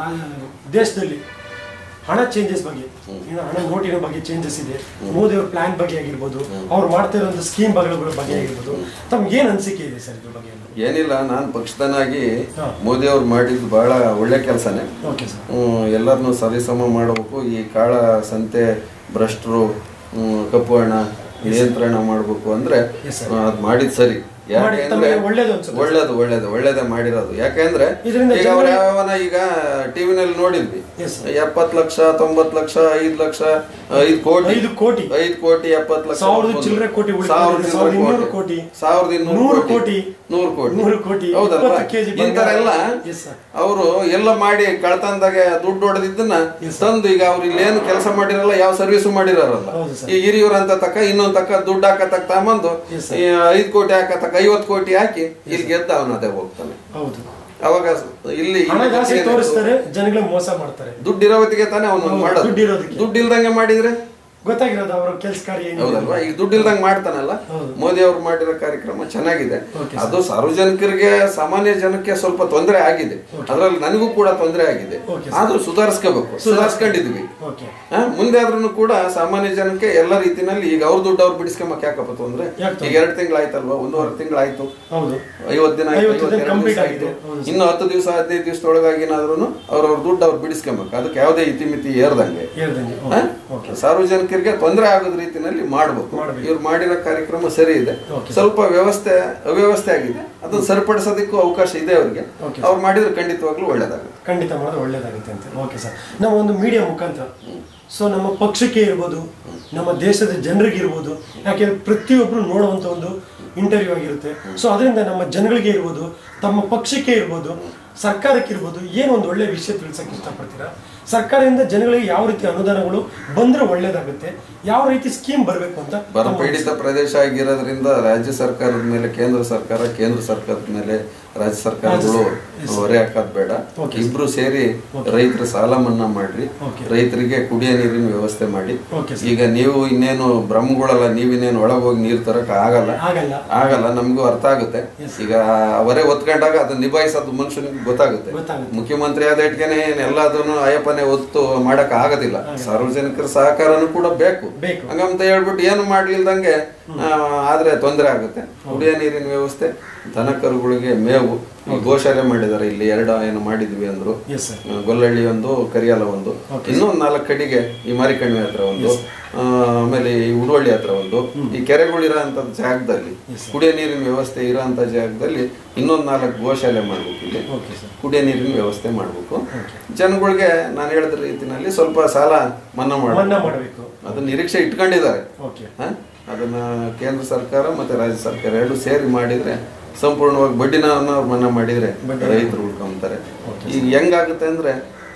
ದೇಶದಲ್ಲಿ ಹಣ ಚೇಂಜಸ್ ಬಗ್ಗೆ ಏನು ಹಣ ನೋಟಿನ ಬಗ್ಗೆ ಚೇಂಜಸ್ ಇದೆ ಮೋದಿ ಅವ್ರ ಪ್ಲಾನ್ ಬಗ್ಗೆ ಆಗಿರ್ಬೋದು ಅವ್ರು ಮಾಡ್ತಾ ಇರುವಂತ ಸ್ಕೀಮ್ ಬಗ್ಗೆ ಬಗ್ಗೆ ಆಗಿರ್ಬೋದು ತಮ್ಗೆ ಏನ್ ಅನಿಸಿಕೆ ಇದೆ ಸರ್ ಇದ್ರ ಬಗ್ಗೆ ಏನಿಲ್ಲ ನಾನು ಪಕ್ಷದನಾಗಿ ಹಾ. ಮೋದಿ ಅವ್ರು ಮಾಡಿದ್ದು ಬಹಳ ಒಳ್ಳೆ ಕೆಲಸನೇ ಓಕೆ ಸರ್ ಎಲ್ಲರನ್ನು ಸರಿಸಮ ಮಾಡಬೇಕು ಈ ಕಾಳ ಸಂತೆ ಭ್ರಷ್ಟರು ಹ್ಮ್, ಕಪ್ಪು ಹಣ ನಿಯಂತ್ರಣ ಮಾಡಬೇಕು ಅಂದ್ರೆ Yes, sir. ಅದು ಮಾಡಿದ್ ಸರಿ ಮಾಡಿ, ಯಾಕೆಂದ್ರೆ ತಮಗೆ ಒಳ್ಳೇದು ಅನ್ಸುತ್ತೆ. ಒಳ್ಳೇದು ಒಳ್ಳೇದು ಒಳ್ಳೇದೇ ಮಾಡಿರೋದು ಯಾಕೆಂದ್ರೆ ಇದರಿಂದ ಈಗ ಅವ್ರು ಯಾವನ ಈಗ ಟಿವಿನಲ್ಲಿ ನೋಡಿದ್ವಿ Yes, sir. ಎಪ್ಪತ್ ಲಕ್ಷ ತೊಂಬತ್ ಲಕ್ಷ ಐದ್ ಲಕ್ಷ ಐದ್ ಕೋಟಿ ಐದು ಕೋಟಿ. ಐದ್ ಕೋಟಿ ಎಪ್ಪತ್ ಲಕ್ಷ ಸಾವಿರದ ಒಂದು. ಚಿಲ್ಲರೆ ಕೋಟಿ ಉಳಿತಾಯ ಸಾವಿರದ ಇದೆ, ಚಿಲ್ಲರೆ ಸಾವಿರದ ಇನ್ನೂರು ಕೋಟಿ. ಸಾವಿರದ ಇನ್ನೂರು ನೂರು ಕೋಟಿ ಕೋಟಿ. ನೂರು ಕೋಟಿ ನೂರು ಕೋಟಿ, ಹೌದಲ್ವಾ ಇಪ್ಪತ್ತು ಕೆಜಿ ಬಂಗಾರ. ಇಂಥರೆಲ್ಲ Yes, sir. ಅವರು ಎಲ್ಲ ಮಾಡಿ ಕಳ್ತನದಾಗೆ ದುಡ್ಡು ಹೊಡೆದಿದ್ದನ್ನ ತಂದು ಈಗ ಅವ್ರು ಇಲ್ಲೇನು ಕೆಲಸ ಮಾಡಿರಲ್ಲ ಯಾವ ಸರ್ವಿಸ್ ಮಾಡಿರಲ್ಲ ಹೌದು sir. ಈ ಹಿರಿಯೂರ್ ಅಂತ ತಕ್ಕ ಇನ್ನೊಂದ್ ತಕ್ಕ ದುಡ್ಡು ಹಾಕತಕ್ಕ ತಗೊಂಬಂದು Yes, sir. ಈ ಐದ್ ಕೋಟಿ ಹಾಕತಕ್ಕ ಐವತ್ ಕೋಟಿ ಹಾಕಿ ಇಲ್ಲಿ ಗೆದ್ದ ಅವನ ಅದೇ ಹೋಗ್ತಾನೆ ಹೌದು ಅವಾಗ ಇಲ್ಲಿ ಹಣ ಇಲ್ಲಿ ಜಾಸ್ತಿ ಏನಾಯ್ತು? ತೋರಿಸ್ತಾರೆ ಜನಗಳಿಗೆ ಮೋಸ ಮಾಡ್ತಾರೆ ದುಡ್ಡು ಇರೋವತ್ತಿಗೆ ತಾನೇ ಅವನು ಹೌದು, ಮಾಡೋದು ದುಡ್ಡು ಇರೋದಕ್ಕೆ. ದುಡ್ಡು ಇಲ್ದಂಗೆ ಮಾಡಿದ್ರೆ ಗೊತ್ತಾಗಿರೋದು ಅವರ ಕೆಲಸ ಕಾರ್ಯ ಏನಿದೆ ಹೌದಲ್ವಾ ಈಗ ದುಡ್ಡು ಇಲ್ದಂಗ್ ಮಾಡ್ತಾನಲ್ಲ ಹೌದು. ಮೋದಿ ಅವ್ರು ಮಾಡಿರೋ ಕಾರ್ಯಕ್ರಮ ಚೆನ್ನಾಗಿದೆ Okay, ಅದು ಸಾರ್ವಜನಿಕರಿಗೆ ಸಾಮಾನ್ಯ ಜನಕ್ಕೆ ಸ್ವಲ್ಪ ತೊಂದರೆ ಆಗಿದೆ ಅದ್ರಲ್ಲಿ ನನಗೂ ಕೂಡ ತೊಂದರೆ ಆಗಿದೆ Okay, ಆದ್ರೂ ಸುಧಾರಿಸ್ಕೋಬೇಕು ಸುಧಾರಿಸ್ಕೊಂಡಿದ್ವಿ ಓಕೆ ಆ, ಮುಂದೆ ಆದ್ರೂ ಕೂಡ ಸಾಮಾನ್ಯ ಜನಕ್ಕೆ ಎಲ್ಲ ರೀತಿನಲ್ಲಿ ಈಗ ಅವ್ರ ದುಡ್ಡು ಅವ್ರು ಬಿಡಿಸ್ಕೊಂಬಕ್ ಯಾಕಪ್ಪ ತೊಂದ್ರೆ ಯಾಕೆ ಈಗ ಎರಡು ತಿಂಗಳಾಯ್ತಲ್ವಾ ಒಂದೂವರೆ ತಿಂಗಳಾಯ್ತು ಹೌದು ಐವತ್ತು ದಿನ ಆಯ್ತು, ಐವತ್ತು ದಿನ ಐವತ್ತೆರಡು complete ದಿವಸ ಆಗಿದೆ. ಆಯ್ತು ಹೌದು ಇನ್ನು ಹತ್ತು ದಿವಸ ಹದಿನೈದು ದಿವಸದೊಳಗಾಗಿ ಏನಾದ್ರೂ ಅವ್ರವ್ರ ದುಡ್ಡು ಅವ್ರು ಬಿಡಿಸ್ಕೊಂಬೇಕು ಅದಕ್ಕೆ ಯಾವುದೇ ಇತಿಮಿತಿ ಏರ್ದಂಗೆ ಹೇಳ್ದಂಗೆ ಆ? ಓಕೆ ಸಾರ್ವಜನಿಕರಿಗೆ ತೊಂದರೆ ಆಗೋದ್ ರೀತಿನಲ್ಲಿ ಮಾಡ್ಬೇಕು ಮಾಡ್ಬೇಕು. ಇವ್ರು ಮಾಡಿರೋ ಕಾರ್ಯಕ್ರಮ ಸರಿ ಇದೆ Okay. ಸ್ವಲ್ಪ ವ್ಯವಸ್ಥೆ ಅವ್ಯವಸ್ಥೆ ಆಗಿದೆ ಅದನ್ನ ಸರಿಪಡಿಸೋದಕ್ಕೂ ಅವಕಾಶ ಇದೆ ಅವ್ರಿಗೆ Okay. ಅವ್ರು ಮಾಡಿದ್ರೆ ಖಂಡಿತವಾಗ್ಲೂ ಒಳ್ಳೇದಾಗುತ್ತೆ ಖಂಡಿತ ಮಾಡೋದು ಒಳ್ಳೇದಾಗುತ್ತೆ ಅಂತ ಓಕೆ ಸರ್ ನಮ್ಮ ಒಂದು ಮೀಡಿಯಾ ಮುಖಾಂತರ ಸೊ ನಮ್ಮ ಪಕ್ಷಕ್ಕೆ ಇರ್ಬೋದು ನಮ್ಮ ದೇಶದ ಜನರಿಗೆ ಇರ್ಬೋದು ಯಾಕೆಂದ್ರೆ ಪ್ರತಿಯೊಬ್ಬರು ನೋಡುವಂಥ ಒಂದು ಇಂಟರ್ವ್ಯೂ ಆಗಿರುತ್ತೆ ಸೊ ಅದರಿಂದ ನಮ್ಮ ಜನಗಳಿಗೆ ಇರ್ಬೋದು ತಮ್ಮ ಪಕ್ಷಕ್ಕೆ ಇರ್ಬೋದು ಸರ್ಕಾರಕ್ಕೆ ಇರ್ಬೋದು ಏನು ಒಂದು ಒಳ್ಳೆ ವಿಷಯ ತಿಳಿಸಕ್ಕೆ ಇಷ್ಟಪಡ್ತೀರಾ ಸರ್ಕಾರದಿಂದ ಜನಗಳಿಗೆ ಯಾವ ರೀತಿ ಅನುದಾನಗಳು ಬಂದ್ರೆ ಒಳ್ಳೇದಾಗುತ್ತೆ ಯಾವ ರೀತಿ ಸ್ಕೀಮ್ ಬರಬೇಕು ಅಂತ ಬರ ಪೀಡಿತ ಪ್ರದೇಶ ಆಗಿರೋದ್ರಿಂದ ರಾಜ್ಯ ಸರ್ಕಾರದ ಮೇಲೆ ಕೇಂದ್ರ ಸರ್ಕಾರ ಕೇಂದ್ರ ಸರ್ಕಾರದ ಮೇಲೆ ರಾಜ್ಯ ಸರ್ಕಾರಗಳು ಹೊರೆ ಹಾಕೋದ್ ಬೇಡ Okay. ಇಬ್ರು ಸೇರಿ ರೈತರ ಸಾಲ ಮನ್ನಾ ಮಾಡ್ರಿ Okay. ರೈತರಿಗೆ ಕುಡಿಯೋ ನೀರಿನ ವ್ಯವಸ್ಥೆ ಮಾಡಿ ಓಕೆ ಈಗ ನೀವು ಇನ್ನೇನು ಬ್ರಹ್ಮಗಳಲ್ಲ ನೀವಿನ್ನೇನು ಒಳಗೋಗಿ ನೀರ್ ತರಕ್ ಆಗಲ್ಲ ಆಗಲ್ಲ ಆಗಲ್ಲ ನಮಗೂ ಅರ್ಥ ಆಗುತ್ತೆ ಈಗ ಅವರೇ ಒತ್ಕೊಂಡಾಗ ಅದನ್ನ ನಿಭಾಯಿಸೋದು ಮನುಷ್ಯನಿಗೆ ಗೊತ್ತಾಗುತ್ತೆ ಗೊತ್ತಾಗುತ್ತೆ. ಮುಖ್ಯಮಂತ್ರಿ ಆದ ಇಟ್ಕೆನೆ ಏನ್ ಎಲ್ಲದನ್ನು ಅಯ್ಯಪ್ಪನೇ ಒತ್ತು ಮಾಡಕ್ ಆಗೋದಿಲ್ಲ ಸಾರ್ವಜನಿಕರ ಸಹಕಾರನೂ ಕೂಡ ಬೇಕು ಬೇಕು. ಹಂಗಂತ ಹೇಳ್ಬಿಟ್ಟು ಏನು ಮಾಡ್ಲಿಲ್ದಂಗೆ ಆ, ಆದ್ರೆ ತೊಂದರೆ ಆಗುತ್ತೆ ಕುಡಿಯೋ ನೀರಿನ ವ್ಯವಸ್ಥೆ ದನ ಕರುಗಳಿಗೆ ಮೇವು ಈ ಗೋಶಾಲೆ ಮಾಡಿದ್ದಾರೆ ಇಲ್ಲಿ ಎರಡು ಏನು ಮಾಡಿದ್ವಿ ಅಂದ್ರು ಎಸ್ ಸರ್ ಆ, ಗೊಲ್ಲಹಳ್ಳಿ ಒಂದು ಕರಿಯಾಲ ಒಂದು ಇನ್ನೂ ಒಂದು ನಾಲ್ಕು ಕಡೆಗೆ ಈ ಮಾರಿಕಣಿವೆ ಹತ್ರ ಒಂದು ಆ, ಆಮೇಲೆ ಈ ಉಡುವಳ್ಳಿ ಹತ್ರ ಒಂದು ಈ ಕೆರೆಗಳಿರೋ ಅಂತ ಜಾಗದಲ್ಲಿ ಕುಡಿಯೋ ನೀರಿನ ವ್ಯವಸ್ಥೆ ಇರೋ ಅಂತ ಜಾಗದಲ್ಲಿ ಇನ್ನೊಂದು ನಾಲ್ಕು ಗೋಶಾಲೆ ಮಾಡ್ಬೇಕು ಇಲ್ಲಿ ಓಕೆ ಸರ್ ಕುಡಿಯೋ ನೀರಿನ ವ್ಯವಸ್ಥೆ ಮಾಡ್ಬೇಕು ಜನಗಳಿಗೆ ನಾನು ಹೇಳಿದ ರೀತಿನಲ್ಲಿ ಸ್ವಲ್ಪ ಸಾಲ ಮನ್ನಾ ಮಾಡಿ ಮನ್ನಾ ಮಾಡಬೇಕು ಅದು ನಿರೀಕ್ಷೆ ಇಟ್ಕೊಂಡಿದ್ದಾರೆ ಓಕೆ ಹ? ಅದನ್ನ ಕೇಂದ್ರ ಸರ್ಕಾರ ಮತ್ತೆ ರಾಜ್ಯ ಸರ್ಕಾರ ಎರಡು ಸೇರಿ ಮಾಡಿದ್ರೆ ಸಂಪೂರ್ಣವಾಗಿ ಬಡ್ಡಿನ ಅವ್ರು ಮನ್ನಾ ಮಾಡಿದ್ರೆ ರೈತರು ಉಳ್ಕೊಂತಾರೆ ಈಗ ಹೆಂಗಾಗುತ್ತೆ ಅಂದ್ರೆ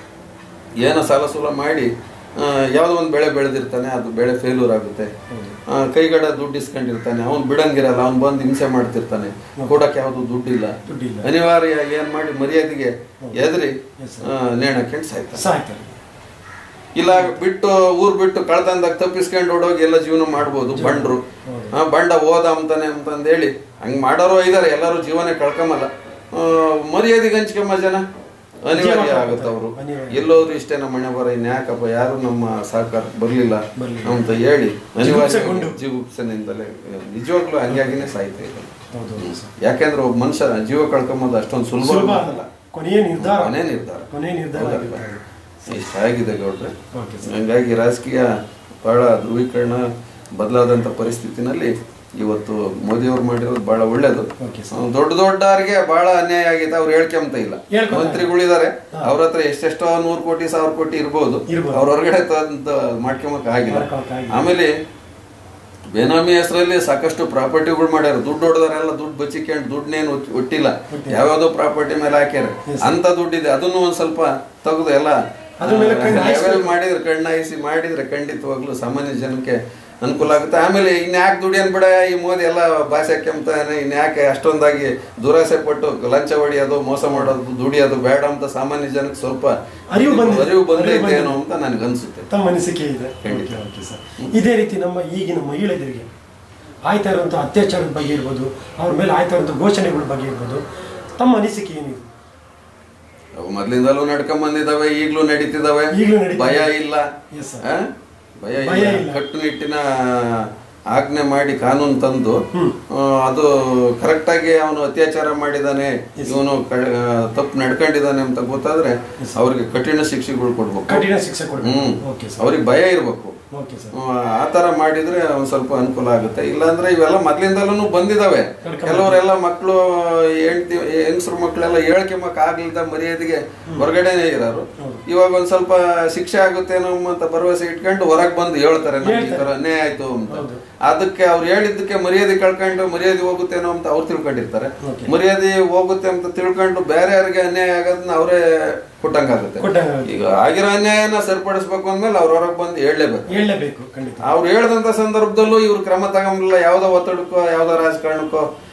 ಏನೋ ಸಾಲ ಸೂಲ ಮಾಡಿ ಆ, ಯಾವ್ದೋ ಒಂದು ಬೆಳೆ ಬೆಳೆದಿರ್ತಾನೆ ಅದು ಬೆಳೆ ಫೇಲ್ಯೂರ್ ಆಗುತ್ತೆ ಆ, ಕೈಗಡ ದುಡ್ಡು ಇಸ್ಕೊಂಡಿರ್ತಾನೆ ಅವ್ನು ಬಿಡಂಗಿರಲ್ಲ ಅವ್ನು ಬಂದು ಹಿಂಸೆ ಮಾಡ್ತಿರ್ತಾನೆ ಕೊಡಕ್ಕೆ ಯಾವುದು ದುಡ್ಡಿಲ್ಲ ದುಡ್ಡಿಲ್ಲ ಅನಿವಾರ್ಯ ಏನ್ ಮಾಡಿ ಮರ್ಯಾದೆಗೆ ಎದ್ರಿ ನೇಣಕ್ಕೆ ಸಾಯ್ತಾನೆ ಸಾಯ್ತಾರೆ ಇಲ್ಲ ಬಿಟ್ಟು ಊರ್ ಬಿಟ್ಟು ಕಳ್ತಂದಾಗ ತಪ್ಪಿಸ್ಕೊಂಡು ಓಡೋಗಿ ಎಲ್ಲ ಜೀವನ ಮಾಡ್ಬೋದು ಬಂಡ್ರು ಆ, ಬಂಡ ಹೋದ ಅಂತಾನೆ ಅಂತಂದ್ ಹೇಳಿ ಹಂಗ್ ಮಾಡೋರು ಇದಾರೆ ಎಲ್ಲರೂ ಜೀವನ ಕಳ್ಕೊಂಬಲ್ಲ ಆ, ಮರ್ಯಾದೆಗೆ ಹಂಚ್ಕೊಂಬ ಜನ ಅನಿವಾರ್ಯ ಆಗುತ್ತೆ ಅವರು ಎಲ್ಲೋದ್ರು ಇಷ್ಟೇ ನಮ್ಮ ಮನೆ ಬರ ಇನ್ಯಾಕಪ್ಪ ಯಾರು ನಮ್ಮ ಸಹಕಾರ ಬರ್ಲಿಲ್ಲ ಅಂತ ಹೇಳಿ ಅನಿವಾರ್ಯ ಜೀವಪ್ಸನಿಂದಲೇ ನಿಜವಾಗ್ಲೂ ಹಂಗಾಗಿನೇ ಸಾಯ್ತಾ ಇದ್ದಾರೆ ಹೌದು ಹೌದು ಸರ್ ಯಾಕೆಂದ್ರೆ ಒಬ್ಬ ಮನುಷ್ಯ ಜೀವ ಕಳ್ಕೊಂಬೋದು ಅಷ್ಟೊಂದು ಸುಲಭ ಸುಲಭ ಅಲ್ಲ ಅಲ್ಲ ಕೊನೆಯ ನಿರ್ಧಾರ ಕೊನೆ ನಿರ್ಧಾರ ಕೊನೆಯ ನಿರ್ಧಾರ ಹೌದಲ್ವಾ? ಆಗಿರುತ್ತೆ. ಇಷ್ಟ ಆಗಿದೆ ಗೌಡ್ರೆ ಓಕೆ ಹಂಗಾಗಿ ರಾಜಕೀಯ ಬಹಳ ಧ್ರುವೀಕರಣ ಬದಲಾದಂತ ಪರಿಸ್ಥಿತಿನಲ್ಲಿ ಇವತ್ತು ಮೋದಿ ಅವ್ರು ಮಾಡಿರೋದು ಬಹಳ ಒಳ್ಳೇದು ಓಕೆ ದೊಡ್ಡ ದೊಡ್ಡವರಿಗೆ ಬಹಳ ಅನ್ಯಾಯ ಆಗಿದೆ ಅವ್ರು ಹೇಳ್ಕೊಂತ ಇಲ್ಲ ಹೇಳ್ಕೊಂತ ಇಲ್ಲ. ಮಂತ್ರಿಗಳಿದ್ದಾರೆ ಅವ್ರ ಹತ್ರ ಎಷ್ಟೆಷ್ಟೋ ನೂರು ಕೋಟಿ ಸಾವಿರ ಕೋಟಿ ಇರ್ಬೋದು ಇರ್ಬೋದು. ಅವ್ರ ಹೊರಗಡೆ ತಂದು ಮಾಡ್ಕೊಂಬಕ್ ಆಗಿಲ್ಲ ಮಾಡ್ಕೊಳಕ್ಕಾಗಿಲ್ಲ. ಆಮೇಲೆ ಬೇನಾಮಿ ಹೆಸರಲ್ಲಿ ಸಾಕಷ್ಟು ಪ್ರಾಪರ್ಟಿಗಳು ಮಾಡ್ಯಾರ ದುಡ್ಡು ಹೊಡೆದಾರೆಲ್ಲ ದುಡ್ಡು ಬಚ್ಚಿಕೊಂಡು ದುಡ್ಡನ್ನೇನು ಒಟ್ಟಿಲ್ಲ ಯಾವ್ಯಾವ್ದೋ ಪ್ರಾಪರ್ಟಿ ಮೇಲೆ ಹಾಕ್ಯಾರ ಅಂತ ದುಡ್ಡಿದೆ ಅದನ್ನು ಒಂದ್ ಸ್ವಲ್ಪ ತೆಗೆದು ಎಲ್ಲ ಅದ್ರ ಮೇಲೆ ಕಣ್ಣು ಲೆವೆಲ್ ಮಾಡಿದ್ರೆ ಕಣ್ಣಾಯಿಸಿ ಮಾಡಿದ್ರೆ ಖಂಡಿತವಾಗ್ಲೂ ಸಾಮಾನ್ಯ ಜನಕ್ಕೆ ಅನುಕೂಲ ಆಗುತ್ತೆ ಆಮೇಲೆ ಇನ್ಯಾಕೆ ದುಡಿಯನ್ ಬಿಡ ಈ ಮೋದಿ ಎಲ್ಲ ಭಾಷೆ ಕೆಮ್ತಾನೆ ಇನ್ಯಾಕೆ ಅಷ್ಟೊಂದಾಗಿ ದುರಾಸೆ ಪಟ್ಟು ಲಂಚ ಹೊಡಿಯೋದು ಮೋಸ ಮಾಡೋದು ದುಡಿಯೋದು ಬೇಡ ಅಂತ ಸಾಮಾನ್ಯ ಜನಕ್ಕೆ ಸ್ವಲ್ಪ ಅರಿವು ಬಂದಿದೆ. ಅರಿವು ಬಂದೈತೆ ಅರಿವು ಏನೋ ಅಂತ ನನಗೆ ಅನ್ಸುತ್ತೆ ತಮ್ಮ ಅನಿಸಿಕೆ ಇದೆ ಖಂಡಿತ. ಓಕೆ, ಓಕೆ ಸರ್ ಇದೇ ರೀತಿ ನಮ್ಮ ಈಗಿನ ಮಹಿಳೆಯರಿಗೆ ಆಯ್ತಾ ಇರುವಂಥ ಅತ್ಯಾಚಾರದ ಬಗ್ಗೆ ಇರ್ಬೋದು ಅವ್ರ ಮೇಲೆ ಆಯ್ತಾ ಇರುವಂಥ ಘೋಷಣೆಗಳ ಬಗ್ಗೆ ಇರ್ಬೋದು ತಮ್ಮ ಅನಿಸಿಕೆ ಏನಿದೆ ಅವು ಮೊದ್ಲಿಂದಲೂ ನಡ್ಕೊಂಡ್ ಬಂದಿದಾವೆ ಈಗ್ಲೂ ನಡೀತಿದಾವೆ ಈಗ್ಲೂ ನಡೀತಿದಾವೆ. ಭಯ ಇಲ್ಲ Yes, sir. ಆ? ಭಯ ಭಯ ಇಲ್ಲ ಇಲ್ಲ. ಕಟ್ಟುನಿಟ್ಟಿನ ಆಜ್ಞೆ ಮಾಡಿ ಕಾನೂನು ತಂದು ಆ, ಅದು ಕರೆಕ್ಟ್ ಆಗಿ ಅವನು ಅತ್ಯಾಚಾರ ಮಾಡಿದಾನೆ ಇವನು ತಪ್ಪು ನಡ್ಕೊಂಡಿದ್ದಾನೆ ಅಂತ ಗೊತ್ತಾದ್ರೆ ಅವ್ರಿಗೆ ಕಠಿಣ ಶಿಕ್ಷೆಗಳು ಕೊಡ್ಬೇಕು ಕಠಿಣ ಶಿಕ್ಷೆ ಕೊಡಬೇಕು ಹ್ಮ್ ಓಕೆ ಸರ್ ಅವ್ರಿಗೆ ಭಯ ಇರ್ಬೇಕು ಓಕೆ ಸರ್ ಆ ತರ ಮಾಡಿದ್ರೆ ಒಂದ್ ಸ್ವಲ್ಪ ಅನುಕೂಲ ಆಗುತ್ತೆ ಇಲ್ಲಾಂದ್ರೆ ಇವೆಲ್ಲ ಮೊದ್ಲಿಂದಲೂ ಬಂದಿದಾವೆ ಕೆಲವರೆಲ್ಲ ಮಕ್ಕಳು ಹೆಂಡ್ತಿ ಹೆಂಗಸ್ರ ಮಕ್ಕಳೆಲ್ಲ ಹೇಳ್ಕೆಂಬಕ್ ಆಗ್ಲಿಲ್ದ ಮರ್ಯಾದೆಗೆ ಹೊರಗಡೆನೆ ಇರೋರು ಇವಾಗ ಒಂದ್ ಸ್ವಲ್ಪ ಶಿಕ್ಷೆ ಆಗುತ್ತೇನೋ ಅಂತ ಭರವಸೆ ಇಟ್ಕೊಂಡು ಹೊರಗ್ ಬಂದು ಹೇಳ್ತಾರೆ ನಮ್ಗೆ ಈ ತರ ಅನ್ಯಾಯ ಆಯ್ತು ಅಂತ ಅದಕ್ಕೆ ಅವ್ರು ಹೇಳಿದ್ದಕ್ಕೆ ಮರ್ಯಾದೆ ಕಳ್ಕೊಂಡು ಮರ್ಯಾದೆ ಹೋಗುತ್ತೇನೋ ಅಂತ ಅವ್ರು ತಿಳ್ಕೊಂಡಿರ್ತಾರೆ ಮರ್ಯಾದೆ ಹೋಗುತ್ತೆ ಅಂತ ತಿಳ್ಕೊಂಡು ಬೇರೆ ಯಾರಿಗೆ ಅನ್ಯಾಯ ಆಗೋದನ್ನ ಅವರೇ ಕೊಟ್ಟಂಗಾಗುತ್ತೆ ಕೊಟ್ಟಂಗ ಈಗ ಆಗಿರೋ ಅನ್ಯಾಯನ ಸರಿಪಡಿಸ್ಬೇಕು ಅಂದ್ಮೇಲೆ ಅವ್ರ ಹೊರಗೆ ಬಂದು ಹೇಳಲೇಬೇಕು ಹೇಳಲೇಬೇಕು ಖಂಡಿತ ಅವ್ರು ಹೇಳ್ದಂತ ಸಂದರ್ಭದಲ್ಲೂ ಇವ್ರು ಕ್ರಮ ತಗೊಂಬಿಲ್ಲ ಯಾವ್ದೋ ಒತ್ತಡಕ್ಕೋ ಯಾವ್ದೋ ರಾಜಕಾರಣಕ್ಕೋ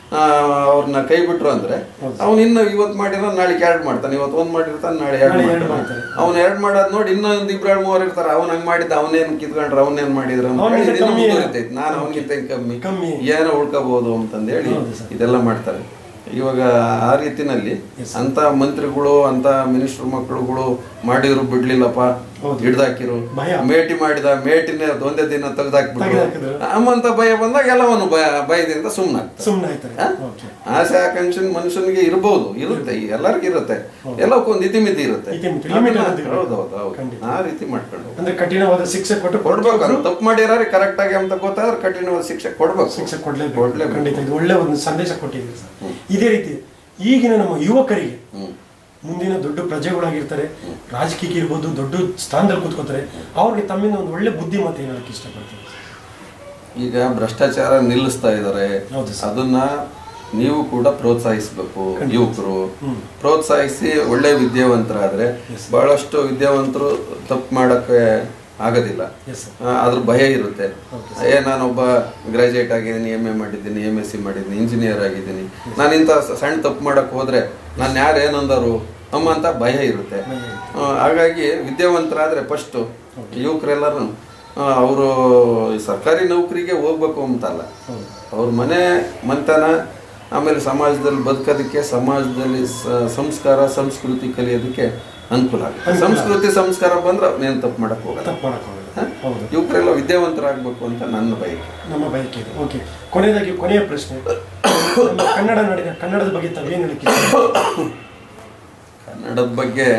ಅವ್ರನ್ನ ಕೈ ಬಿಟ್ರು ಅಂದ್ರೆ ಅವ್ನು ಇನ್ನು ಇವತ್ತು ಮಾಡಿರೋ ನಾಳೆ ಎರಡು ಮಾಡ್ತಾನೆ ಇವತ್ತು ಒಂದ್ ಮಾಡಿರ್ತಾನೆ ನಾಳೆ ಎರಡು ನಾಳೆ ಎರಡು ಮಾಡ್ತಾನೆ ಮಾಡ್ತಾರೆ. ಅವ್ನು ಎರಡು ಮಾಡೋದ್ ನೋಡಿ ಇನ್ನೊಂದು ಇಬ್ರು ಎರಡು ಮೂವರು ಇರ್ತಾರೆ ಅವ್ನು ಹಂಗ್ ಮಾಡಿದ್ದ ಅವನೇನ್ ಕಿತ್ಕೊಂಡ್ರೆ ಅವನೇನ್ ಮಾಡಿದ್ರು ಅಂತ ಅವ್ನಿಗಿಂತ ಹೇಳಿ ಇನ್ನು ಕಮ್ಮಿ ಮುಂದುವರಿತೈತೆ ನಾನು ಅವನಿಗಿಂತ ಹೆಂಗ್ ಕಮ್ಮಿ ಕಮ್ಮಿ. ಏನೋ ಉಳ್ಕೋಬಹುದು ಅಂತಂದೇಳಿ ಹೌದು ಸರ್. ಇದೆಲ್ಲ ಮಾಡ್ತಾರೆ ಇವಾಗ ಆ ರೀತಿನಲ್ಲಿ ಅಂತ ಮಂತ್ರಿಗಳು ಅಂತ ಮಿನಿಸ್ಟರ್ ಮಕ್ಕಳುಗಳು ಮಾಡಿದ್ರು ಬಿಡ್ಲಿಲ್ಲಪ್ಪ ಹೌದು. ಹಿಡ್ದಾಕಿರು ಭಯ. ಮೇಟಿ ಮಾಡಿದ ಮೇಟಿನ ಒಂದೇ ದಿನ ತೆಗ್ದಾಕ್ಬಿಟ್ರು ತೆಗ್ದಾಕಿದ್ರು. ಅಮ್ಮಂತ ಭಯ ಬಂದಾಗ ಎಲ್ಲವನ್ನು ಭಯ ಭಯದಿಂದ ಸುಮ್ಮನಾಗ್ತಾರೆ ಸುಮ್ಮನೆ ಆಯ್ತಾರೆ ಓಕೆ ಆಸೆ ಆಕಾಂಕ್ಷೆ ಮನುಷ್ಯನಿಗೆ ಇರಬಹುದು ಇರುತ್ತೆ ಎಲ್ಲರಿಗೂ ಇರುತ್ತೆ ಎಲ್ಲಕ್ಕೊಂದು ಇತಿಮಿತಿ ಇರುತ್ತೆ ಇತಿಮಿತಿ, limit ಅನ್ನೋದು ಇರುತ್ತೆ. ಹೌದೌದು ಹೌದು ಖಂಡಿತ. ಆ ರೀತಿ ಮಾಡ್ಕೊಂಡು ಅಂದ್ರೆ ಕಠಿಣವಾದ ಶಿಕ್ಷೆ ಕೊಟ್ಟು ಕೊಡ್ಬೇಕು ಅದು ತಪ್ಪು ಮಾಡಿರೋರು ಕರೆಕ್ಟ್ ಆಗಿ ಅಂತ ಗೊತ್ತಾದ್ರೆ ಕಠಿಣವಾದ ಶಿಕ್ಷೆ ಕೊಡ್ಬೇಕು ಶಿಕ್ಷೆ ಕೊಡ್ಲೇಬೇಕು ಕೊಡ್ಲೇಬೇಕು. ಖಂಡಿತ ಇದು ಒಳ್ಳೆ ಒಂದು ಸಂದೇಶ ಕೊಟ್ಟಿದ್ದೀರಿ ಸರ್ ಇದೇ ರೀತಿ ಈಗಿನ ನಮ್ಮ ಯುವಕರಿಗೆ ಹ್ಮ್. ಮುಂದಿನ ದೊಡ್ಡ ಪ್ರಜೆಗಳಾಗಿರ್ತಾರೆ ರಾಜಕೀಯಕ್ಕೆ ಇರ್ಬೋದು ದೊಡ್ಡ ಸ್ಥಾನದಲ್ಲಿ ಕೂತ್ಕೋತಾರೆ ಅವ್ರಿಗೆ ತಮ್ಮಿಂದ ಒಂದು ಒಳ್ಳೆ ಬುದ್ಧಿಮತ್ತೆ ಹೇಳಕ್ಕೆ ಇಷ್ಟಪಡ್ತೀನಿ ಈಗ ಭ್ರಷ್ಟಾಚಾರ ನಿಲ್ಲಿಸ್ತಾ ಇದ್ದಾರೆ ಹೌದು ಸರ್. ಅದನ್ನ ನೀವು ಕೂಡ ಪ್ರೋತ್ಸಾಹಿಸಬೇಕು ಯುವಕರು ಪ್ರೋತ್ಸಾಹಿಸಿ ಒಳ್ಳೆ ವಿದ್ಯಾವಂತರಾದ್ರೆ ಬಹಳಷ್ಟು ವಿದ್ಯಾವಂತರು ತಪ್ಪು ಮಾಡಕ್ಕೆ ಆಗೋದಿಲ್ಲ ಎಸ್ ಸರ್ ಆ, ಅದ್ರ ಭಯ ಇರುತ್ತೆ ಏ ನಾನೊಬ್ಬ ಗ್ರಾಜುಯೇಟ್ ಆಗಿದ್ದೀನಿ ಎಮ್ ಎ ಮಾಡಿದ್ದೀನಿ ಎಮ್ ಎಸ್ ಸಿ ಮಾಡಿದ್ದೀನಿ ಇಂಜಿನಿಯರ್ ಆಗಿದ್ದೀನಿ ನಾನು ಇಂಥ ಸ- ಸಣ್ಣ ತಪ್ಪು ಮಾಡಕ್ ಹೋದ್ರೆ ನಾನು ಯಾರು ಏನಂದರು ಅಮ್ಮ ಅಂತ ಭಯ ಇರುತ್ತೆ ಆ, ಹಾಗಾಗಿ ವಿದ್ಯಾವಂತರಾದ್ರೆ ಫಸ್ಟು ಯುವಕರೆಲ್ಲರೂ ಅವರು ಸರ್ಕಾರಿ ನೌಕರಿಗೆ ಹೋಗ್ಬೇಕು ಅಂತಲ್ಲ ಅವ್ರ ಮನೆ ಮಂತನ ಆಮೇಲೆ ಸಮಾಜದಲ್ಲಿ ಬದುಕೋದಕ್ಕೆ ಸಮಾಜದಲ್ಲಿ ಸ- ಸಂಸ್ಕಾರ ಸಂಸ್ಕೃತಿ ಕಲಿಯೋದಕ್ಕೆ ಅನುಕೂಲ ಆಗುತ್ತೆ ಸಂಸ್ಕೃತಿ ಸಂಸ್ಕಾರ ಬಂದ್ರೆ ನೇನು ತಪ್ಪು ಮಾಡಕ್ ಹೋಗಲ್ಲ ತಪ್ಪು ಮಾಡೋಕ್ಕಾಗಲ್ಲ ಹೌದು ಯುವಕರೆಲ್ಲ ವಿದ್ಯಾವಂತರಾಗಬೇಕು ಅಂತ ನನ್ನ ಬಯಕೆ ನಮ್ಮ ಬಯಕೆ ಇದೆ ಓಕೆ ಕೊನೆಯದಾಗಿ ಕೊನೆಯ ಪ್ರಶ್ನೆ ನಮ್ಮ ಕನ್ನಡ ನಾಡಿನ ಕನ್ನಡದ ಬಗ್ಗೆ ತಾವೇನು ಹೇಳಕ್ಕೆ ಇಷ್ಟ? ಕನ್ನಡದ ಬಗ್ಗೆ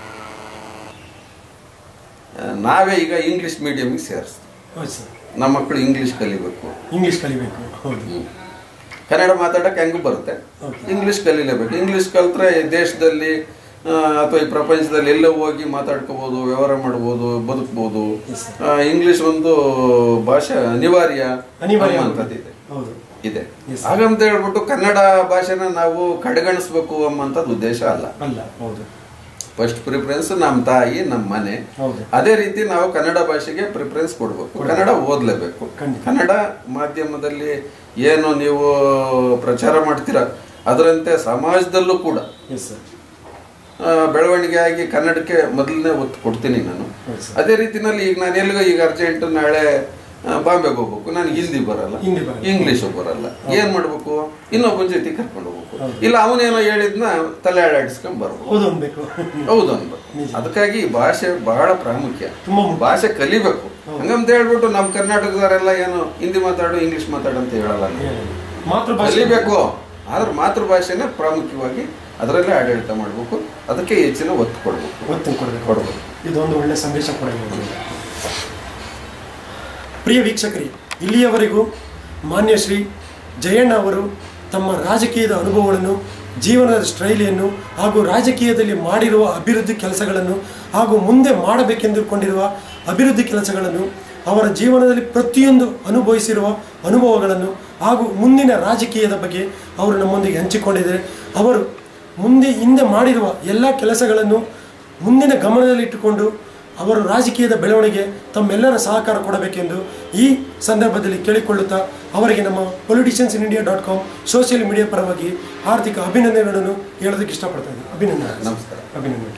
ಆ, ನಾವೇ ಈಗ ಇಂಗ್ಲಿಷ್ ಮೀಡಿಯಮಿಗೆ ಸೇರಿಸ್ತೀವಿ ಹೌದು ಸರ್ ನಮ್ಮ ಮಕ್ಕಳು ಇಂಗ್ಲಿಷ್ ಕಲಿಬೇಕು ಇಂಗ್ಲಿಷ್ ಕಲಿಬೇಕು ಹೌದು ಕನ್ನಡ ಮಾತಾಡಕ್ಕೆ ಹೆಂಗೂ ಬರುತ್ತೆ ಇಂಗ್ಲಿಷ್ ಕಲೀಲೇಬೇಕು ಇಂಗ್ಲಿಷ್ ಕಲ್ತ್ರೆ ಈ ದೇಶದಲ್ಲಿ ಆ, ಅಥವಾ ಈ ಪ್ರಪಂಚದಲ್ಲಿ ಎಲ್ಲೇ ಹೋಗಿ ಮಾತಾಡ್ಕೋಬಹುದು ವ್ಯವಹಾರ ಮಾಡ್ಬೋದು ಬದುಕ್ಬೋದು ಆ, ಇಂಗ್ಲಿಷ್ ಒಂದು ಭಾಷೆ ಅನಿವಾರ್ಯ ಅನಿವಾರ್ಯ ಅನ್ನುವಂಥದ್ದು ಇದೆ ಹೌದು ಇದೆ ಹಾಗಂತ ಹೇಳ್ಬಿಟ್ಟು ಕನ್ನಡ ಭಾಷೆನ ನಾವು ಕಡೆಗಣಿಸ್ಬೇಕು ಅನ್ನುವಂಥದ್ದು ಉದ್ದೇಶ ಅಲ್ಲ ಅಲ್ಲ ಹೌದು ಫಸ್ಟ್ ಪ್ರಿಫರೆನ್ಸ್ ನಮ್ಮ ತಾಯಿ ನಮ್ಮ ಮನೆ ಹೌದು ಅದೇ ರೀತಿ ನಾವು ಕನ್ನಡ ಭಾಷೆಗೆ ಪ್ರಿಫರೆನ್ಸ್ ಕೊಡಬೇಕು ಕನ್ನಡ ಓದಲೇಬೇಕು ಖಂಡಿತ. ಕನ್ನಡ ಮಾಧ್ಯಮದಲ್ಲಿ ಏನು ನೀವು ಪ್ರಚಾರ ಮಾಡ್ತೀರಾ ಅದರಂತೆ ಸಮಾಜದಲ್ಲೂ ಕೂಡ ಎಸ್ ಸರ್ ಆ, ಬೆಳವಣಿಗೆ ಆಗಿ ಕನ್ನಡಕ್ಕೆ ಮೊದಲನೇ ಒತ್ತು ಕೊಡ್ತೀನಿ ನಾನು ಹೌದು ಸರ್ ಅದೇ ರೀತಿನಲ್ಲಿ ಈಗ ನಾನು ಎಲ್ಲಿಗೋ ಈಗ ಅರ್ಜೆಂಟ್ ನಾಳೆ ಆ, ಬಾಂಬೆಗೆ ಹೋಗ್ಬೇಕು ನನಗೆ ಹಿಂದಿ ಬರಲ್ಲ ಹಿಂದಿ ಬರಲ್ಲ. ಇಂಗ್ಲಿಷು ಬರಲ್ಲ ಏನ್ ಮಾಡ್ಬೇಕು ಇನ್ನೊಬ್ಬನ ಜೊತೆ ಕರ್ಕೊಂಡು ಹೋಗ್ಬೇಕು ಇಲ್ಲ ಅವನೇನೋ ಹೇಳಿದ್ನ ತಲೆ ಆಡಾಡಿಸ್ಕೊಂಡ್ ಬರ್ಬೇಕು ಹೌದು ಅನ್ಬೇಕು ಹೌದು ಅನ್ಬೇಕು ಅದಕ್ಕಾಗಿ ಈ ಭಾಷೆ ಬಹಳ ಪ್ರಾಮುಖ್ಯ ತುಂಬಾ ಮುಖ್ಯ. ಭಾಷೆ ಕಲಿಬೇಕು ಹಂಗಂತ ಹೇಳ್ಬಿಟ್ಟು ನಮ್ಮ ಕರ್ನಾಟಕದವರೆಲ್ಲ ಏನು ಹಿಂದಿ ಮಾತಾಡು ಇಂಗ್ಲಿಷ್ ಮಾತಾಡು ಅಂತ ಹೇಳಲ್ಲ ನಾನು. ಮಾತೃಭಾಷೆ ಕಲಿಬೇಕು ಆದ್ರೆ ಮಾತೃಭಾಷೆನೇ ಪ್ರಾಮುಖ್ಯವಾಗಿ ಅದರಲ್ಲೇ ಆಡಳಿತ ಮಾಡಬೇಕು ಅದಕ್ಕೆ ಹೆಚ್ಚಿನ ಒತ್ತು ಕೊಡಬೇಕು ಒತ್ತು ಕೊಡಬೇಕು ಕೊಡ್ಬೇಕು. ಇದೊಂದು ಒಳ್ಳೆ ಸಂದೇಶ ಕೂಡ ಇದೆ. ಪ್ರಿಯ ವೀಕ್ಷಕರೇ ಇಲ್ಲಿಯವರೆಗೂ ಮಾನ್ಯ ಶ್ರೀ ಜಯಣ್ಣ ಅವರು ತಮ್ಮ ರಾಜಕೀಯದ ಅನುಭವಗಳನ್ನು ಜೀವನದ ಸ್ಟೈಲಿಯನ್ನು ಹಾಗೂ ರಾಜಕೀಯದಲ್ಲಿ ಮಾಡಿರುವ ಅಭಿವೃದ್ಧಿ ಕೆಲಸಗಳನ್ನು ಹಾಗೂ ಮುಂದೆ ಮಾಡಬೇಕೆಂದುಕೊಂಡಿರುವ ಅಭಿವೃದ್ಧಿ ಕೆಲಸಗಳನ್ನು ಅವರ ಜೀವನದಲ್ಲಿ ಪ್ರತಿಯೊಂದು ಅನುಭವಿಸಿರುವ ಅನುಭವಗಳನ್ನು ಹಾಗೂ ಮುಂದಿನ ರಾಜಕೀಯದ ಬಗ್ಗೆ ಅವರು ನಮ್ಮೊಂದಿಗೆ ಹಂಚಿಕೊಂಡಿದ್ದಾರೆ ಅವರು ಮುಂದೆ ಹಿಂದೆ ಮಾಡಿರುವ ಎಲ್ಲ ಕೆಲಸಗಳನ್ನು ಮುಂದಿನ ಗಮನದಲ್ಲಿಟ್ಟುಕೊಂಡು ಅವರು ರಾಜಕೀಯದ ಬೆಳವಣಿಗೆ ತಮ್ಮೆಲ್ಲರ ಸಹಕಾರ ಕೊಡಬೇಕೆಂದು ಈ ಸಂದರ್ಭದಲ್ಲಿ ಕೇಳಿಕೊಳ್ಳುತ್ತಾ ಅವರಿಗೆ ನಮ್ಮ politicians in India dot com social media ಪರವಾಗಿ ಆರ್ಥಿಕ ಅಭಿನಂದನೆಗಳನ್ನು ಹೇಳೋದಕ್ಕೆ ಇಷ್ಟಪಡ್ತಾ ಇದ್ದೀನಿ ಅಭಿನಂದನೆ ನಮಸ್ಕಾರ ಅಭಿನಂದನೆ